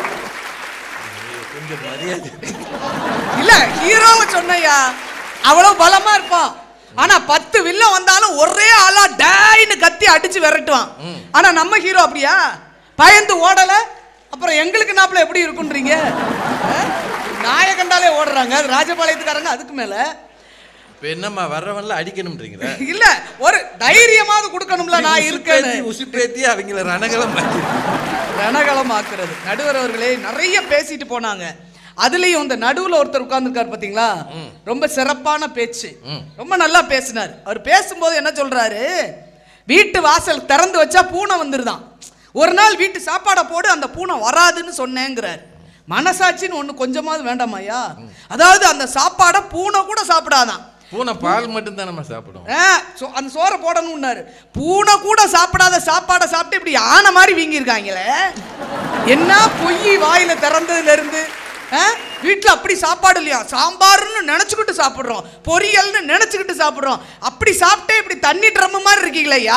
கொஞ்சம் மரியாதை இல்ல ஹீரோவை சொன்னையா அவ்வளவு பலமா இருப்பான் ஆனா பத்து வில்லன் வந்தாலும் ஒரே ஆளா டேன்னு கத்தி அடிச்சு விரட்டுவான் ஆனா நம்ம ஹீரோ அப்படியா பயந்து ஓடல அப்புறம் எங்களுக்கு நாப்புல எப்படி இருக்குன்றீங்க அஹ்? நாயை கண்டாலே ஓடுறாங்க அது ராஜபாளையத்துக்காரங்க அதுக்கு மேல இப்ப என்னம்மா வர்றவன்ல அடிக்கணும்ன்றீங்களா இல்ல ஒரு தைரியமாவது கொடுக்கணும்ல நான் இருக்கேன்னு உசுப்பேத்தி, உசுப்பேத்தி அவங்கள ரணகலம் மாத்தி ரணகளமாக்குறது நடுவர் அவர்களே நிறைய பேசிட்டு போனாங்க அதுலயும் இந்த நடுவுல ஒருத்தர் உட்கார்ந்துருக்காரு பாத்தீங்களா ரொம்ப சிறப்பான பேச்சு ரொம்ப நல்லா பேசினார் அவர் பேசும்போது என்ன சொல்றாரு வீட்டு வாசல் திறந்து வச்சா பூனை வந்துருதான் ஒரு நாள் வீட்டு சாப்பாடை போடு அந்த பூனை வராதுன்னு சொன்னேங்கிறார் மனசாட்சின்னு ஒண்ணு கொஞ்சமாவது வேண்டாமாய்யா அதாவது அந்த சாப்பாடை பூனை கூட சாப்பிடாதான் பூனை பால் மட்டும் தான் நம்ம சாப்பிடும் ஆ, சோ- அந்த சோறை போடணும்னாரு பூனை கூட சாப்பிடாத சாப்பாடை சாப்பிட்டு இப்படி ஆனை மாதிரி வீங்கியிருக்காங்களே என்ன பொய் வாயில திறந்ததுல இருந்து ஆ? வீட்ல அப்படி சாப்பாடு இல்லையா சாம்பார்னு நினைச்சுக்கிட்டு சாப்பிடுறோம் பொரியல்னு நினைச்சுக்கிட்டு சாப்பிடுறோம் அப்படி சாப்பிட்டே இப்படி தண்ணி ட்ரம் மாதிரி இருக்கீங்களேயா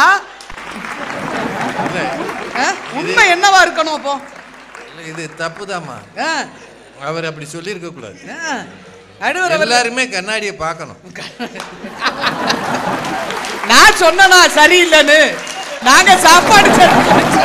இல்ல, ஆ? உண்மை என்னவா இருக்கணும் அப்போ இல்ல, இது தப்புதாம்மா ஆ, அவர் அப்படி சொல்லியிருக்க கூடாது ஆ. நடுவர் அவர்கள் எல்லாருமே கண்ணாடியை பார்க்கணும் நான் சொன்னனா சரியில்லைன்னு நாங்க சாப்பாடு சரியில்லைன்னு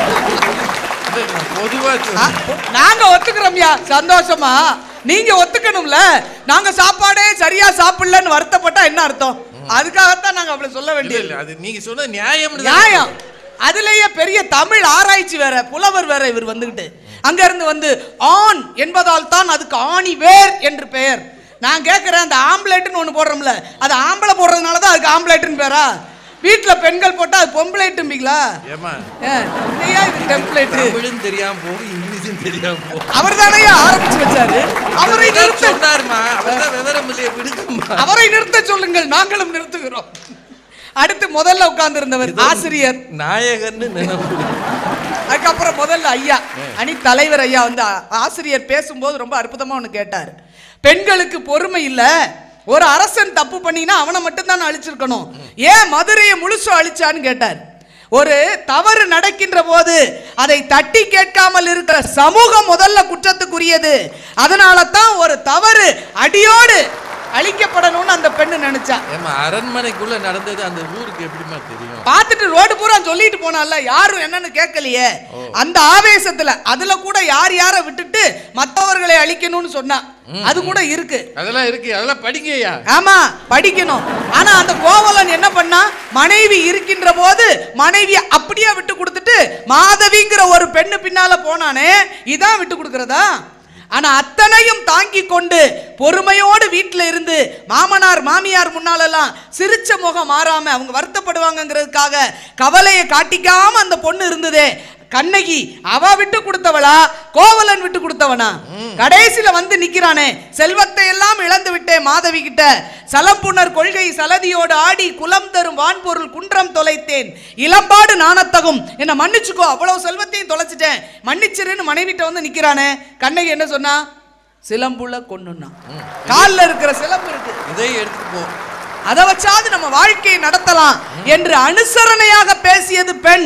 இல்ல, நான் பொதுவா ஆ, சொல்றேன். நாங்க ஒத்துக்கிறோம்யா சந்தோஷமா நீங்க ஒத்துக்கணும்ல நாங்க சாப்பாடே சரியா சாப்பிடலன்னு வருத்தப்பட்டா என்ன அர்த்தம் அதுக்காகத்தான் நாங்க அப்படி சொல்ல இல்ல வேண்டியது இல்ல அது நீங்க சொன்ன நியாயம் நியாயம் அதுலயே பெரிய தமிழ் ஆராய்ச்சி வேற புலவர் வேற இவர் வந்துகிட்டு அங்க இருந்து வந்து ஆண் என்பதால் தான் அதுக்கு ஆணி வேர் என்று பெயர் நான் கேட்கிறேன் அந்த ஆம்பளைட்னு ஒண்ணு போடுறோம்ல அது ஆம்பளை போடுறதுனால தான் அதுக்கு ஆம்பளைட்னு பேரா வீட்டுல பெண்கள் போட்டா அது பொம்பளைட்டும்பீங்களா ஏமா இல்லையா இது டெம்ப்ளேட் தமிழும் தெரியாம போகும் இங்கிலீஷும் தெரியாம போகும் அவர் தானே ஆரம்பிச்சு வச்சாரு அவரை அவர் நிறுத்த சொன்னாருமா அவர் தான் விவரம் இல்லையே விடுங்கம்மா அவரை நிறுத்த சொல்லுங்கள் நாங்களும் நிறுத்துகிறோம் அடுத்து முதல்ல உட்கார்ந்திருந்தவர் ஆசிரியர் நாயகன்னு நினைவு அதுக்கப்புறம் முதல்ல ஐயா அணி தலைவர் ஐயா வந்து ஆ- ஆசிரியர் பேசும்போது ரொம்ப அற்புதமா ஒன்று கேட்டார் பெண்களுக்கு பொறுமை இல்ல ஒரு அரசன் தப்பு பண்ணினா அவனை மட்டும் தான் அழிச்சிருக்கணும் ஏன் மதுரையை முழுசும் அழிச்சான்னு கேட்டார் ஒரு தவறு நடக்கின்ற போது அதை தட்டி கேட்காமல் இருக்கிற சமூகம் முதல்ல குற்றத்துக்குரியது அதனால தான் ஒரு தவறு அடியோடு அழிக்கப்படணும்னு அந்த பெண்ணு நினைச்சா ஏமா அரண்மனைக்குள்ள நடந்தது அந்த ஊருக்கு எப்படிமா தெரியும் பார்த்துட்டு ரோடு பூரா சொல்லிட்டு போனால யாரும் என்னன்னு கேட்கலையே அந்த ஆவேசத்துல அதுல கூட யார் யாரை விட்டுட்டு மத்தவர்களை அழிக்கணும்னு சொன்னா அது கூட இருக்கு அதெல்லாம் இருக்கு அதெல்லாம் படிங்கய்யா ஆமா படிக்கணும் ஆனா அந்த கோவலன் என்ன பண்ணா மனைவி இருக்கின்ற போது மனைவியை அப்படியே விட்டு கொடுத்துட்டு மாதவிங்கிற ஒரு பெண்ணு பின்னால போனானே இதான் விட்டு கொடுக்கறதா ஆனா அத்தனையும் தாங்கி கொண்டு பொறுமையோடு வீட்டுல இருந்து மாமனார் மாமியார் முன்னாலெல்லாம் சிரிச்ச முகம் மாறாம அவங்க வருத்தப்படுவாங்கங்கிறதுக்காக கவலையை காட்டிக்காம அந்த பொண்ணு இருந்ததே கண்ணகி அவ விட்டு கொடுத்தவளா கோவலன் விட்டு கொடுத்தவனா கடைசியில வந்து நிக்கிறானே செல்வத்தை எல்லாம் இழந்து விட்டேன் மாதவி கிட்ட சலம்புணர் கொள்கை சலதியோடு ஆடி குலம் தரும் வான்பொருள் குன்றம் தொலைத்தேன் இளம்பாடு நாணத்தகும் என்ன மன்னிச்சுக்கோ அவ்வளவு செல்வத்தையும் தொலைச்சிட்டேன் மன்னிச்சிருன்னு மனைவிட்ட வந்து நிக்கிறானே கண்ணகி என்ன சொன்னா சிலம்புல கொன்னுன்னா கால்ல இருக்கிற சிலம்பு இருக்கு இதை எடுத்துட்டு போ அதை வச்சாவது நம்ம வாழ்க்கையை நடத்தலாம் என்று அனுசரணையாக பேசியது பெண்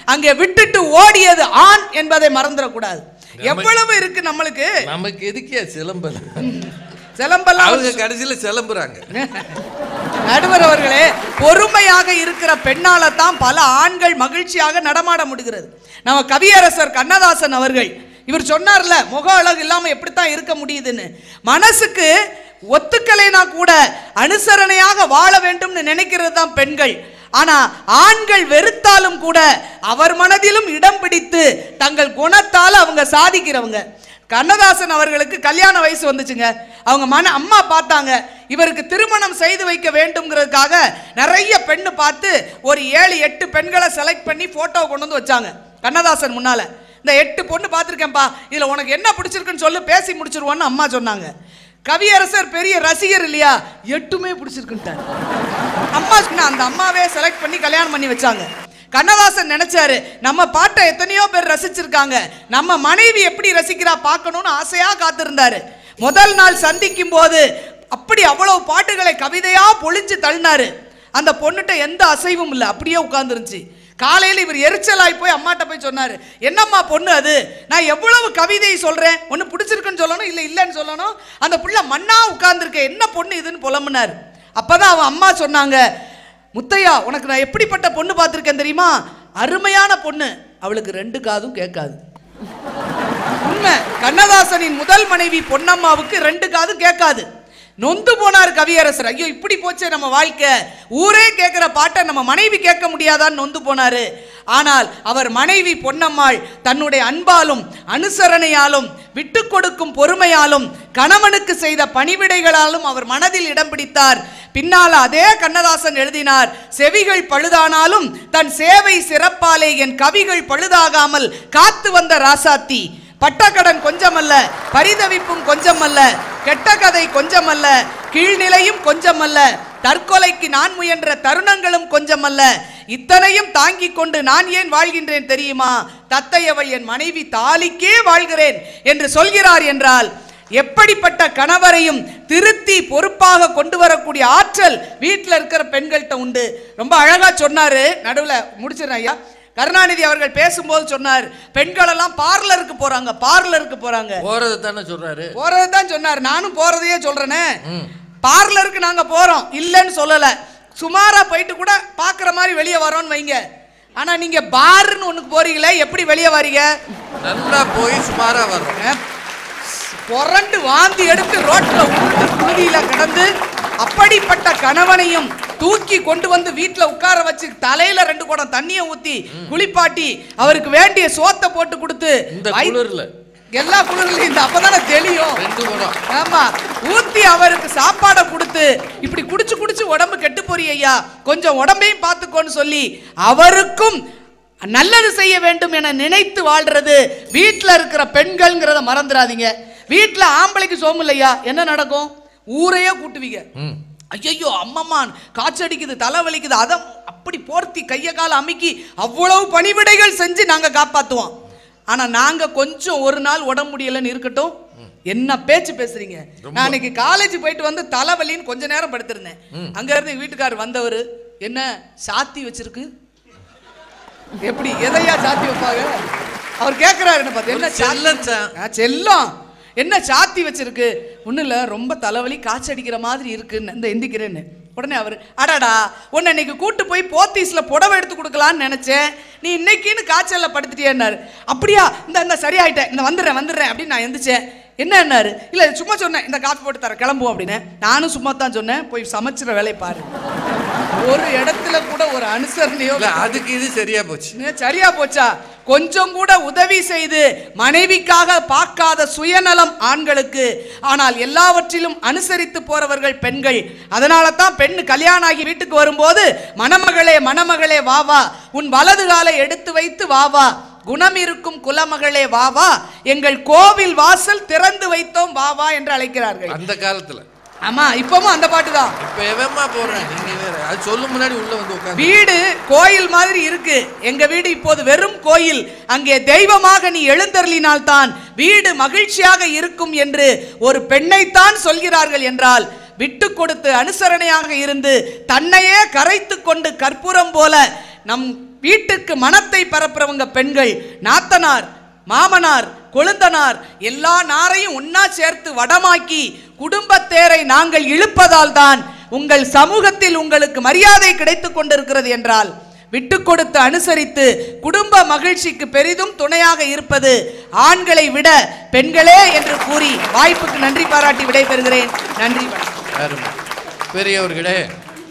அங்கே விட்டுட்டு ஓடியது ஆண் என்பதை மறந்துடக்கூடாது எவ்வளவு இருக்கு நம்மளுக்கு நமக்கு எதுக்கே சிலம்பல் சிலம்பெல்லாம் அவங்க கடைசியில சிலம்புறாங்க நடுவர் அவர்களே பொறுமையாக இருக்கிற பெண்ணால தான் பல ஆண்கள் மகிழ்ச்சியாக நடமாட முடிகிறது நம்ம கவியரசர் கண்ணதாசன் அவர்கள் இவர் சொன்னார்ல முக அழகு இல்லாம எப்படித்தான் இருக்க முடியுதுன்னு மனசுக்கு ஒத்துக்கலைனா கூட அனுசரணையாக வாழ வேண்டும்னு நினைக்கிறது தான் பெண்கள் ஆனா ஆண்கள் வெறுத்தாலும் கூட அவர் மனதிலும் இடம் பிடித்து தங்கள் குணத்தால் அவங்க சாதிக்கிறவங்க கண்ணதாசன் அவர்களுக்கு கல்யாண வயசு வந்துச்சுங்க அவங்க மன அம்மா பார்த்தாங்க இவருக்கு திருமணம் செய்து வைக்க வேண்டும்ங்கிறதுக்காக நிறைய பெண்ணு பார்த்து ஒரு ஏழு எட்டு பெண்களை செலக்ட் பண்ணி போட்டோ கொண்டு வந்து வச்சாங்க கண்ணதாசன் முன்னால இந்த எட்டு பொண்ணு பார்த்துருக்கேன்ப்பா இதுல உனக்கு என்ன பிடிச்சிருக்குன்னு சொல்லு பேசி முடிச்சிருவோன்னு அம்மா சொன்னாங்க கவியரசர் பெரிய ரசிகர் இல்லையா எட்டுமே பிடிச்சிருக்குன்ட்டார் அம்மா சொன்னா அந்த அம்மாவே செலக்ட் பண்ணி கல்யாணம் பண்ணி வச்சாங்க கண்ணதாசன் நினைச்சாரு நம்ம பாட்டை எத்தனையோ பேர் ரசிச்சிருக்காங்க நம்ம மனைவி எப்படி ரசிக்கிறா பார்க்கணும்னு ஆசையா காத்திருந்தாரு முதல் நாள் சந்திக்கும் போது அப்படி அவ்வளவு பாட்டுகளை கவிதையா பொழிஞ்சு தள்ளினாரு அந்த பொண்ணுட்ட எந்த அசைவும் இல்லை அப்படியே உட்கார்ந்துருந்துச்சு காலையில் இவர் எரிச்சலாய் போய் அம்மாட்ட போய் சொன்னாரு என்னம்மா பொண்ணு அது நான் எவ்வளவு கவிதை சொல்றேன் ஒன்று பிடிச்சிருக்குன்னு சொல்லணும் இல்லை இல்லைன்னு சொல்லணும் அந்த புள்ள மண்ணா உட்கார்ந்துருக்க என்ன பொண்ணு இதுன்னு புலம்புனார் அப்பதான் அவன் அம்மா சொன்னாங்க முத்தையா உனக்கு நான் எப்படிப்பட்ட பொண்ணு பார்த்துருக்கேன் தெரியுமா அருமையான பொண்ணு அவளுக்கு ரெண்டு காதும் கேட்காது உண்மை கண்ணதாசனின் முதல் மனைவி பொன்னம்மாவுக்கு ரெண்டு காதும் கேட்காது நொந்து போனார் கவியரசர் ஐயோ இப்படி போச்சே நம்ம வாழ்க்கை ஊரே கேட்குற பாட்டை நம்ம மனைவி கேட்க முடியாதான்னு நொந்து போனாரு ஆனால் அவர் மனைவி பொன்னம்மாள் தன்னுடைய அன்பாலும் அனுசரணையாலும் விட்டு கொடுக்கும் பொறுமையாலும் கணவனுக்கு செய்த பணிவிடைகளாலும் அவர் மனதில் இடம் பிடித்தார் பின்னால் அதே கண்ணதாசன் எழுதினார் செவிகள் பழுதானாலும் தன் சேவை சிறப்பாலே என் கவிகள் பழுதாகாமல் காத்து வந்த ராசாத்தி பட்டக்கடன் கொஞ்சமல்ல பரிதவிப்பும் கொஞ்சமல்ல கெட்ட கதை கொஞ்சமல்ல கீழ்நிலையும் கொஞ்சமல்ல தற்கொலைக்கு நான் முயன்ற தருணங்களும் கொஞ்சமல்ல இத்தனையும் தாங்கிக் கொண்டு நான் ஏன் வாழ்கின்றேன் தெரியுமா தத்தையவள் என் மனைவி தாலிக்கே வாழ்கிறேன் என்று சொல்கிறார் என்றால் எப்படிப்பட்ட கணவரையும் திருத்தி பொறுப்பாக கொண்டு வரக்கூடிய ஆற்றல் வீட்டில் இருக்கிற பெண்கள்கிட்ட உண்டு ரொம்ப அழகா சொன்னாரு நடுவில் முடிச்சிடறேன் ஐயா கருணாநிதி அவர்கள் பேசும்போது சொன்னார் பெண்கள் எல்லாம் பார்லருக்கு போறாங்க பார்லருக்கு போறாங்க போறது தானே சொல்றாரு போறது தான் சொன்னார் நானும் போறதையே சொல்றேனே பார்லருக்கு நாங்க போறோம் இல்லைன்னு சொல்லல சுமாரா போயிட்டு கூட பாக்குற மாதிரி வெளியே வரோம்னு வைங்க ஆனா நீங்க பார்னு ஒண்ணுக்கு போறீங்களே எப்படி வெளியே வரீங்க நல்லா போய் சுமாரா வர்றோம் அஹ், புரண்டு வாந்தி எடுத்து ரோட்ல உருண்டு புழுதியில கிடந்து அப்படிப்பட்ட கணவனையும் தூக்கி கொண்டு வந்து வீட்ல உட்கார வச்சு தலையில ரெண்டு குடம் தண்ணியை ஊத்தி குளிப்பாட்டி அவருக்கு வேண்டிய சோத்தை போட்டு கொடுத்து இந்த வயி- குளிர்ல எல்லா குளிர்லையும் இந்த அப்பதானே தெளியும் ரெண்டு குடம் ஆமா ஊத்தி அவருக்கு சாப்பாடை கொடுத்து இப்படி குடிச்சு குடிச்சு உடம்பு கெட்டு போறிய ஐயா கொஞ்சம் உடம்பையும் பார்த்துக்கோன்னு சொல்லி அவருக்கும் நல்லது செய்ய வேண்டும் என நினைத்து வாழ்றது வீட்டில் இருக்கிற பெண்கள்ங்கிறத மறந்துடாதீங்க வீட்டில் ஆம்பளைக்கு சோமு இல்லையா என்ன நடக்கும் ஊரையே கூட்டுவீங்க ம் ஐயோ அம்மம்மான் காய்ச்சடிக்குது தலை வலிக்குது அதை அப்படி போர்த்தி கையை கால அமுக்கி அவ்வளவு பணிவிடைகள் செஞ்சு நாங்க காப்பாத்துவோம் ஆனா நாங்க கொஞ்சம் ஒரு நாள் உடம்பு முடியலன்னு இருக்கட்டும் என்ன பேச்சு பேசுறீங்க நான் அன்னைக்கு காலேஜ் போயிட்டு வந்து தலைவலின்னு கொஞ்ச நேரம் படுத்திருந்தேன் அங்க இருந்து எங்க வீட்டுக்காரர் வந்தவர் என்ன சாத்தி வச்சிருக்கு எப்படி எதையா சாத்தி வைப்பாங்க அவர் கேட்கிறாரு என்ன பார்த்து என்ன சாத்தி- செல்லம் சா- ஆ, செல்லம் என்ன சாத்தி வச்சிருக்கு ஒன்றும் இல்லை ரொம்ப தலைவலி காய்ச்சடிக்கிற மாதிரி இருக்குன்னு இந்த எந்திக்கிறேன்னு உடனே அவர் அடாடா உன்னை இன்னைக்கு கூட்டு போய் போத்தீஸில் புடவை எடுத்து கொடுக்கலான்னு நினச்சேன் நீ இன்னைக்குன்னு காய்ச்சலில் படுத்துட்டியேன்னாரு அப்படியா இந்த இந்த சரியாயிட்டேன் இந்த வந்துடுறேன் வந்துடுறேன் அப்படின்னு நான் எந்திரிச்சேன் என்னன்னாரு இல்லை சும்மா சொன்னேன் இந்த காஃபி போட்டு தர கிளம்புவோம் அப்படின்னு நானும் சும்மா தான் சொன்னேன் போய் சமைச்சிட வேலையை பாரு ஒரு இடத்துல கூட ஒரு அனுசரணையோ இல்ல அதுக்கு இது சரியா போச்சு என்ன சரியா போச்சா கொஞ்சம் கூட உதவி செய்து மனைவிக்காக பார்க்காத சுயநலம் ஆண்களுக்கு ஆனால் எல்லாவற்றிலும் அனுசரித்து போறவர்கள் பெண்கள் அதனால தான் பெண் கல்யாணம் ஆகி வீட்டுக்கு வரும்போது மணமகளே மணமகளே வா வா உன் வலது காலை எடுத்து வைத்து வா வா குணம் இருக்கும் குலமகளே வா வா எங்கள் கோவில் வாசல் திறந்து வைத்தோம் வா வா என்று அழைக்கிறார்கள் அந்த காலத்துல ஆமா இப்பவும் அந்த பாட்டு தான் இப்ப எவமா போடுறேன் நீங்க வேற அது சொல்லும் முன்னாடி உள்ள வந்து உட்காந்து வீடு கோயில் மாதிரி இருக்கு எங்க வீடு இப்போது வெறும் கோயில் அங்கே தெய்வமாக நீ எழுந்தருளினால் தான் வீடு மகிழ்ச்சியாக இருக்கும் என்று ஒரு பெண்ணைத்தான் சொல்கிறார்கள் என்றால் விட்டு கொடுத்து அனுசரணையாக இருந்து தன்னையே கரைத்து கொண்டு கற்பூரம் போல நம் வீட்டுக்கு மனத்தை பரப்புறவங்க பெண்கள் நாத்தனார் மாமனார் கொழுந்தனார் எல்லா நாரையும் ஒன்னா சேர்த்து வடமாக்கி குடும்பத்தேரை நாங்கள் இழுப்பதால் தான் உங்கள் சமூகத்தில் உங்களுக்கு மரியாதை கிடைத்துக் கொண்டிருக்கிறது என்றால் விட்டு கொடுத்து அனுசரித்து குடும்ப மகிழ்ச்சிக்கு பெரிதும் துணையாக இருப்பது ஆண்களை விட பெண்களே என்று கூறி வாய்ப்புக்கு நன்றி பாராட்டி விடைபெறுகிறேன் நன்றி வணக்கம் அருமை பெரியவர்களே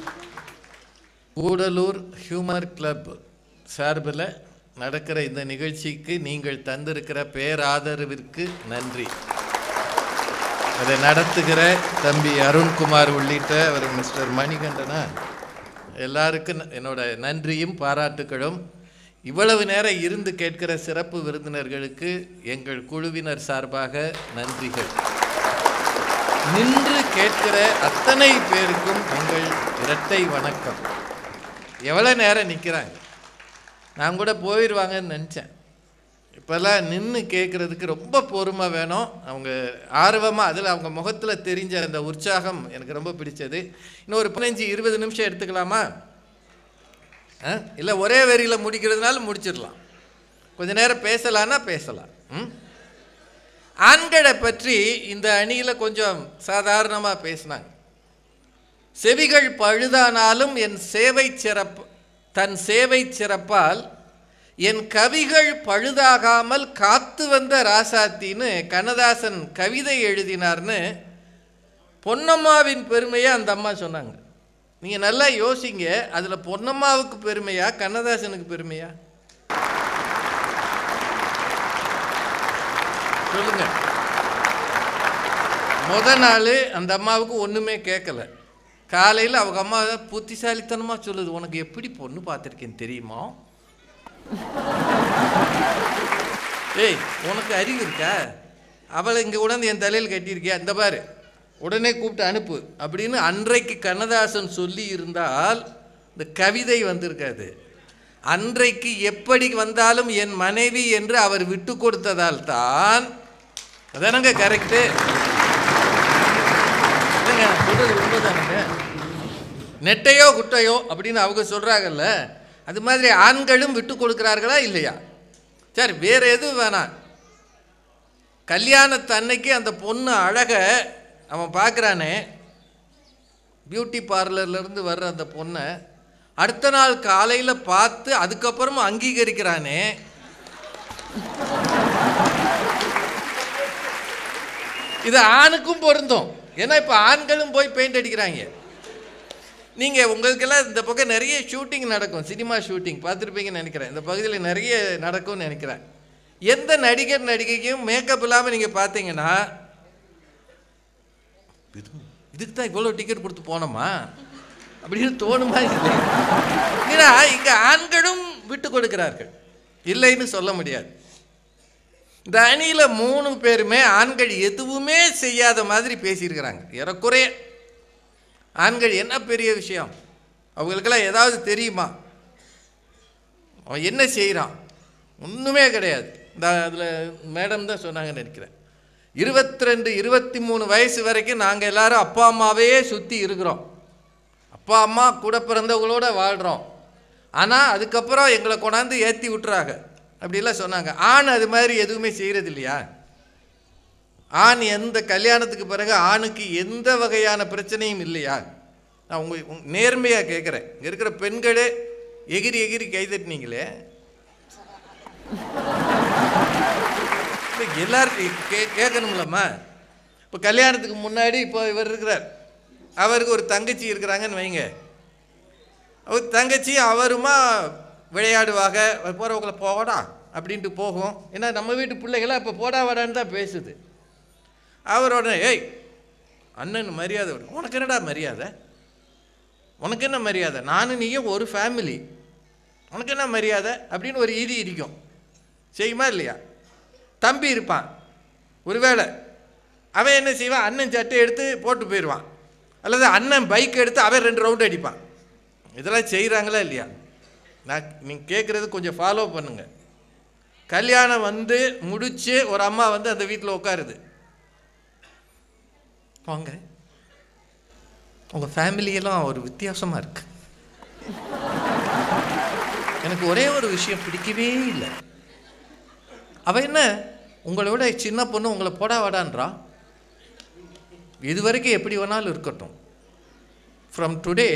கூடலூர் ஹியூமர் கிளப் சார்பில் நடக்கிற இந்த நிகழ்ச்சிக்கு நீங்கள் தந்திருக்கிற பேராதரவிற்கு நன்றி அதை நடத்துகிற தம்பி அருண்குமார் உள்ளிட்ட அவர் மிஸ்டர் மணிகண்டனா எல்லாருக்கும் என்னோட நன்றியும் பாராட்டுகளும் இவ்வளவு நேரம் இருந்து கேட்கிற சிறப்பு விருந்தினர்களுக்கு எங்கள் குழுவினர் சார்பாக நன்றிகள் நின்று கேட்கிற அத்தனை பேருக்கும் எங்கள் இரட்டை வணக்கம் எவ்வளோ நேரம் நிற்கிறாங்க நான் கூட போயிடுவாங்கன்னு நினச்சேன் இப்போல்லாம் நின்று கேட்குறதுக்கு ரொம்ப பொறுமை வேணும் அவங்க ஆர்வமாக அதில் அவங்க முகத்தில் தெரிஞ்ச அந்த உற்சாகம் எனக்கு ரொம்ப பிடிச்சது இன்னும் ஒரு பதினஞ்சு இருபது நிமிஷம் எடுத்துக்கலாமா ஆ இல்லை ஒரே வரியில் முடிக்கிறதுனால முடிச்சிடலாம் கொஞ்ச நேரம் பேசலான்னா பேசலாம் ம் ஆண்களை பற்றி இந்த அணியில் கொஞ்சம் சாதாரணமாக பேசினாங்க செவிகள் பழுதானாலும் என் சேவை சிறப்பு தன் சேவை சிறப்பால் என் கவிகள் பழுதாகாமல் காத்து வந்த ராசாத்தின்னு கண்ணதாசன் கவிதை எழுதினார்னு பொன்னம்மாவின் பெருமையை அந்த அம்மா சொன்னாங்க நீங்கள் நல்லா யோசிங்க அதில் பொன்னம்மாவுக்கு பெருமையா கண்ணதாசனுக்கு பெருமையா சொல்லுங்க முத நாள் அந்த அம்மாவுக்கு ஒன்றுமே கேட்கல காலையில் அவங்க அம்மா புத்திசாலித்தனமாக சொல்லுது உனக்கு எப்படி பொண்ணு பார்த்துருக்கேன் தெரியுமா ஏய் உனக்கு அறிவு இருக்கா அவளை இங்கே உடந்து என் தலையில் கட்டியிருக்கியா இந்த பாரு உடனே கூப்பிட்டு அனுப்பு அப்படின்னு அன்றைக்கு கண்ணதாசன் சொல்லி இருந்தால் இந்த கவிதை வந்திருக்காது அன்றைக்கு எப்படி வந்தாலும் என் மனைவி என்று அவர் விட்டு கொடுத்ததால் தான் அதானங்க கரெக்டு இல்லைங்க நான் சொல்றது உண்மைதானுங்க நெட்டையோ குட்டையோ அப்படின்னு அவங்க சொல்கிறாங்கல்ல அது மாதிரி ஆண்களும் விட்டு கொடுக்குறார்களா இல்லையா சரி வேற எதுவும் வேணாம் கல்யாணத்தன்னைக்கு அந்த பொண்ணு அழக அவன் பார்க்குறானே பியூட்டி பார்லர்லேருந்து வர்ற அந்த பொண்ணை அடுத்த நாள் காலையில் பார்த்து அதுக்கப்புறமும் அங்கீகரிக்கிறானே இது ஆணுக்கும் பொருந்தும் ஏன்னா இப்போ ஆண்களும் போய் பெயிண்ட் அடிக்கிறாங்க நீங்கள் உங்களுக்கெல்லாம் இந்த பக்கம் நிறைய ஷூட்டிங் நடக்கும் சினிமா ஷூட்டிங் பார்த்துருப்பீங்கன்னு நினைக்கிறேன் இந்த பகுதியில் நிறைய நடக்கும்னு நினைக்கிறேன் எந்த நடிகர் நடிகைக்கும் மேக்கப் இல்லாமல் நீங்கள் பார்த்தீங்கன்னா இது இதுக்கு தான் இவ்வளோ டிக்கெட் கொடுத்து போனோமா அப்படின்னு தோணுமா இல்லை ஏன்னா இங்கே ஆண்களும் விட்டு கொடுக்கிறார்கள் இல்லைன்னு சொல்ல முடியாது இந்த அணியில் மூணு பேருமே ஆண்கள் எதுவுமே செய்யாத மாதிரி பேசியிருக்கிறாங்க ஏறக்குறைய ஆண்கள் என்ன பெரிய விஷயம் அவங்களுக்கெல்லாம் ஏதாவது தெரியுமா அவன் என்ன செய்கிறான் ஒன்றுமே கிடையாது இந்த அதில் மேடம் தான் சொன்னாங்கன்னு நினைக்கிறேன் இருபத்தி ரெண்டு இருபத்தி மூணு வயசு வரைக்கும் நாங்கள் எல்லாரும் அப்பா அம்மாவே சுற்றி இருக்கிறோம் அப்பா அம்மா கூட பிறந்தவங்களோட வாழ்கிறோம் ஆனால் அதுக்கப்புறம் எங்களை கொண்டாந்து ஏற்றி விட்டுறாங்க அப்படிலாம் சொன்னாங்க ஆண் அது மாதிரி எதுவுமே செய்கிறது இல்லையா ஆண் எந்த கல்யாணத்துக்கு பிறகு ஆணுக்கு எந்த வகையான பிரச்சனையும் இல்லையா நான் உங்க நேர்மையாக கேட்குறேன் இங்கே இருக்கிற பெண்களே எகிரி எகிரி கைதட்டினீங்களே இப்ப எல்லாருக்கும் கே கேட்கணும்லம்மா இப்போ கல்யாணத்துக்கு முன்னாடி இப்போ இவர் இருக்கிறார் அவருக்கு ஒரு தங்கச்சி இருக்கிறாங்கன்னு வைங்க அவர் தங்கச்சி அவருமா விளையாடுவாங்க போகிறவங்கள போடா அப்படின்ட்டு போகும் ஏன்னா நம்ம வீட்டு பிள்ளைகளாம் இப்போ போடா வாடான்னு தான் பேசுது அவரோட ஏய் அண்ணன் மரியாதை விடு. உனக்கு என்னடா மரியாதை உனக்கு என்ன மரியாதை நானும் நீயும் ஒரு ஃபேமிலி உனக்கு என்ன மரியாதை அப்படின்னு ஒரு ஈதி இருக்கும் செய்யுமா இல்லையா தம்பி இருப்பான் ஒருவேளை அவன் என்ன செய்வான் அண்ணன் சட்டை எடுத்து போட்டு போயிடுவான் அல்லது அண்ணன் பைக் எடுத்து அவன் ரெண்டு ரவுண்ட் அடிப்பான் இதெல்லாம் செய்கிறாங்களா இல்லையா நான் நீங்கள் கேட்குறது கொஞ்சம் ஃபாலோ பண்ணுங்க கல்யாணம் வந்து முடிச்சு ஒரு அம்மா வந்து அந்த வீட்டில் உட்காருது வாங்க உங்கள் ஃபேமிலியெல்லாம் ஒரு வித்தியாசமாக இருக்கு எனக்கு ஒரே ஒரு விஷயம் பிடிக்கவே இல்லை அவ என்ன உங்களை விட சின்ன பொண்ணு உங்களை போடா வாடான்றா இது வரைக்கும் எப்படி வேணாலும் இருக்கட்டும் ஃப்ரம் டுடே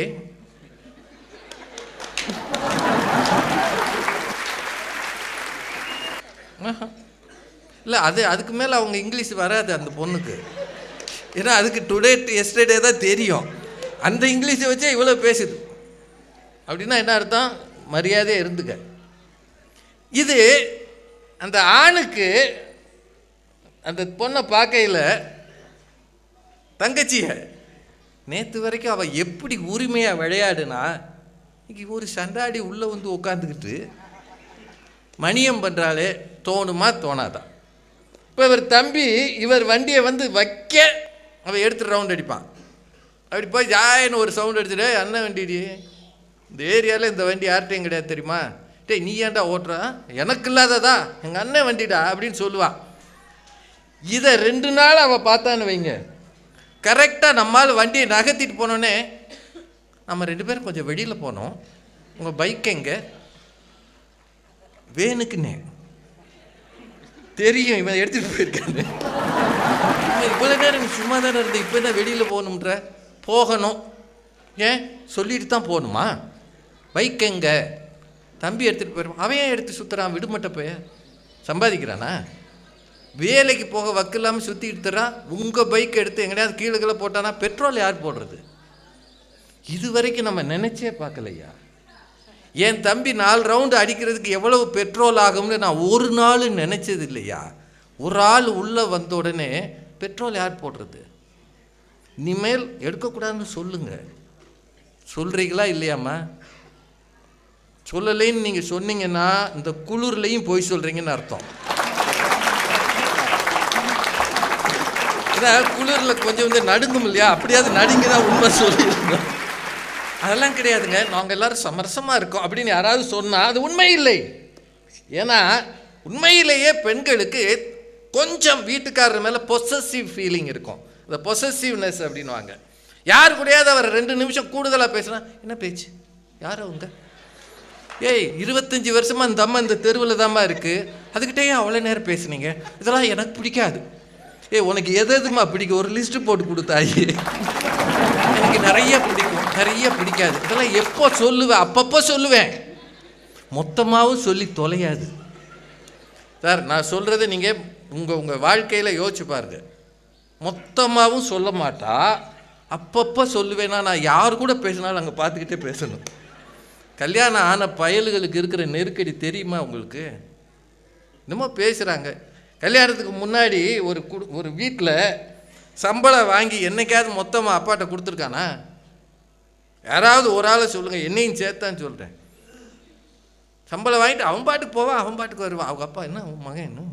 இல்லை அது அதுக்கு மேலே அவங்க இங்கிலீஷ் வராது அந்த பொண்ணுக்கு ஏன்னா அதுக்கு டுடே எஸ்டர்டே தான் தெரியும் அந்த இங்கிலீஷை வச்சே இவ்வளோ பேசுது அப்படின்னா என்ன அர்த்தம் மரியாதையாக இருந்துக்க இது அந்த ஆணுக்கு அந்த பொண்ணை பார்க்கையில் தங்கச்சிய நேற்று வரைக்கும் அவள் எப்படி உரிமையாக விளையாடுனா இன்னைக்கு ஒரு சண்டாடி உள்ளே வந்து உட்காந்துக்கிட்டு மணியம் பண்ணுறாளே தோணுமா தோணாதா இப்போ இவர் தம்பி இவர் வண்டியை வந்து வைக்க அவன் எடுத்து ரவுண்ட் அடிப்பான் அப்படி போய் ஜாயின்னு ஒரு சவுண்ட் அடிச்சுட்டு அண்ணன் வண்டிடி இந்த ஏரியாவில் இந்த வண்டி யார்கிட்டையும் கிடையாது தெரியுமா டேய் நீ ஏன்டா ஓட்டுறா எனக்கு இல்லாததா எங்கள் அண்ணன் வண்டிடா அப்படின்னு சொல்லுவான் இதை ரெண்டு நாள் அவள் பார்த்தான்னு வைங்க கரெக்டாக நம்மால் வண்டியை நகர்த்திட்டு போனோன்னே நம்ம ரெண்டு பேரும் கொஞ்சம் வெளியில் போனோம் உங்கள் பைக் எங்கே வேணுக்குன்னே தெரியும் இவன் எடுத்துகிட்டு போயிருக்கான்னு இவ்வளோ நேரம் நீ சும்மா தானே இருந்த இப்போ தான் வெளியில் போகணுன்ற போகணும் ஏன் சொல்லிட்டு தான் போகணுமா பைக் எங்க தம்பி எடுத்துகிட்டு போயிருவான் அவன் ஏன் எடுத்து சுற்றுறான் விடுமட்ட போய் சம்பாதிக்கிறானா வேலைக்கு போக வக்கு இல்லாமல் சுற்றிட்டு தர்றான் உங்கள் பைக் எடுத்து எங்கேயாவது கீழே கீழே போட்டானா பெட்ரோல் யார் போடுறது இது வரைக்கும் நம்ம நினைச்சே பார்க்கலையா என் தம்பி நாலு ரவுண்டு அடிக்கிறதுக்கு எவ்வளவு பெட்ரோல் ஆகும்னு நான் ஒரு நாள் நினைச்சது இல்லையா ஒரு ஆள் உள்ளே வந்த உடனே பெட்ரோல் யார் போடுறது இனிமேல் எடுக்கக்கூடாதுன்னு சொல்லுங்க சொல்றீங்களா இல்லையாம்மா சொல்லலைன்னு நீங்கள் சொன்னீங்கன்னா இந்த குளிர்லையும் போய் சொல்கிறீங்கன்னு அர்த்தம் ஏன்னா குளிரில் கொஞ்சம் வந்து நடுங்கும் இல்லையா அப்படியாவது நடுங்க தான் உண்மை சொல்லியிருந்தோம் அதெல்லாம் கிடையாதுங்க நாங்கள் எல்லாரும் சமரசமாக இருக்கோம் அப்படின்னு யாராவது சொன்னால் அது உண்மை இல்லை ஏன்னா உண்மையிலேயே பெண்களுக்கு கொஞ்சம் வீட்டுக்காரர் மேலே பொசசிவ் ஃபீலிங் இருக்கும் இந்த பொசசிவ்னஸ் அப்படின்வாங்க யார் கூடயாவது அவர் ரெண்டு நிமிஷம் கூடுதலாக பேசுனா என்ன பேச்சு யார் அவங்க ஏய் இருபத்தஞ்சி வருஷமா இந்த அம்மா இந்த தெருவில் தாம்மா இருக்கு அதுக்கிட்டே ஏன் அவ்வளோ நேரம் பேசுனீங்க இதெல்லாம் எனக்கு பிடிக்காது ஏய் உனக்கு எது எதுமா பிடிக்கும் ஒரு லிஸ்ட்டு போட்டு கொடுத்தாயி எனக்கு நிறைய பிடிக்கும் நிறைய பிடிக்காது இதெல்லாம் எப்போ சொல்லுவேன் அப்பப்போ சொல்லுவேன் மொத்தமாகவும் சொல்லி தொலையாது சார் நான் சொல்கிறத நீங்கள் உங்கள் உங்கள் வாழ்க்கையில் யோசிச்சு பாருங்க மொத்தமாகவும் சொல்ல மாட்டா அப்பப்போ சொல்லுவேன்னா நான் யார் கூட பேசினாலும் அங்கே பார்த்துக்கிட்டே பேசணும் கல்யாணம் ஆன பயல்களுக்கு இருக்கிற நெருக்கடி தெரியுமா உங்களுக்கு என்னமோ பேசுகிறாங்க கல்யாணத்துக்கு முன்னாடி ஒரு குடு ஒரு வீட்டில் சம்பளம் வாங்கி என்னைக்காவது மொத்தமாக அப்பாட்ட கொடுத்துருக்கானா யாராவது ஒரு ஆளை சொல்லுங்கள் என்னையும் சேர்த்தான்னு சொல்கிறேன் சம்பளம் வாங்கிட்டு அவன் பாட்டுக்கு போவான் அவன் பாட்டுக்கு வருவான் அவங்க அப்பா என்ன உன் மகன் என்ன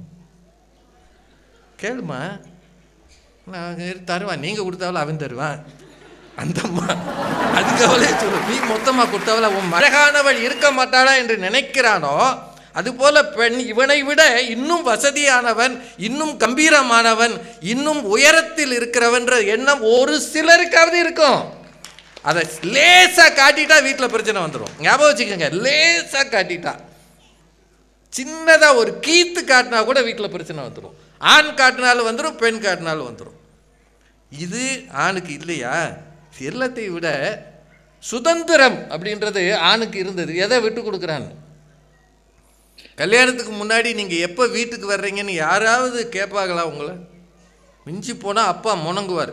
கேளுமா நான் தருவான் நீங்கள் கொடுத்தாவில் அவன் தருவான் அந்த அம்மா அதுக்கு அவளே சொல்லு நீ மொத்தமாக கொடுத்தவள உன் அழகானவள் இருக்க மாட்டாளா என்று நினைக்கிறானோ அதுபோல பெண் இவனை விட இன்னும் வசதியானவன் இன்னும் கம்பீரமானவன் இன்னும் உயரத்தில் இருக்கிறவன்ற எண்ணம் ஒரு சிலருக்காவது இருக்கும் அதை லேசாக காட்டிட்டா வீட்டில் பிரச்சனை வந்துடும் ஞாபகம் வச்சுக்கோங்க லேசாக காட்டிட்டா சின்னதாக ஒரு கீத்து காட்டினா கூட வீட்டில் பிரச்சனை வந்துடும் ஆண் காட்டினாலும் வந்துடும் பெண் காட்டினாலும் வந்துடும் இது ஆணுக்கு இல்லையா எல்லாத்தையும் விட சுதந்திரம் அப்படின்றது ஆணுக்கு இருந்தது எதை விட்டு கொடுக்குறான்னு கல்யாணத்துக்கு முன்னாடி நீங்கள் எப்போ வீட்டுக்கு வர்றீங்கன்னு யாராவது கேட்பாங்களா உங்களை மிஞ்சி போனால் அப்பா முணங்குவார்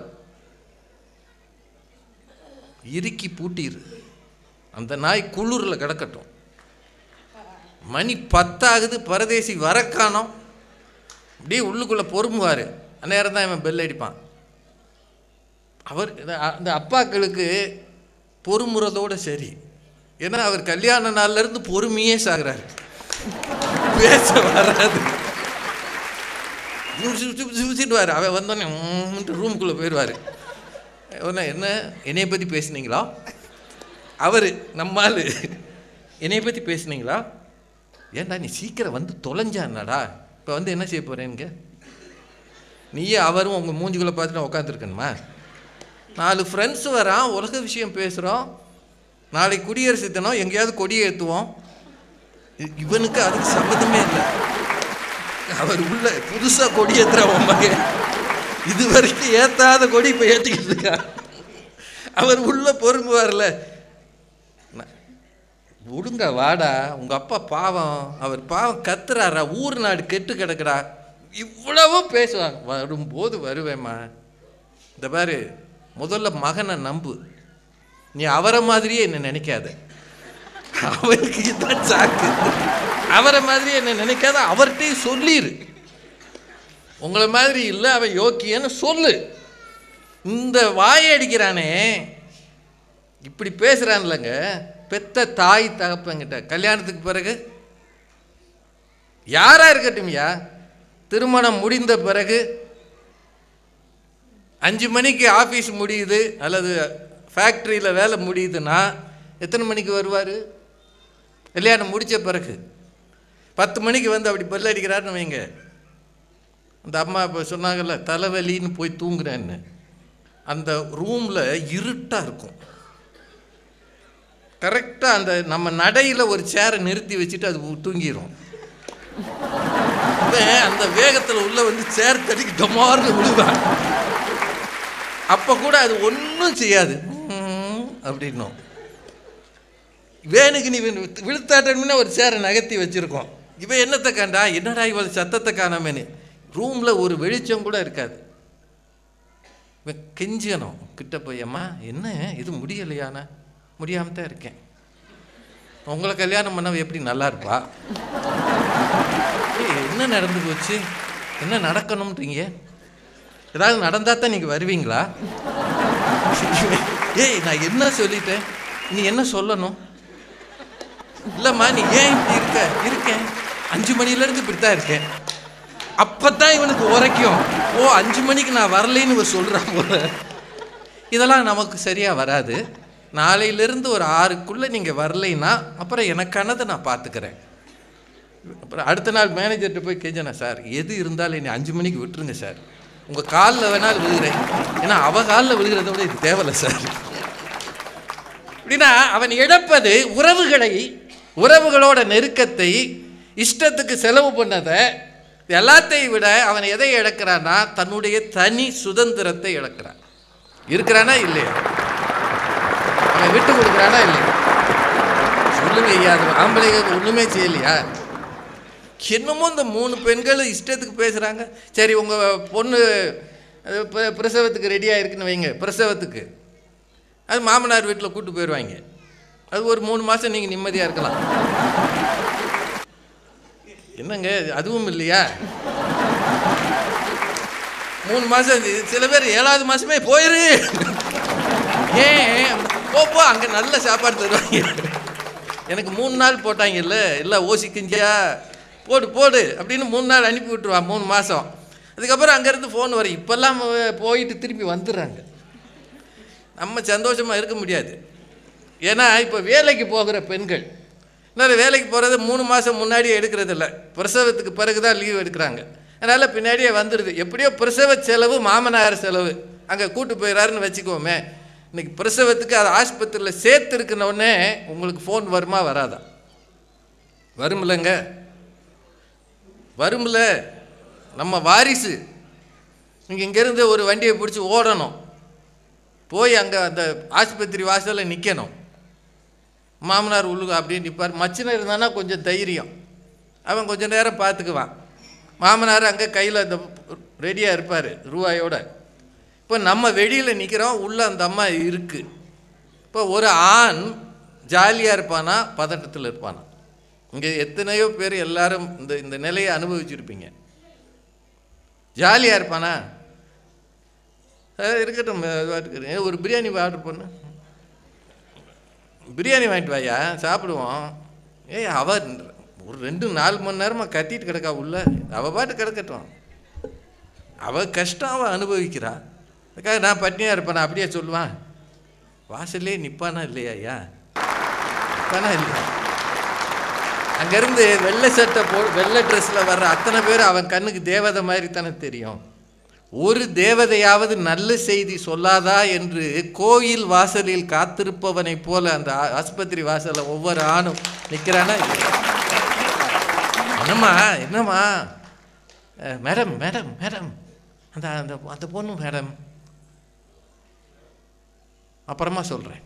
இறுக்கி பூட்டிரு அந்த நாய் குளிரில் கிடக்கட்டும் மணி பத்தாகுது பரதேசி வர காணோம் அப்படியே உள்ளுக்குள்ளே பொறுமுவார் அந்நேரம் தான் இவன் பெல் அடிப்பான் அவர் அந்த அப்பாக்களுக்கு பொறுமுறதோட சரி ஏன்னா அவர் கல்யாண நாள்லேருந்து பொறுமையே சாகுறாரு பேச வராது சிரிச்சிடுவார் அவன் வந்தோடனே ரூமுக்குள்ளே போயிடுவார் உடனே என்ன என்னைய பற்றி பேசுனீங்களா அவர் நம்மால் என்னைய பற்றி பேசுனீங்களா ஏன்டா நீ சீக்கிரம் வந்து தொலைஞ்சானடா இப்போ வந்து என்ன செய்ய போகிறேங்க நீயே அவரும் உங்கள் மூஞ்சுக்குள்ளே பார்த்துட்டு உட்காந்துருக்கணுமா நாலு ஃப்ரெண்ட்ஸ் வரான் உலக விஷயம் பேசுகிறோம் நாளைக்கு குடியரசு தினம் எங்கேயாவது கொடியை ஏற்றுவோம் இ- இவனுக்கு அதுக்கு சம்மந்தமே இல்லை அவர் உள்ள புதுசா கொடி ஏத்துறவன் மகன் இது வரைக்கும் ஏத்தாத கொடி இப்ப ஏத்திக்கிட்டு இருக்கான் அவர் உள்ள பொறுமை வரல ந- விடுங்க வாடா உங்க அப்பா பாவம் அவர் பாவம் கத்துறாரா ஊர் நாடு கெட்டு கிடக்குறா இவ்வளவு பேசுவாங்க வரும்போது வருவேம்மா இந்த பாரு முதல்ல மகனை நம்பு நீ அவரை மாதிரியே என்ன நினைக்காத அவருக்கு இதுதான் சாக்கு அவரை மாதிரியே என்ன நினைக்காத அவர்கிட்டயும் சொல்லிரு உங்களை மாதிரி இல்லை அவன் யோக்கியன்னு சொல்லு இந்த வாயை அடிக்கிறானே இப்படி பேசுறான்லங்க பெத்த தாய் தகப்பங்கிட்ட கல்யாணத்துக்கு பிறகு யாரா இருக்கட்டும்யா திருமணம் முடிந்த பிறகு அஞ்சு மணிக்கு ஆஃபீஸ் முடியுது அல்லது ஃபேக்ட்ரியில் வேலை முடியுதுன்னா எத்தனை மணிக்கு வருவார் கல்யாணம் முடித்த பிறகு பத்து மணிக்கு வந்து அப்படி பல்ல அடிக்கிறாருன்னு வைங்க அந்த அம்மா இப்போ சொன்னாங்கல்ல தலைவலின்னு போய் தூங்குறேன்னு அந்த ரூமில் இருட்டாக இருக்கும் கரெக்டாக அந்த நம்ம நடையில் ஒரு சேரை நிறுத்தி வச்சுட்டு அது தூங்கிடும் இவன் அந்த வேகத்தில் உள்ள வந்து சேர் தடிக்கு டமார்னு விழுவான் அப்போ கூட அது ஒன்றும் செய்யாது ம், அப்படின்னும் வேணுக்கு நீ விழுத்தாட்டம்னா ஒரு சேரை நகர்த்தி வச்சிருக்கோம் இவன் என்னத்தை கண்டா என்னடா இவள் சத்தத்தை காணாமேன்னு ரூமில் ஒரு வெளிச்சம் கூட இருக்காது இவன் கெஞ்சணும் கிட்ட போய் அம்மா என்ன இது முடியலையாண்ணா முடியாமல் தான் இருக்கேன் உங்களை கல்யாணம் பண்ணவ எப்படி நல்லா இருப்பா ஏய், என்ன நடந்து போச்சு என்ன நடக்கணும்ன்றீங்க ஏதாவது நடந்தா தான் நீங்கள் வருவீங்களா ஏய் நான் என்ன சொல்லிட்டேன் நீ என்ன சொல்லணும் இல்லைம்மா நீ ஏன் இப்படி இருக்க இருக்கேன் அஞ்சு மணிலேருந்து இப்படி தான் இருக்கேன் அப்போ தான் இவனுக்கு உரைக்கும் ஓ அஞ்சு மணிக்கு நான் வரலைன்னு இவன் சொல்கிறான் போல இதெல்லாம் நமக்கு சரியாக வராது நாளையிலேருந்து ஒரு ஆறுக்குள்ளே நீங்கள் வரலைன்னா அப்புறம் எனக்கானதை நான் பார்த்துக்கிறேன் அப்புறம் அடுத்த நாள் மேனேஜர்கிட்ட போய் கெஞ்சனா சார் எது இருந்தாலும் என்னை அஞ்சு மணிக்கு விட்டுருங்க சார் உங்கள் காலில் வேணாலும் விழுகிறேன் ஏன்னா அவ காலில் விழுகிறத விட இது தேவையில்ல சார் அப்படின்னா அவன் இழப்பது உறவுகளை உறவுகளோட நெருக்கத்தை இஷ்டத்துக்கு செலவு பண்ணதை எல்லாத்தையும் விட அவன் எதை இழக்கிறான்னா தன்னுடைய தனி சுதந்திரத்தை இழக்கிறான் இருக்கிறானா இல்லையா அவன் விட்டு கொடுக்குறானா இல்லையா சொல்லுங்க ஐயா அது ஆம்பளைங்க ஒன்றுமே செய்யலையா என்னமோ இந்த மூணு பெண்களும் இஷ்டத்துக்கு பேசுகிறாங்க சரி உங்கள் பொண்ணு அது ப- பிரசவத்துக்கு ரெடியாக இருக்குன்னு வைங்க பிரசவத்துக்கு அது மாமனார் வீட்டில் கூட்டு போயிடுவாங்க அது ஒரு மூணு மாதம் நீங்கள் நிம்மதியாக இருக்கலாம் என்னங்க அதுவும் இல்லையா மூணு மாதம் சில பேர் ஏழாவது மாதமே போயிரு ஏன் போ போ அங்கே நல்ல சாப்பாடு தருவாங்க எனக்கு மூணு நாள் போட்டாங்கல்ல எல்லாம் ஓசி கிஞ்சியா போடு போடு அப்படின்னு மூணு நாள் அனுப்பி விட்டுருவான் மூணு மாதம் அதுக்கப்புறம் அங்கேருந்து ஃபோன் வரும் இப்போல்லாம் போயிட்டு திருப்பி வந்துடுறாங்க நம்ம சந்தோஷமாக இருக்க முடியாது ஏன்னா இப்போ வேலைக்கு போகிற பெண்கள் இன்னொரு வேலைக்கு போகிறது மூணு மாதம் முன்னாடியே எடுக்கிறதில்ல பிரசவத்துக்கு பிறகு தான் லீவ் எடுக்கிறாங்க அதனால் பின்னாடியே வந்துடுது எப்படியோ பிரசவ செலவு மாமனார் செலவு அங்கே கூட்டு போயிடறாருன்னு வச்சுக்கோமே இன்னைக்கு பிரசவத்துக்கு அது ஆஸ்பத்திரியில் சேர்த்து உடனே உங்களுக்கு ஃபோன் வருமா வராதா வருமில்லங்க வரும்ல நம்ம வாரிசு நீங்கள் இங்கேருந்து ஒரு வண்டியை பிடிச்சி ஓடணும் போய் அங்கே அந்த ஆஸ்பத்திரி வாசலில் நிற்கணும் மாமனார் உள்ளுக அப்படியே நிற்பார் மச்சினர் இருந்தானா கொஞ்சம் தைரியம் அவன் கொஞ்சம் நேரம் பார்த்துக்குவான் மாமனார் அங்கே கையில் அந்த ரெடியாக இருப்பார் ரூபாயோட இப்போ நம்ம வெளியில் நிற்கிறோம் உள்ளே அந்த அம்மா இருக்குது இப்போ ஒரு ஆண் ஜாலியாக இருப்பானா பதட்டத்தில் இருப்பானா இங்கே எத்தனையோ பேர் எல்லாரும் இந்த இந்த நிலையை அனுபவிச்சிருப்பீங்க ஜாலியாக இருப்பானா அஹ் இருக்கட்டும் அது பாட்டுக்கு இரு. ஒரு பிரியாணி ஆர்டர் பண்ணு பிரியாணி வாங்கிட்டு வாயா சாப்பிடுவோம் ஏய் அவ ஒரு ரெண்டு நாலு மணி நேரமாக கத்திட்டு கிடக்கா உள்ள அவள் பாட்டு கிடக்கட்டும் அவள் கஷ்டம் அவள் அனுபவிக்கிறா அதுக்காக நான் பட்னியாக இருப்பேன் நான் அப்படியே சொல்லுவான் வாசல்லே நிற்பானா இல்லையா ஐயா நிற்பானா இல்லையா அங்கேருந்து வெள்ளை சட்டை போ வெள்ளை ட்ரெஸ்ஸில் வர்ற அத்தனை பேர் அவன் கண்ணுக்கு தேவதை மாதிரி தானே தெரியும் ஒரு தேவதையாவது நல்ல செய்தி சொல்லாதா என்று கோயில் வாசலில் காத்திருப்பவனைப் போல அந்த ஆ- ஆஸ்பத்திரி வாசலில் ஒவ்வொரு ஆணும் நிற்கிறானா இல்லையா? என்னம்மா என்னம்மா அஹ், மேடம் மேடம் மேடம் அந்த அந்த அந்த பொண்ணு மேடம் அப்புறமா சொல்கிறேன்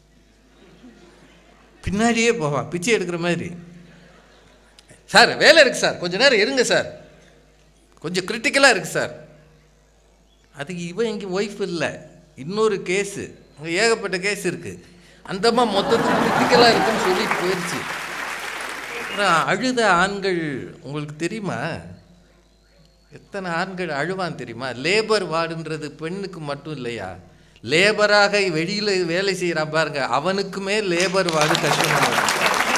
பின்னாடியே போவான் பிச்சை எடுக்கிற மாதிரி சார் வேலை இருக்கு சார் கொஞ்ச நேரம் இருங்க சார் கொஞ்சம் கிரிட்டிக்கலாக இருக்கு சார் அதுக்கு இவன் எங்கே ஒய்ஃப் இல்லை இன்னொரு கேஸு அங்கே ஏகப்பட்ட கேஸ் இருக்குது அந்தம்மா மொத்தத்துக்கு கிரிட்டிக்கலாக இருக்குன்னு சொல்லிட்டு போயிடுச்சு அப்புறம் அழுத ஆண்கள் உங்களுக்கு தெரியுமா எத்தனை ஆண்கள் அழுவான் தெரியுமா லேபர் வார்டுன்றது பெண்ணுக்கு மட்டும் இல்லையா லேபராக வெளியில் வேலை செய்கிறான் பாருங்க அவனுக்குமே லேபர் வார்டு கஷ்டமாக இருக்கும்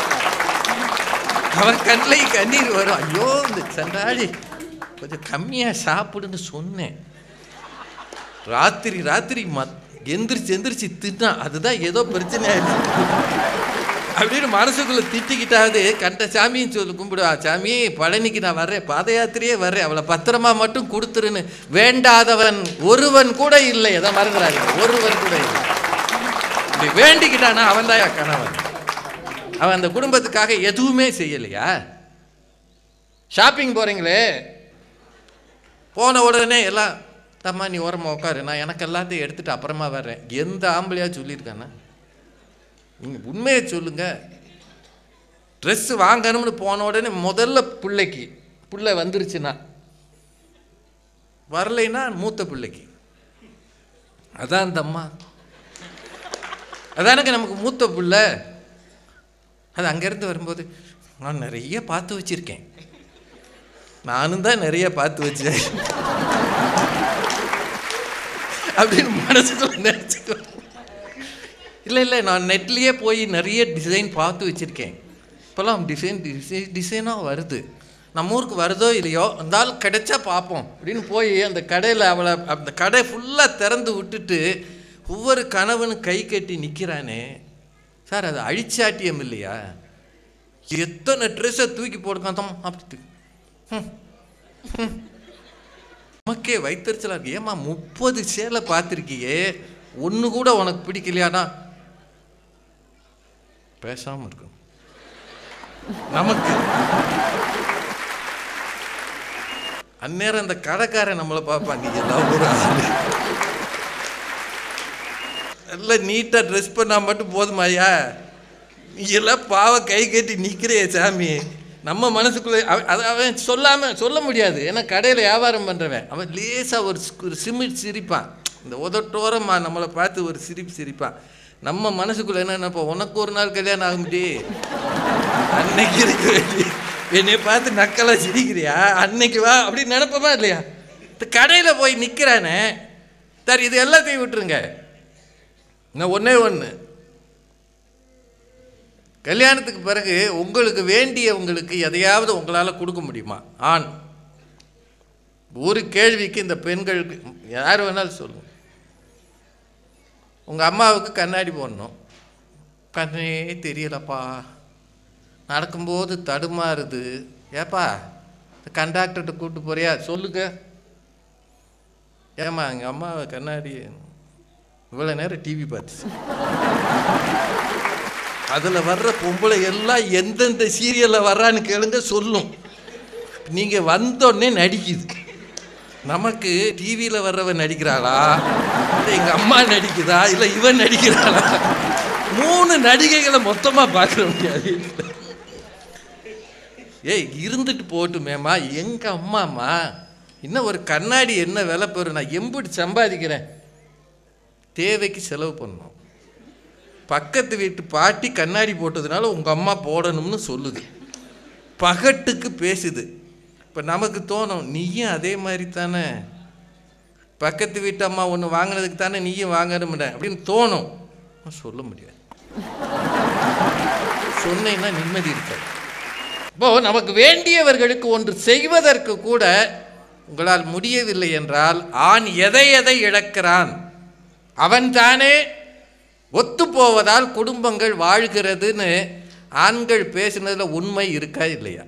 அவன் கண்ணில் கண்ணீர் வரும் ஐயோ இந்த சண்டாடி கொஞ்சம் கம்மியாக சாப்பிடுன்னு சொன்னேன் ராத்திரி ராத்திரி மத் எந்திரிச்சு எந்திரிச்சு தின்னா அதுதான் ஏதோ பிரச்சனை ஆயிடுச்சு அப்படின்னு மனசுக்குள்ள திட்டிக்கிட்டாவது கண்ட சாமியும் சொல்லி கும்பிடுவா சாமி பழனிக்கு நான் வர்றேன் பாத யாத்திரையே வர்றேன் அவளை பத்திரமா மட்டும் கொடுத்துருன்னு வேண்டாதவன் ஒருவன் கூட இல்லை எதை மறந்துடாங்க ஒருவன் கூட இல்லை இப்படி வேண்டிக்கிட்டானா அவன் தான் கணவன் அவன் அந்த குடும்பத்துக்காக எதுவுமே செய்யலையா ஷாப்பிங் போறீங்களே போன உடனே எல்லாம் தம்மா நீ ஓரமாக உட்காரு நான் எனக்கு எல்லாத்தையும் எடுத்துட்டு அப்புறமா வர்றேன் எந்த ஆம்பளையா சொல்லியிருக்கானே நீங்கள் உண்மையை சொல்லுங்க ட்ரெஸ் வாங்கணும்னு போன உடனே முதல்ல பிள்ளைக்கு பிள்ளை வந்துருச்சுன்னா வரலைன்னா மூத்த பிள்ளைக்கு அதான் அந்த அம்மா அதானங்க நமக்கு மூத்த பிள்ளை அது அங்கேருந்து வரும்போது நான் நிறைய பார்த்து வச்சிருக்கேன் நானும் தான் நிறைய பார்த்து வச்சேன் அப்படின்னு மனசுக்குள்ள நினச்சிட்டு இல்லை இல்லை நான் நெட்லேயே போய் நிறைய டிசைன் பார்த்து வச்சுருக்கேன் இப்போல்லாம் டிசைன் டிசைன் டிசைனாக வருது நம்ம ஊருக்கு வருதோ இல்லையோ இருந்தாலும் கிடைச்சா பார்ப்போம் அப்படின்னு போய் அந்த கடையில் அவளை அந்த கடை ஃபுல்லாக திறந்து விட்டுட்டு ஒவ்வொரு கணவனும் கை கட்டி நிற்கிறானே சார் அது அழிச்சாட்டியம் இல்லையா எத்தனை ட்ரெஸ்ஸை தூக்கி போடுக்காந்தோம் அப்படி ம், ம். நமக்கே வைத்தறிச்சலா இருக்கு ஏமா முப்பது சேலை பார்த்துருக்கியே ஒன்று கூட உனக்கு பிடிக்கலையானா பேசாம இருக்கும் நமக்கு அந்நேரம் அந்த கடைக்காரன் நம்மளை பார்ப்பான் நீ எல்லாம் ஒரு ஆளு எல்லாம் நீட்டாக ட்ரெஸ் பண்ணால் மட்டும் போதுமாயா நீ எல்லாம் பாவ கை கட்டி நிற்கிறியே சாமி நம்ம மனசுக்குள்ளே அவன் அதை அவன் சொல்லாமல் சொல்ல முடியாது ஏன்னா கடையில் வியாபாரம் பண்ணுறவன் அவன் லேசாக ஒரு சி- ஒரு சிமிட் சிரிப்பான் இந்த உதட்டோரமா நம்மளை பார்த்து ஒரு சிரிப்பு சிரிப்பான் நம்ம மனசுக்குள்ளே என்ன நினைப்போம் உனக்கு ஒரு நாள் கல்யாணம் ஆகும்டி அன்னைக்கு இருக்கு என்னை பார்த்து நக்கலா சிரிக்கிறியா அன்னைக்கு வா அப்படின்னு நினைப்போமா இல்லையா இந்த கடையில் போய் நிற்கிறானே சார் இது எல்லாத்தையும் விட்டுருங்க நான் ஒன்றே ஒன்று கல்யாணத்துக்கு பிறகு உங்களுக்கு வேண்டியவங்களுக்கு எதையாவது உங்களால் கொடுக்க முடியுமா ஆண் ஒரு கேள்விக்கு இந்த பெண்களுக்கு யார் வேணாலும் சொல்லுங்க உங்கள் அம்மாவுக்கு கண்ணாடி போடணும் கண்ணே தெரியலப்பா நடக்கும்போது தடுமாறுது ஏப்பா இந்த கண்டாக்டர்கிட்ட கூப்பிட்டு போறியா சொல்லுங்க ஏம்மா எங்கள் அம்மா கண்ணாடி இவ்வளோ நேரம் டிவி பார்த்துச்சு அதில் வர்ற பொம்பளை எல்லாம் எந்தெந்த சீரியலில் வர்றான்னு கேளுங்க சொல்லும் நீங்கள் வந்தோடனே நடிக்குது நமக்கு டிவியில் வர்றவன் நடிக்கிறாளா இல்லை எங்கள் அம்மா நடிக்குதா இல்லை இவன் நடிக்கிறாளா மூணு நடிகைகளை மொத்தமாக பார்க்க முடியாது ஏய் இருந்துட்டு போட்டுமேம்மா எங்கள் அம்மாம்மா இன்னும் ஒரு கண்ணாடி என்ன விலை பெறும் நான் எம்பிட்டு சம்பாதிக்கிறேன் தேவைக்கு செலவு பண்ணணும் பக்கத்து வீட்டு பாட்டி கண்ணாடி போட்டதுனால உங்கள் அம்மா போடணும்னு சொல்லுது பகட்டுக்கு பேசுது இப்போ நமக்கு தோணும் நீயும் அதே மாதிரி தானே பக்கத்து வீட்டு அம்மா ஒன்று வாங்கினதுக்கு தானே நீயும் வாங்கணும்ல அப்படின்னு தோணும் ஆனா சொல்ல முடியாது சொன்னீங்கன்னா நிம்மதி இருக்காது இப்போ நமக்கு வேண்டியவர்களுக்கு ஒன்று செய்வதற்கு கூட உங்களால் முடியவில்லை என்றால் ஆண் எதை எதை இழக்கிறான் அவன்தானே ஒத்துப்போவதால் குடும்பங்கள் வாழ்கிறதுன்னு ஆண்கள் பேசுனதுல உண்மை இருக்கா இல்லையா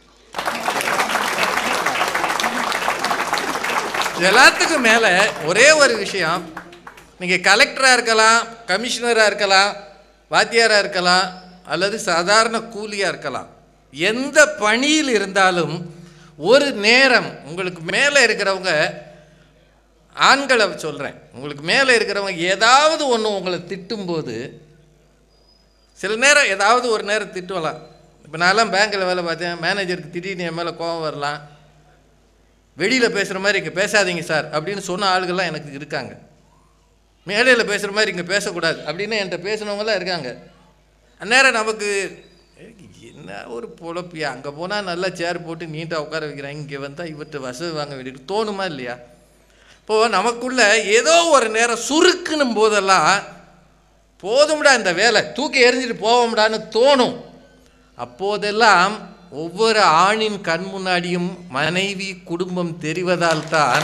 இது எல்லாத்துக்கும் மேலே ஒரே ஒரு விஷயம் நீங்கள் கலெக்டராக இருக்கலாம் கமிஷனராக இருக்கலாம் வாத்தியாராக இருக்கலாம் அல்லது சாதாரண கூலியாக இருக்கலாம் எந்த பணியில் இருந்தாலும் ஒரு நேரம் உங்களுக்கு மேலே இருக்கிறவங்க ஆண்களை சொல்கிறேன் உங்களுக்கு மேலே இருக்கிறவங்க ஏதாவது ஒன்று உங்களை திட்டும்போது சில நேரம் ஏதாவது ஒரு நேரம் திட்டுவலாம் இப்போ நான்லாம் பேங்க்கில் வேலை பார்த்தேன் மேனேஜருக்கு திடீர்னு என் மேலே கோபம் வரலாம் வெளியில் பேசுகிற மாதிரி இங்கே பேசாதீங்க சார் அப்படின்னு சொன்ன ஆளுகள்லாம் எனக்கு இருக்காங்க மேடையில் பேசுகிற மாதிரி இங்கே பேசக்கூடாது அப்படின்னு என்கிட்ட பேசினவங்களாம் இருக்காங்க அந்நேரம் நமக்கு "ஏய், என்ன ஒரு பொழப்பியா அங்கே போனால் நல்லா சேர் போட்டு நீட்டாக உட்கார வைக்கிறாங்க இங்கே வந்தால் இவர்கிட்ட வசதி வாங்க வேண்டியது தோணுமா இல்லையா இப்போது நமக்குள்ள ஏதோ ஒரு நேரம் சுருக்குனும் போதெல்லாம் போதும்டா இந்த வேலை தூக்கி எறிஞ்சிட்டு போவோம்டான்னு தோணும் அப்போதெல்லாம் ஒவ்வொரு ஆணின் கண் முன்னாடியும் மனைவி குடும்பம் தெரிவதால் தான்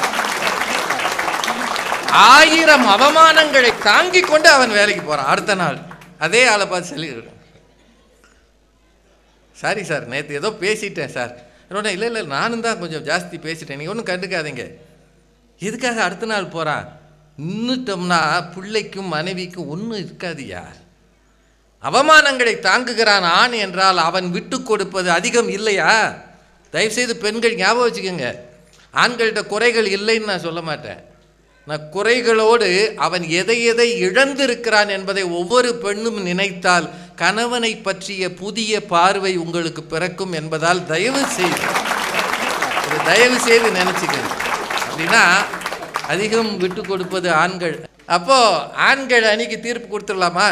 ஆயிரம் அவமானங்களை தாங்கிக் கொண்டு அவன் வேலைக்கு போறான் அடுத்த நாள் அதே ஆளை பார்த்து சொல்லி சாரி சார் நேற்று ஏதோ பேசிட்டேன் சார் இல்லை இல்லை இல்லை நானும் தான் கொஞ்சம் ஜாஸ்தி பேசிட்டேன் நீங்கள் ஒன்றும் கண்டுக்காதீங்க எதுக்காக அடுத்த நாள் போகிறான் நின்றுட்டோம்னா பிள்ளைக்கும் மனைவிக்கும் ஒன்றும் இருக்காதுயா அவமானங்களை தாங்குகிறான் ஆண் என்றால் அவன் விட்டு கொடுப்பது அதிகம் இல்லையா தயவுசெய்து பெண்கள் ஞாபகம் வச்சுக்கோங்க ஆண்கள்கிட்ட குறைகள் இல்லைன்னு நான் சொல்ல மாட்டேன் நான் குறைகளோடு அவன் எதை எதை இழந்திருக்கிறான் என்பதை ஒவ்வொரு பெண்ணும் நினைத்தால் கணவனை பற்றிய புதிய பார்வை உங்களுக்கு பிறக்கும் என்பதால் தயவு செய்து இதை தயவு செய்து நினச்சிக்கங்க அப்படின்னா அதிகம் விட்டு கொடுப்பது ஆண்கள் அப்போ ஆண்கள் அணிக்கு தீர்ப்பு கொடுத்துடலாமா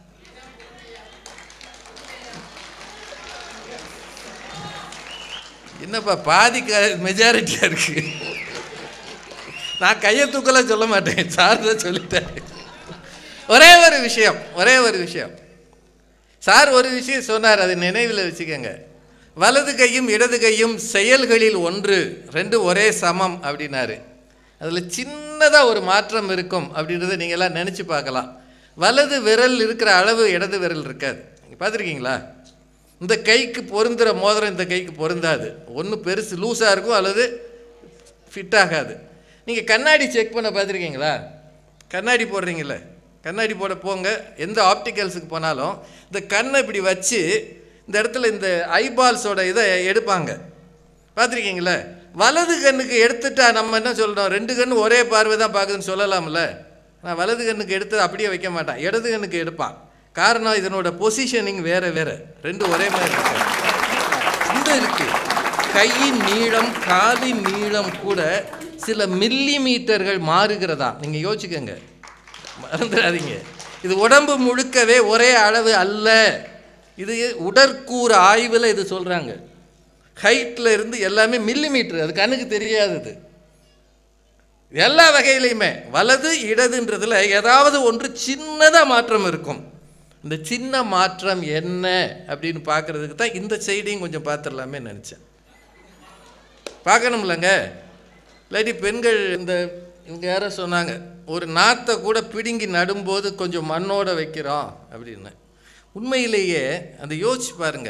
என்னப்பா பாதி மெஜாரிட்டியாக இருக்கு நான் கையை தூக்கலாம் சொல்ல மாட்டேன் சார் தான் சொல்லிட்டேன் ஒரே ஒரு விஷயம் ஒரே ஒரு விஷயம் சார் ஒரு விஷயம் சொன்னார் அதை நினைவில் வச்சுக்கோங்க வலது கையும் இடது கையும் செயல்களில் ஒன்று ரெண்டு ஒரே சமம் அப்படின்னாரு அதில் சின்னதாக ஒரு மாற்றம் இருக்கும் அப்படின்றத நீங்கள்லாம் நினச்சி பார்க்கலாம் வலது விரல் இருக்கிற அளவு இடது விரல் இருக்காது நீங்கள் பார்த்துருக்கீங்களா இந்த கைக்கு பொருந்துகிற மோதிரம் இந்த கைக்கு பொருந்தாது ஒன்று பெருசு லூஸாக இருக்கும் அல்லது ஃபிட் ஆகாது நீங்கள் கண்ணாடி செக் பண்ண பார்த்துருக்கீங்களா கண்ணாடி போடுறீங்கள கண்ணாடி போட போங்க எந்த ஆப்டிக்கல்ஸுக்கு போனாலும் இந்த கண்ணை இப்படி வச்சு இந்த இடத்துல இந்த ஐபால்ஸோட இதை எடுப்பாங்க பார்த்துருக்கீங்களா வலது கண்ணுக்கு எடுத்துட்டா நம்ம என்ன சொல்கிறோம் ரெண்டு கண்ணு ஒரே பார்வை தான் பார்க்குதுன்னு சொல்லலாம்ல நான் வலது கண்ணுக்கு எடுத்து அப்படியே வைக்க மாட்டான் இடது கண்ணுக்கு எடுப்பான் காரணம் இதனோட பொசிஷனிங் வேறு வேறு ரெண்டு ஒரே மாதிரி இருக்கு இந்த இருக்கு கையின் நீளம் காலின் நீளம் கூட சில மில்லி மீட்டர்கள் மாறுகிறதா நீங்கள் யோசிச்சுக்கோங்க மறந்துடாதீங்க இது உடம்பு முழுக்கவே ஒரே அளவு அல்ல இது உடற்கூறு ஆய்வில் இது சொல்கிறாங்க ஹைட்டில் இருந்து எல்லாமே மில்லி மீட்டர் அது கண்ணுக்கு தெரியாதது எல்லா வகையிலையுமே வலது இடதுன்றதுல ஏதாவது ஒன்று சின்னதாக மாற்றம் இருக்கும் இந்த சின்ன மாற்றம் என்ன அப்படின்னு பார்க்கறதுக்கு தான் இந்த செய்தியும் கொஞ்சம் பார்த்துடலாமே நினச்சேன் பார்க்கணும்லங்க இல்லாட்டி பெண்கள் இந்த இவங்க யாரோ சொன்னாங்க ஒரு நாத்தை கூட பிடுங்கி நடும்போது கொஞ்சம் மண்ணோட வைக்கிறோம் அப்படின்னு உண்மையிலேயே அந்த யோசிச்சு பாருங்க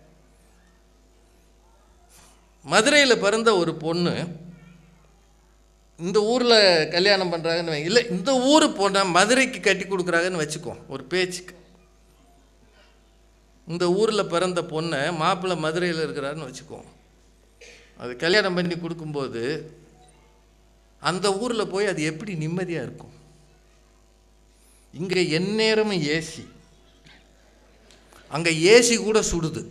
மதுரையில் பிறந்த ஒரு பொண்ணு இந்த ஊரில் கல்யாணம் பண்ணுறாங்கன்னு வை- இல்லை இந்த ஊர் பொண்ணை மதுரைக்கு கட்டி கொடுக்குறாங்கன்னு வச்சுக்கோ ஒரு பேச்சுக்கு இந்த ஊரில் பிறந்த பொண்ணை மாப்பிள்ளை மதுரையில் இருக்கிறாருன்னு வச்சுக்கோ அது கல்யாணம் பண்ணி கொடுக்கும்போது அந்த ஊரில் போய் அது எப்படி நிம்மதியாக இருக்கும் இங்கே எந்நேரமும் ஏசி அங்கே ஏசி கூட சுடுது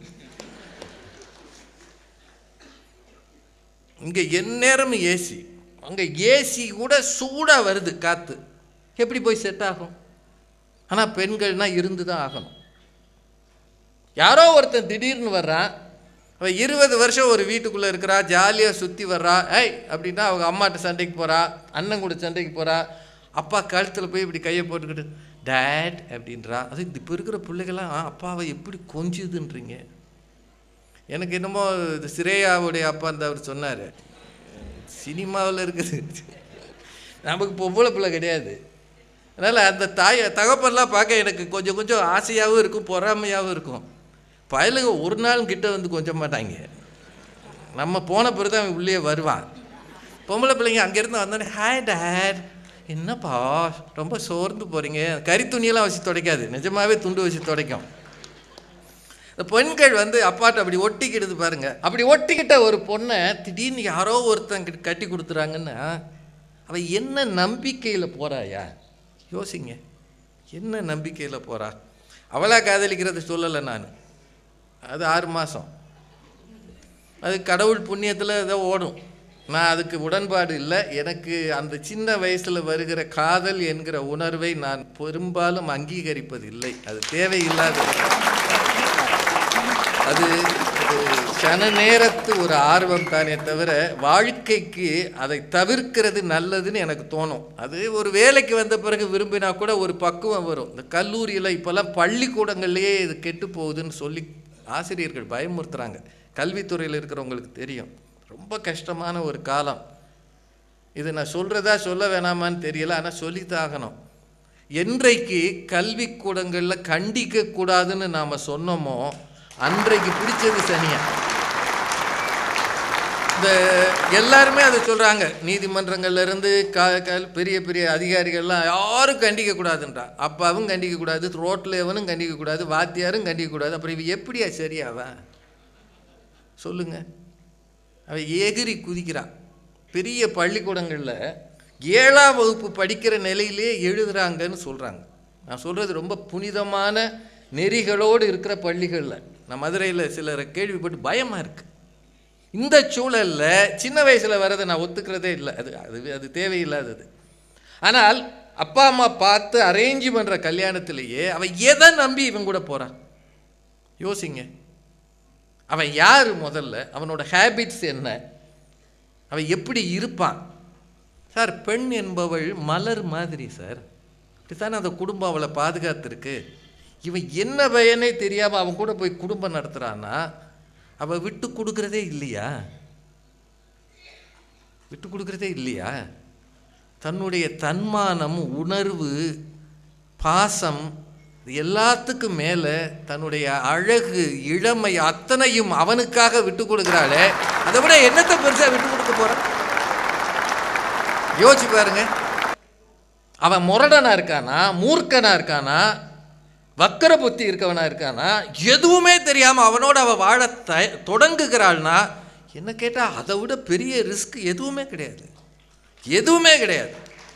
இங்கே எந்நேரமும் ஏசி அங்கே ஏசி கூட சூடாக வருது காற்று எப்படி போய் செட் ஆகும் ஆனால் பெண்கள்னா இருந்து தான் ஆகணும் யாரோ ஒருத்தன் திடீர்னு வர்றான் அவன் இருபது வருஷம் ஒரு வீட்டுக்குள்ளே இருக்கிறா ஜாலியாக சுற்றி வர்றா ஏய் அப்படின்னா அவங்க அம்மாட்ட சண்டைக்கு போகிறா அண்ணன் கூட சண்டைக்கு போகிறா அப்பா கழுத்தில் போய் இப்படி கையை போட்டுக்கிட்டு டேட் அப்படின்றா அது இப்போ இருக்கிற பிள்ளைகள்லாம் அப்பாவை எப்படி கொஞ்சுதுன்றீங்க எனக்கு என்னமோ இது சிரேயாவுடைய அப்பா அந்த அவர் சொன்னார் சினிமாவில் இருக்குது நமக்கு பொம்பளை பிள்ளை கிடையாது அதனால் அந்த தாய் தகப்பெல்லாம் பார்க்க எனக்கு கொஞ்சம் கொஞ்சம் ஆசையாகவும் இருக்கும் பொறாமையாகவும் இருக்கும் பயலுங்க ஒரு நாள் கிட்ட வந்து கொஞ்சம் மாட்டாங்க நம்ம போன பிறகு தான் அவன் உள்ளே வருவான் பொம்பளை பிள்ளைங்க அங்கேருந்து வந்தோடனே ஹாய் டேட் என்னப்பா ரொம்ப சோர்ந்து போகிறீங்க கறி துணியெல்லாம் வச்சு துடைக்காது நிஜமாவே துண்டு வச்சு துடைக்கும் இந்த பெண்கள் வந்து அப்பாட்ட அப்படி ஒட்டிக்கிடுது பாருங்க அப்படி ஒட்டிக்கிட்ட ஒரு பொண்ணை திடீர்னு யாரோ ஒருத்தங்க கட்டி கொடுத்துறாங்கன்னா அவ என்ன நம்பிக்கையில் போறாயா யோசிங்க என்ன நம்பிக்கையில் போறா அவளா காதலிக்கிறத சொல்லலை நான் அது ஆறு மாதம் அது கடவுள் புண்ணியத்தில் ஏதோ ஓடும் நான் அதுக்கு உடன்பாடு இல்லை எனக்கு அந்த சின்ன வயசில் வருகிற காதல் என்கிற உணர்வை நான் பெரும்பாலும் அங்கீகரிப்பது இல்லை அது தேவையில்லாதது அது ஒரு சன நேரத்து ஒரு ஆர்வம் தானே தவிர வாழ்க்கைக்கு அதை தவிர்க்கிறது நல்லதுன்னு எனக்கு தோணும் அது ஒரு வேலைக்கு வந்த பிறகு விரும்பினா கூட ஒரு பக்குவம் வரும் இந்த கல்லூரியில் இப்போல்லாம் பள்ளிக்கூடங்கள்லேயே இது கெட்டு போகுதுன்னு சொல்லி ஆசிரியர்கள் பயமுறுத்துறாங்க கல்வித்துறையில் இருக்கிறவங்களுக்கு தெரியும் ரொம்ப கஷ்டமான ஒரு காலம் இது நான் சொல்கிறதா சொல்ல வேணாமான்னு தெரியல ஆனால் சொல்லித்தான் ஆகணும் என்றைக்கு கல்விக்கூடங்களில் கண்டிக்கக்கூடாதுன்னு நாம் சொன்னோமோ அன்றைக்கு பிடிச்சது சனியா இந்த எல்லாருமே அதை சொல்கிறாங்க நீதிமன்றங்கள்ல இருந்து க கல் பெரிய பெரிய அதிகாரிகள்லாம் யாரும் கண்டிக்கக்கூடாதுன்றா அப்பாவும் கண்டிக்கக்கூடாது ரோட்டில் எவனும் கண்டிக்கக்கூடாது வாத்தியாரும் கண்டிக்கக்கூடாது அப்புறம் இவ எப்படியா சரியாவா சொல்லுங்க அவ எகிரி குதிக்கிறான் பெரிய பள்ளிக்கூடங்களில் ஏழாம் வகுப்பு படிக்கிற நிலையிலே எழுதுறாங்கன்னு சொல்கிறாங்க நான் சொல்கிறது ரொம்ப புனிதமான நெறிகளோடு இருக்கிற பள்ளிகளில் நான் மதுரையில் சிலரை கேள்விப்பட்டு பயமாக இருக்கு இந்த சூழல்ல சின்ன வயசில் வரதை நான் ஒத்துக்கிறதே இல்லை அது அது அது தேவையில்லாதது ஆனால் அப்பா அம்மா பார்த்து அரேஞ்ச் பண்ணுற கல்யாணத்திலேயே அவன் எதை நம்பி இவன் கூட போகிறான் யோசிங்க அவன் யார் முதல்ல அவனோட ஹேபிட்ஸ் என்ன அவன் எப்படி இருப்பான் சார் பெண் என்பவள் மலர் மாதிரி சார் இப்படித்தானே அந்த குடும்பம் அவளை பாதுகாத்துருக்கு இவன் என்ன பயனே தெரியாமல் அவன் கூட போய் குடும்பம் நடத்துகிறான்னா அவள் விட்டு கொடுக்குறதே இல்லையா விட்டு கொடுக்குறதே இல்லையா தன்னுடைய தன்மானம் உணர்வு பாசம் இது எல்லாத்துக்கும் மேலே தன்னுடைய அழகு இளமை அத்தனையும் அவனுக்காக விட்டு கொடுக்குறாளே அதை விட என்னத்தை பெருசாக விட்டு கொடுக்க போகிறான் யோசிச்சு பாருங்க அவன் முரடனா இருக்கானா மூர்க்கனா இருக்கானா வக்கர புத்தி இருக்கவனா இருக்கானா எதுவுமே தெரியாம அவனோட அவ வாழ த தொடங்குகிறாள்னா என்ன கேட்டா அதை விட பெரிய ரிஸ்க் எதுவுமே கிடையாது எதுவுமே கிடையாது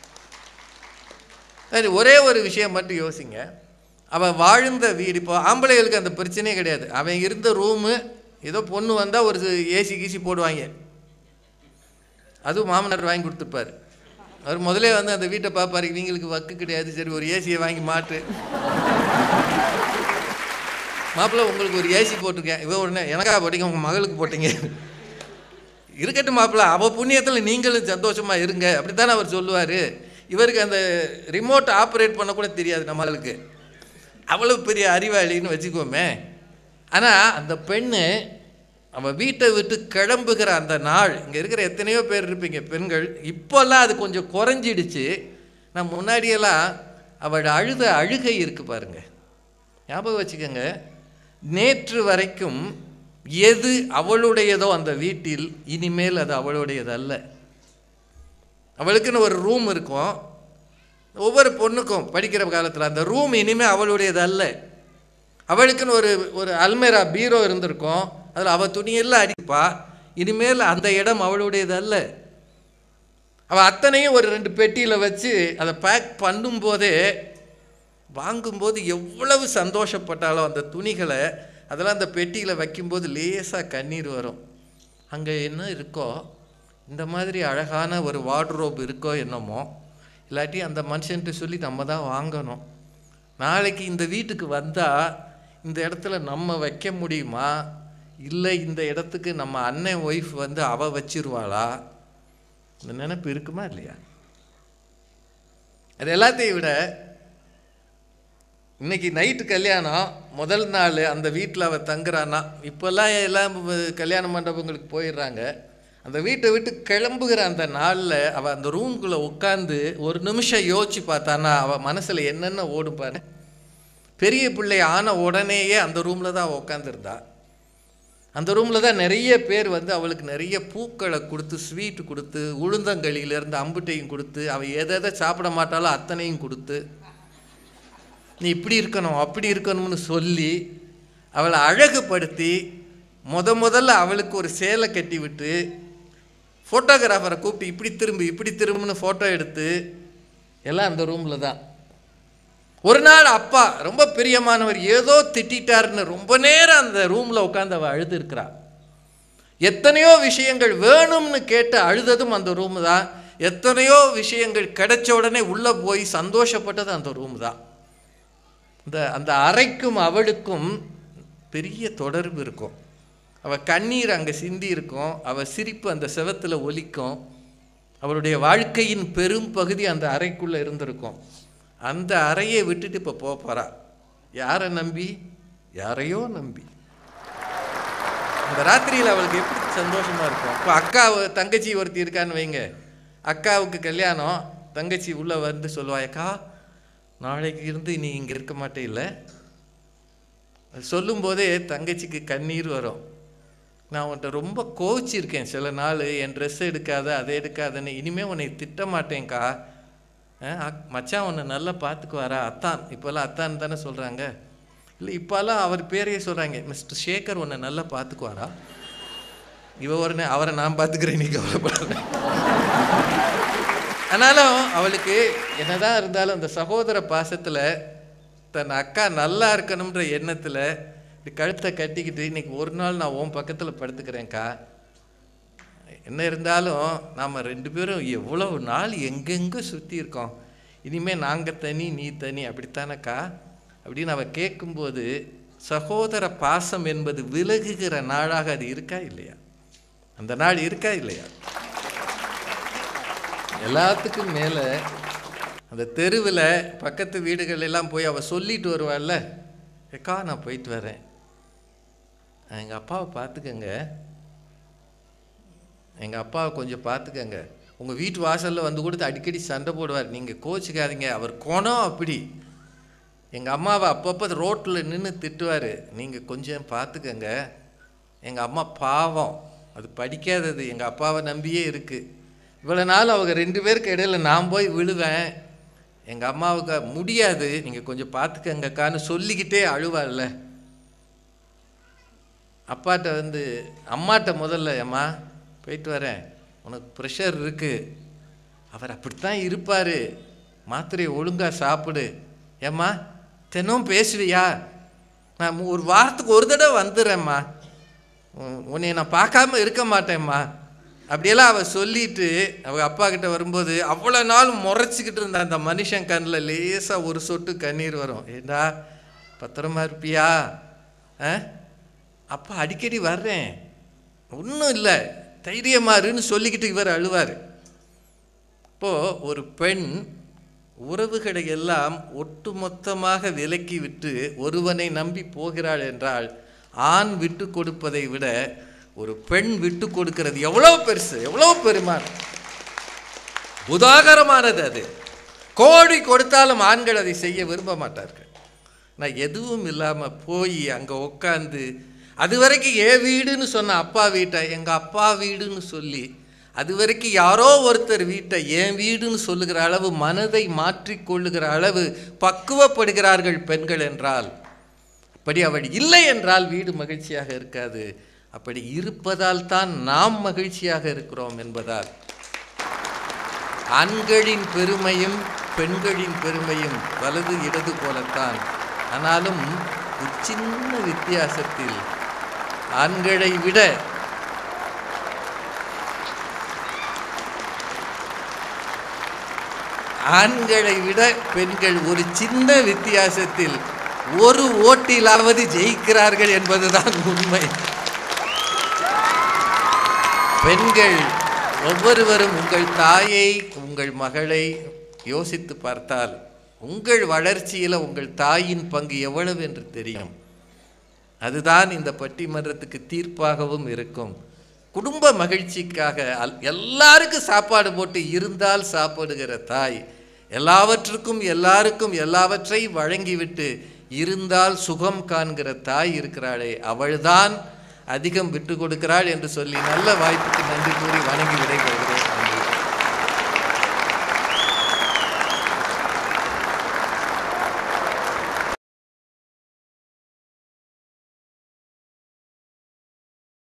சரி ஒரே ஒரு விஷயம் மட்டும் யோசிங்க அவன் வாழ்ந்த வீடு இப்போ ஆம்பளைகளுக்கு அந்த பிரச்சனையே கிடையாது அவன் இருந்த ரூமு ஏதோ பொண்ணு வந்தால் ஒரு ஏசி கீசி போடுவாங்க அதுவும் மாமனார் வாங்கி கொடுத்துருப்பாரு அவர் முதலே வந்து அந்த வீட்டை பார்ப்பாரு இவங்களுக்கு வக்கு கிடையாது சரி ஒரு ஏசியை வாங்கி மாட்டு மாப்பிள்ளை உங்களுக்கு ஒரு ஏசி போட்டிருக்கேன் இவ உடனே எனக்கா போட்டீங்க உங்கள் மகளுக்கு போட்டீங்க இருக்கட்டும் மாப்பிள்ளை அவள் புண்ணியத்தில் நீங்களும் சந்தோஷமாக இருங்க அப்படித்தானே அவர் சொல்லுவார் இவருக்கு அந்த ரிமோட் ஆப்ரேட் பண்ண கூட தெரியாது நம்மளுக்கு அவ்வளவு பெரிய அறிவாளின்னு வச்சுக்கோமே ஆனால் அந்த பெண்ணு அவள் வீட்டை விட்டு கிளம்புகிற அந்த நாள் இங்கே இருக்கிற எத்தனையோ பேர் இருப்பீங்க பெண்கள் இப்போல்லாம் அது கொஞ்சம் குறைஞ்சிடுச்சு நான் முன்னாடியெல்லாம் அவள் அழுத அழுகை இருக்கு பாருங்க ஞாபகம் வச்சுக்கோங்க நேற்று வரைக்கும் எது அவளுடையதோ அந்த வீட்டில் இனிமேல் அது அவளுடையது அல்ல அவளுக்குன்னு ஒரு ரூம் இருக்கும் ஒவ்வொரு பொண்ணுக்கும் படிக்கிற காலத்தில் அந்த ரூம் இனிமேல் அவளுடையது அல்ல அவளுக்குன்னு ஒரு ஒரு அல்மேரா பீரோ இருந்திருக்கும் அதில் அவள் துணியெல்லாம் அடிப்பா இனிமேல் அந்த இடம் அவளுடையது அல்ல அவள் அத்தனையும் ஒரு ரெண்டு பெட்டியில் வச்சு அதை பேக் பண்ணும்போதே வாங்கும்போது எவ்வளவு சந்தோஷப்பட்டாலோ அந்த துணிகளை அதெல்லாம் அந்த பெட்டியில் வைக்கும்போது லேசாக கண்ணீர் வரும் அங்கே என்ன இருக்கோ இந்த மாதிரி அழகான ஒரு வார்ட்ரோப் இருக்கோ என்னமோ இல்லாட்டி அந்த மனுஷன்ட்டு சொல்லி நம்ம தான் வாங்கணும் நாளைக்கு இந்த வீட்டுக்கு வந்தால் இந்த இடத்துல நம்ம வைக்க முடியுமா இல்லை இந்த இடத்துக்கு நம்ம அண்ணன் ஒய்ஃப் வந்து அவ வச்சிருவாளா இந்த நினைப்பு இருக்குமா இல்லையா அது எல்லாத்தையும் விட இன்னைக்கு நைட்டு கல்யாணம் முதல் நாள் அந்த வீட்டில் அவள் தங்குறான்னா இப்போல்லாம் எல்லாம் கல்யாண மண்டபங்களுக்கு போயிடுறாங்க அந்த வீட்டை விட்டு கிளம்புகிற அந்த நாளில் அவள் அந்த ரூம்குள்ளே உட்காந்து ஒரு நிமிஷம் யோசிச்சு பார்த்தானா அவள் மனசில் என்னென்ன ஓடும் பாரு பெரிய பிள்ளை ஆன உடனேயே அந்த ரூமில் தான் அவள் உட்காந்துருந்தா அந்த ரூமில் தான் நிறைய பேர் வந்து அவளுக்கு நிறைய பூக்களை கொடுத்து ஸ்வீட் கொடுத்து உளுந்தங்களியிலேருந்து அம்புட்டையும் கொடுத்து அவள் எதை எதை சாப்பிட மாட்டாலோ அத்தனையும் கொடுத்து நீ இப்படி இருக்கணும் அப்படி இருக்கணும்னு சொல்லி அவளை அழகுபடுத்தி முத முதல்ல அவளுக்கு ஒரு சேலை கட்டி விட்டு ஃபோட்டோகிராஃபரை கூப்பிட்டு இப்படி திரும்பி இப்படி திரும்புன்னு ஃபோட்டோ எடுத்து எல்லாம் அந்த ரூமில் தான் ஒரு நாள் அப்பா ரொம்ப பிரியமானவர் ஏதோ திட்டிட்டாருன்னு ரொம்ப நேரம் அந்த ரூமில் உட்காந்து அவள் அழுது எத்தனையோ விஷயங்கள் வேணும்னு கேட்டு அழுததும் அந்த ரூம் தான் எத்தனையோ விஷயங்கள் கிடைச்ச உடனே உள்ளே போய் சந்தோஷப்பட்டது அந்த ரூம் தான் இந்த அந்த அறைக்கும் அவளுக்கும் பெரிய தொடர்பு இருக்கும் அவள் கண்ணீர் அங்கே சிந்தி இருக்கும் அவள் சிரிப்பு அந்த செவத்தில் ஒலிக்கும் அவளுடைய வாழ்க்கையின் பெரும் பகுதி அந்த அறைக்குள்ளே இருந்திருக்கும் அந்த அறையை விட்டுட்டு இப்போ போக போகிறா யாரை நம்பி யாரையோ நம்பி அந்த ராத்திரியில் அவளுக்கு எப்படி சந்தோஷமா இருக்கும் இப்போ அக்கா தங்கச்சி ஒருத்தி இருக்கான்னு வைங்க அக்காவுக்கு கல்யாணம் தங்கச்சி உள்ளே வந்து சொல்லுவாயக்கா நாளைக்கு இருந்து நீ இங்கே இருக்க மாட்டே இல்லை சொல்லும்போதே தங்கச்சிக்கு கண்ணீர் வரும் நான் உன்கிட்ட ரொம்ப கோச்சிருக்கேன் சில நாள் என் ட்ரெஸ் எடுக்காத அதை எடுக்காதன்னு இனிமேல் உன்னை திட்ட மாட்டேன்க்கா அஹ், அக்- மச்சான் உன்னை நல்லா பார்த்துக்குவாரா அத்தான் இப்போல்லாம் அத்தான் தானே சொல்கிறாங்க இல்லை இப்போல்லாம் அவர் பேரையே சொல்கிறாங்க மிஸ்டர் சேகர் உன்னை நல்லா பார்த்துக்குவாரா இவ ஒரு நே- அவரை நான் பார்த்துக்கிறேன் நீ கவலைப்படாத ஆனாலும் அவளுக்கு என்னதான் இருந்தாலும் அந்த சகோதர பாசத்தில் தன் அக்கா நல்லா இருக்கணுன்ற எண்ணத்தில் இப்படி கழுத்தை கட்டிக்கிட்டு இன்னைக்கு ஒரு நாள் நான் உன் பக்கத்தில் படுத்துக்கிறேன்க்கா என்ன இருந்தாலும் நாம் ரெண்டு பேரும் எவ்வளவு நாள் எங்கெங்கே சுற்றி இருக்கோம் இனிமேல் நாங்கள் தனி நீ தனி அப்படித்தானக்கா அப்படின்னு அவள் கேட்கும்போது சகோதர பாசம் என்பது விலகுகிற நாளாக அது இருக்கா இல்லையா அந்த நாள் இருக்கா இல்லையா எல்லாத்துக்கும் மேலே அந்த தெருவில் பக்கத்து வீடுகள் எல்லாம் போய் அவள் சொல்லிட்டு வருவாள்ல ஏக்கா நான் போயிட்டு வரேன் எங்கள் அப்பாவை பார்த்துக்கங்க எங்கள் அப்பாவை கொஞ்சம் பார்த்துக்கங்க உங்கள் வீட்டு வாசலில் வந்து கொடுத்து அடிக்கடி சண்டை போடுவார் நீங்கள் கோச்சிக்காதீங்க அவர் குணம் அப்படி எங்கள் அம்மாவை அப்பப்போ ரோட்டில் நின்று திட்டுவார் நீங்கள் கொஞ்சம் பார்த்துக்கங்க எங்கள் அம்மா பாவம் அது படிக்காதது எங்கள் அப்பாவை நம்பியே இருக்குது இவ்வளோ நாள் அவங்க ரெண்டு பேருக்கு இடையில நான் போய் விழுவேன் எங்கள் அம்மாவுக்கு முடியாது நீங்கள் கொஞ்சம் பார்த்துக்கங்கக்கான்னு சொல்லிக்கிட்டே அழுவாள்ல அப்பாட்ட வந்து அம்மாட்ட முதல்ல ஏம்மா போயிட்டு வரேன் உனக்கு ப்ரெஷர் இருக்குது அவர் அப்படித்தான் இருப்பார் மாத்திரையை ஒழுங்காக சாப்பிடு ஏம்மா தினம் பேசுவியா நான் ஒரு வாரத்துக்கு ஒரு தடவை வந்துடுறேம்மா உன்- உன்னை நான் பார்க்காம இருக்க மாட்டேம்மா அப்படியெல்லாம் அவள் சொல்லிட்டு அவ அப்பா கிட்ட வரும்போது அவ்வளோ நாள் முறைச்சிக்கிட்டு இருந்த அந்த மனுஷன் கண்ணில் லேசாக ஒரு சொட்டு கண்ணீர் வரும் ஏண்டா பத்திரமா இருப்பியா ஆ அப்பா அடிக்கடி வர்றேன் ஒன்றும் இல்லை தைரியமாருன்னு சொல்லிக்கிட்டு இவர் அழுவார் இப்போது ஒரு பெண் உறவுகளை எல்லாம் ஒட்டுமொத்தமாக விலக்கி விட்டு ஒருவனை நம்பி போகிறாள் என்றால் ஆண் விட்டு கொடுப்பதை விட ஒரு பெண் விட்டு கொடுக்கிறது எவ்வளோ பெருசு எவ்வளோ பெருமான் உதாகரமானது அது கோடி கொடுத்தாலும் ஆண்கள் அதை செய்ய விரும்ப மாட்டார்கள் நான் எதுவும் இல்லாமல் போய் அங்கே உட்காந்து அது வரைக்கும் என் வீடுன்னு சொன்ன அப்பா வீட்டை எங்கள் அப்பா வீடுன்னு சொல்லி அது வரைக்கும் யாரோ ஒருத்தர் வீட்டை என் வீடுன்னு சொல்லுகிற அளவு மனதை மாற்றிக்கொள்ளுகிற அளவு பக்குவப்படுகிறார்கள் பெண்கள் என்றால் அப்படி அவள் இல்லை என்றால் வீடு மகிழ்ச்சியாக இருக்காது அப்படி இருப்பதால் தான் நாம் மகிழ்ச்சியாக இருக்கிறோம் என்பதால் ஆண்களின் பெருமையும் பெண்களின் பெருமையும் வலது இடது போலத்தான் ஆனாலும் ஒரு சின்ன வித்தியாசத்தில் ஆண்களை விட ஆண்களை விட பெண்கள் ஒரு சின்ன வித்தியாசத்தில் ஒரு ஓட்டிலாவது ஜெயிக்கிறார்கள் என்பதுதான் உண்மை பெண்கள் ஒவ்வொருவரும் உங்கள் தாயை உங்கள் மகளை யோசித்து பார்த்தால் உங்கள் வளர்ச்சியில் உங்கள் தாயின் பங்கு எவ்வளவு என்று தெரியும் அதுதான் இந்த பட்டிமன்றத்துக்கு தீர்ப்பாகவும் இருக்கும் குடும்ப மகிழ்ச்சிக்காக அல்- எல்லாருக்கும் சாப்பாடு போட்டு இருந்தால் சாப்பிடுகிற தாய் எல்லாவற்றுக்கும் எல்லாருக்கும் எல்லாவற்றையும் வழங்கிவிட்டு இருந்தால் சுகம் காண்கிற தாய் இருக்கிறாளே அவள்தான் அதிகம் விட்டு கொடுக்கிறாள் என்று சொல்லி நல்ல வாய்ப்புக்கு நன்றி கூறி வணங்கி விடைபெறுகிறேன்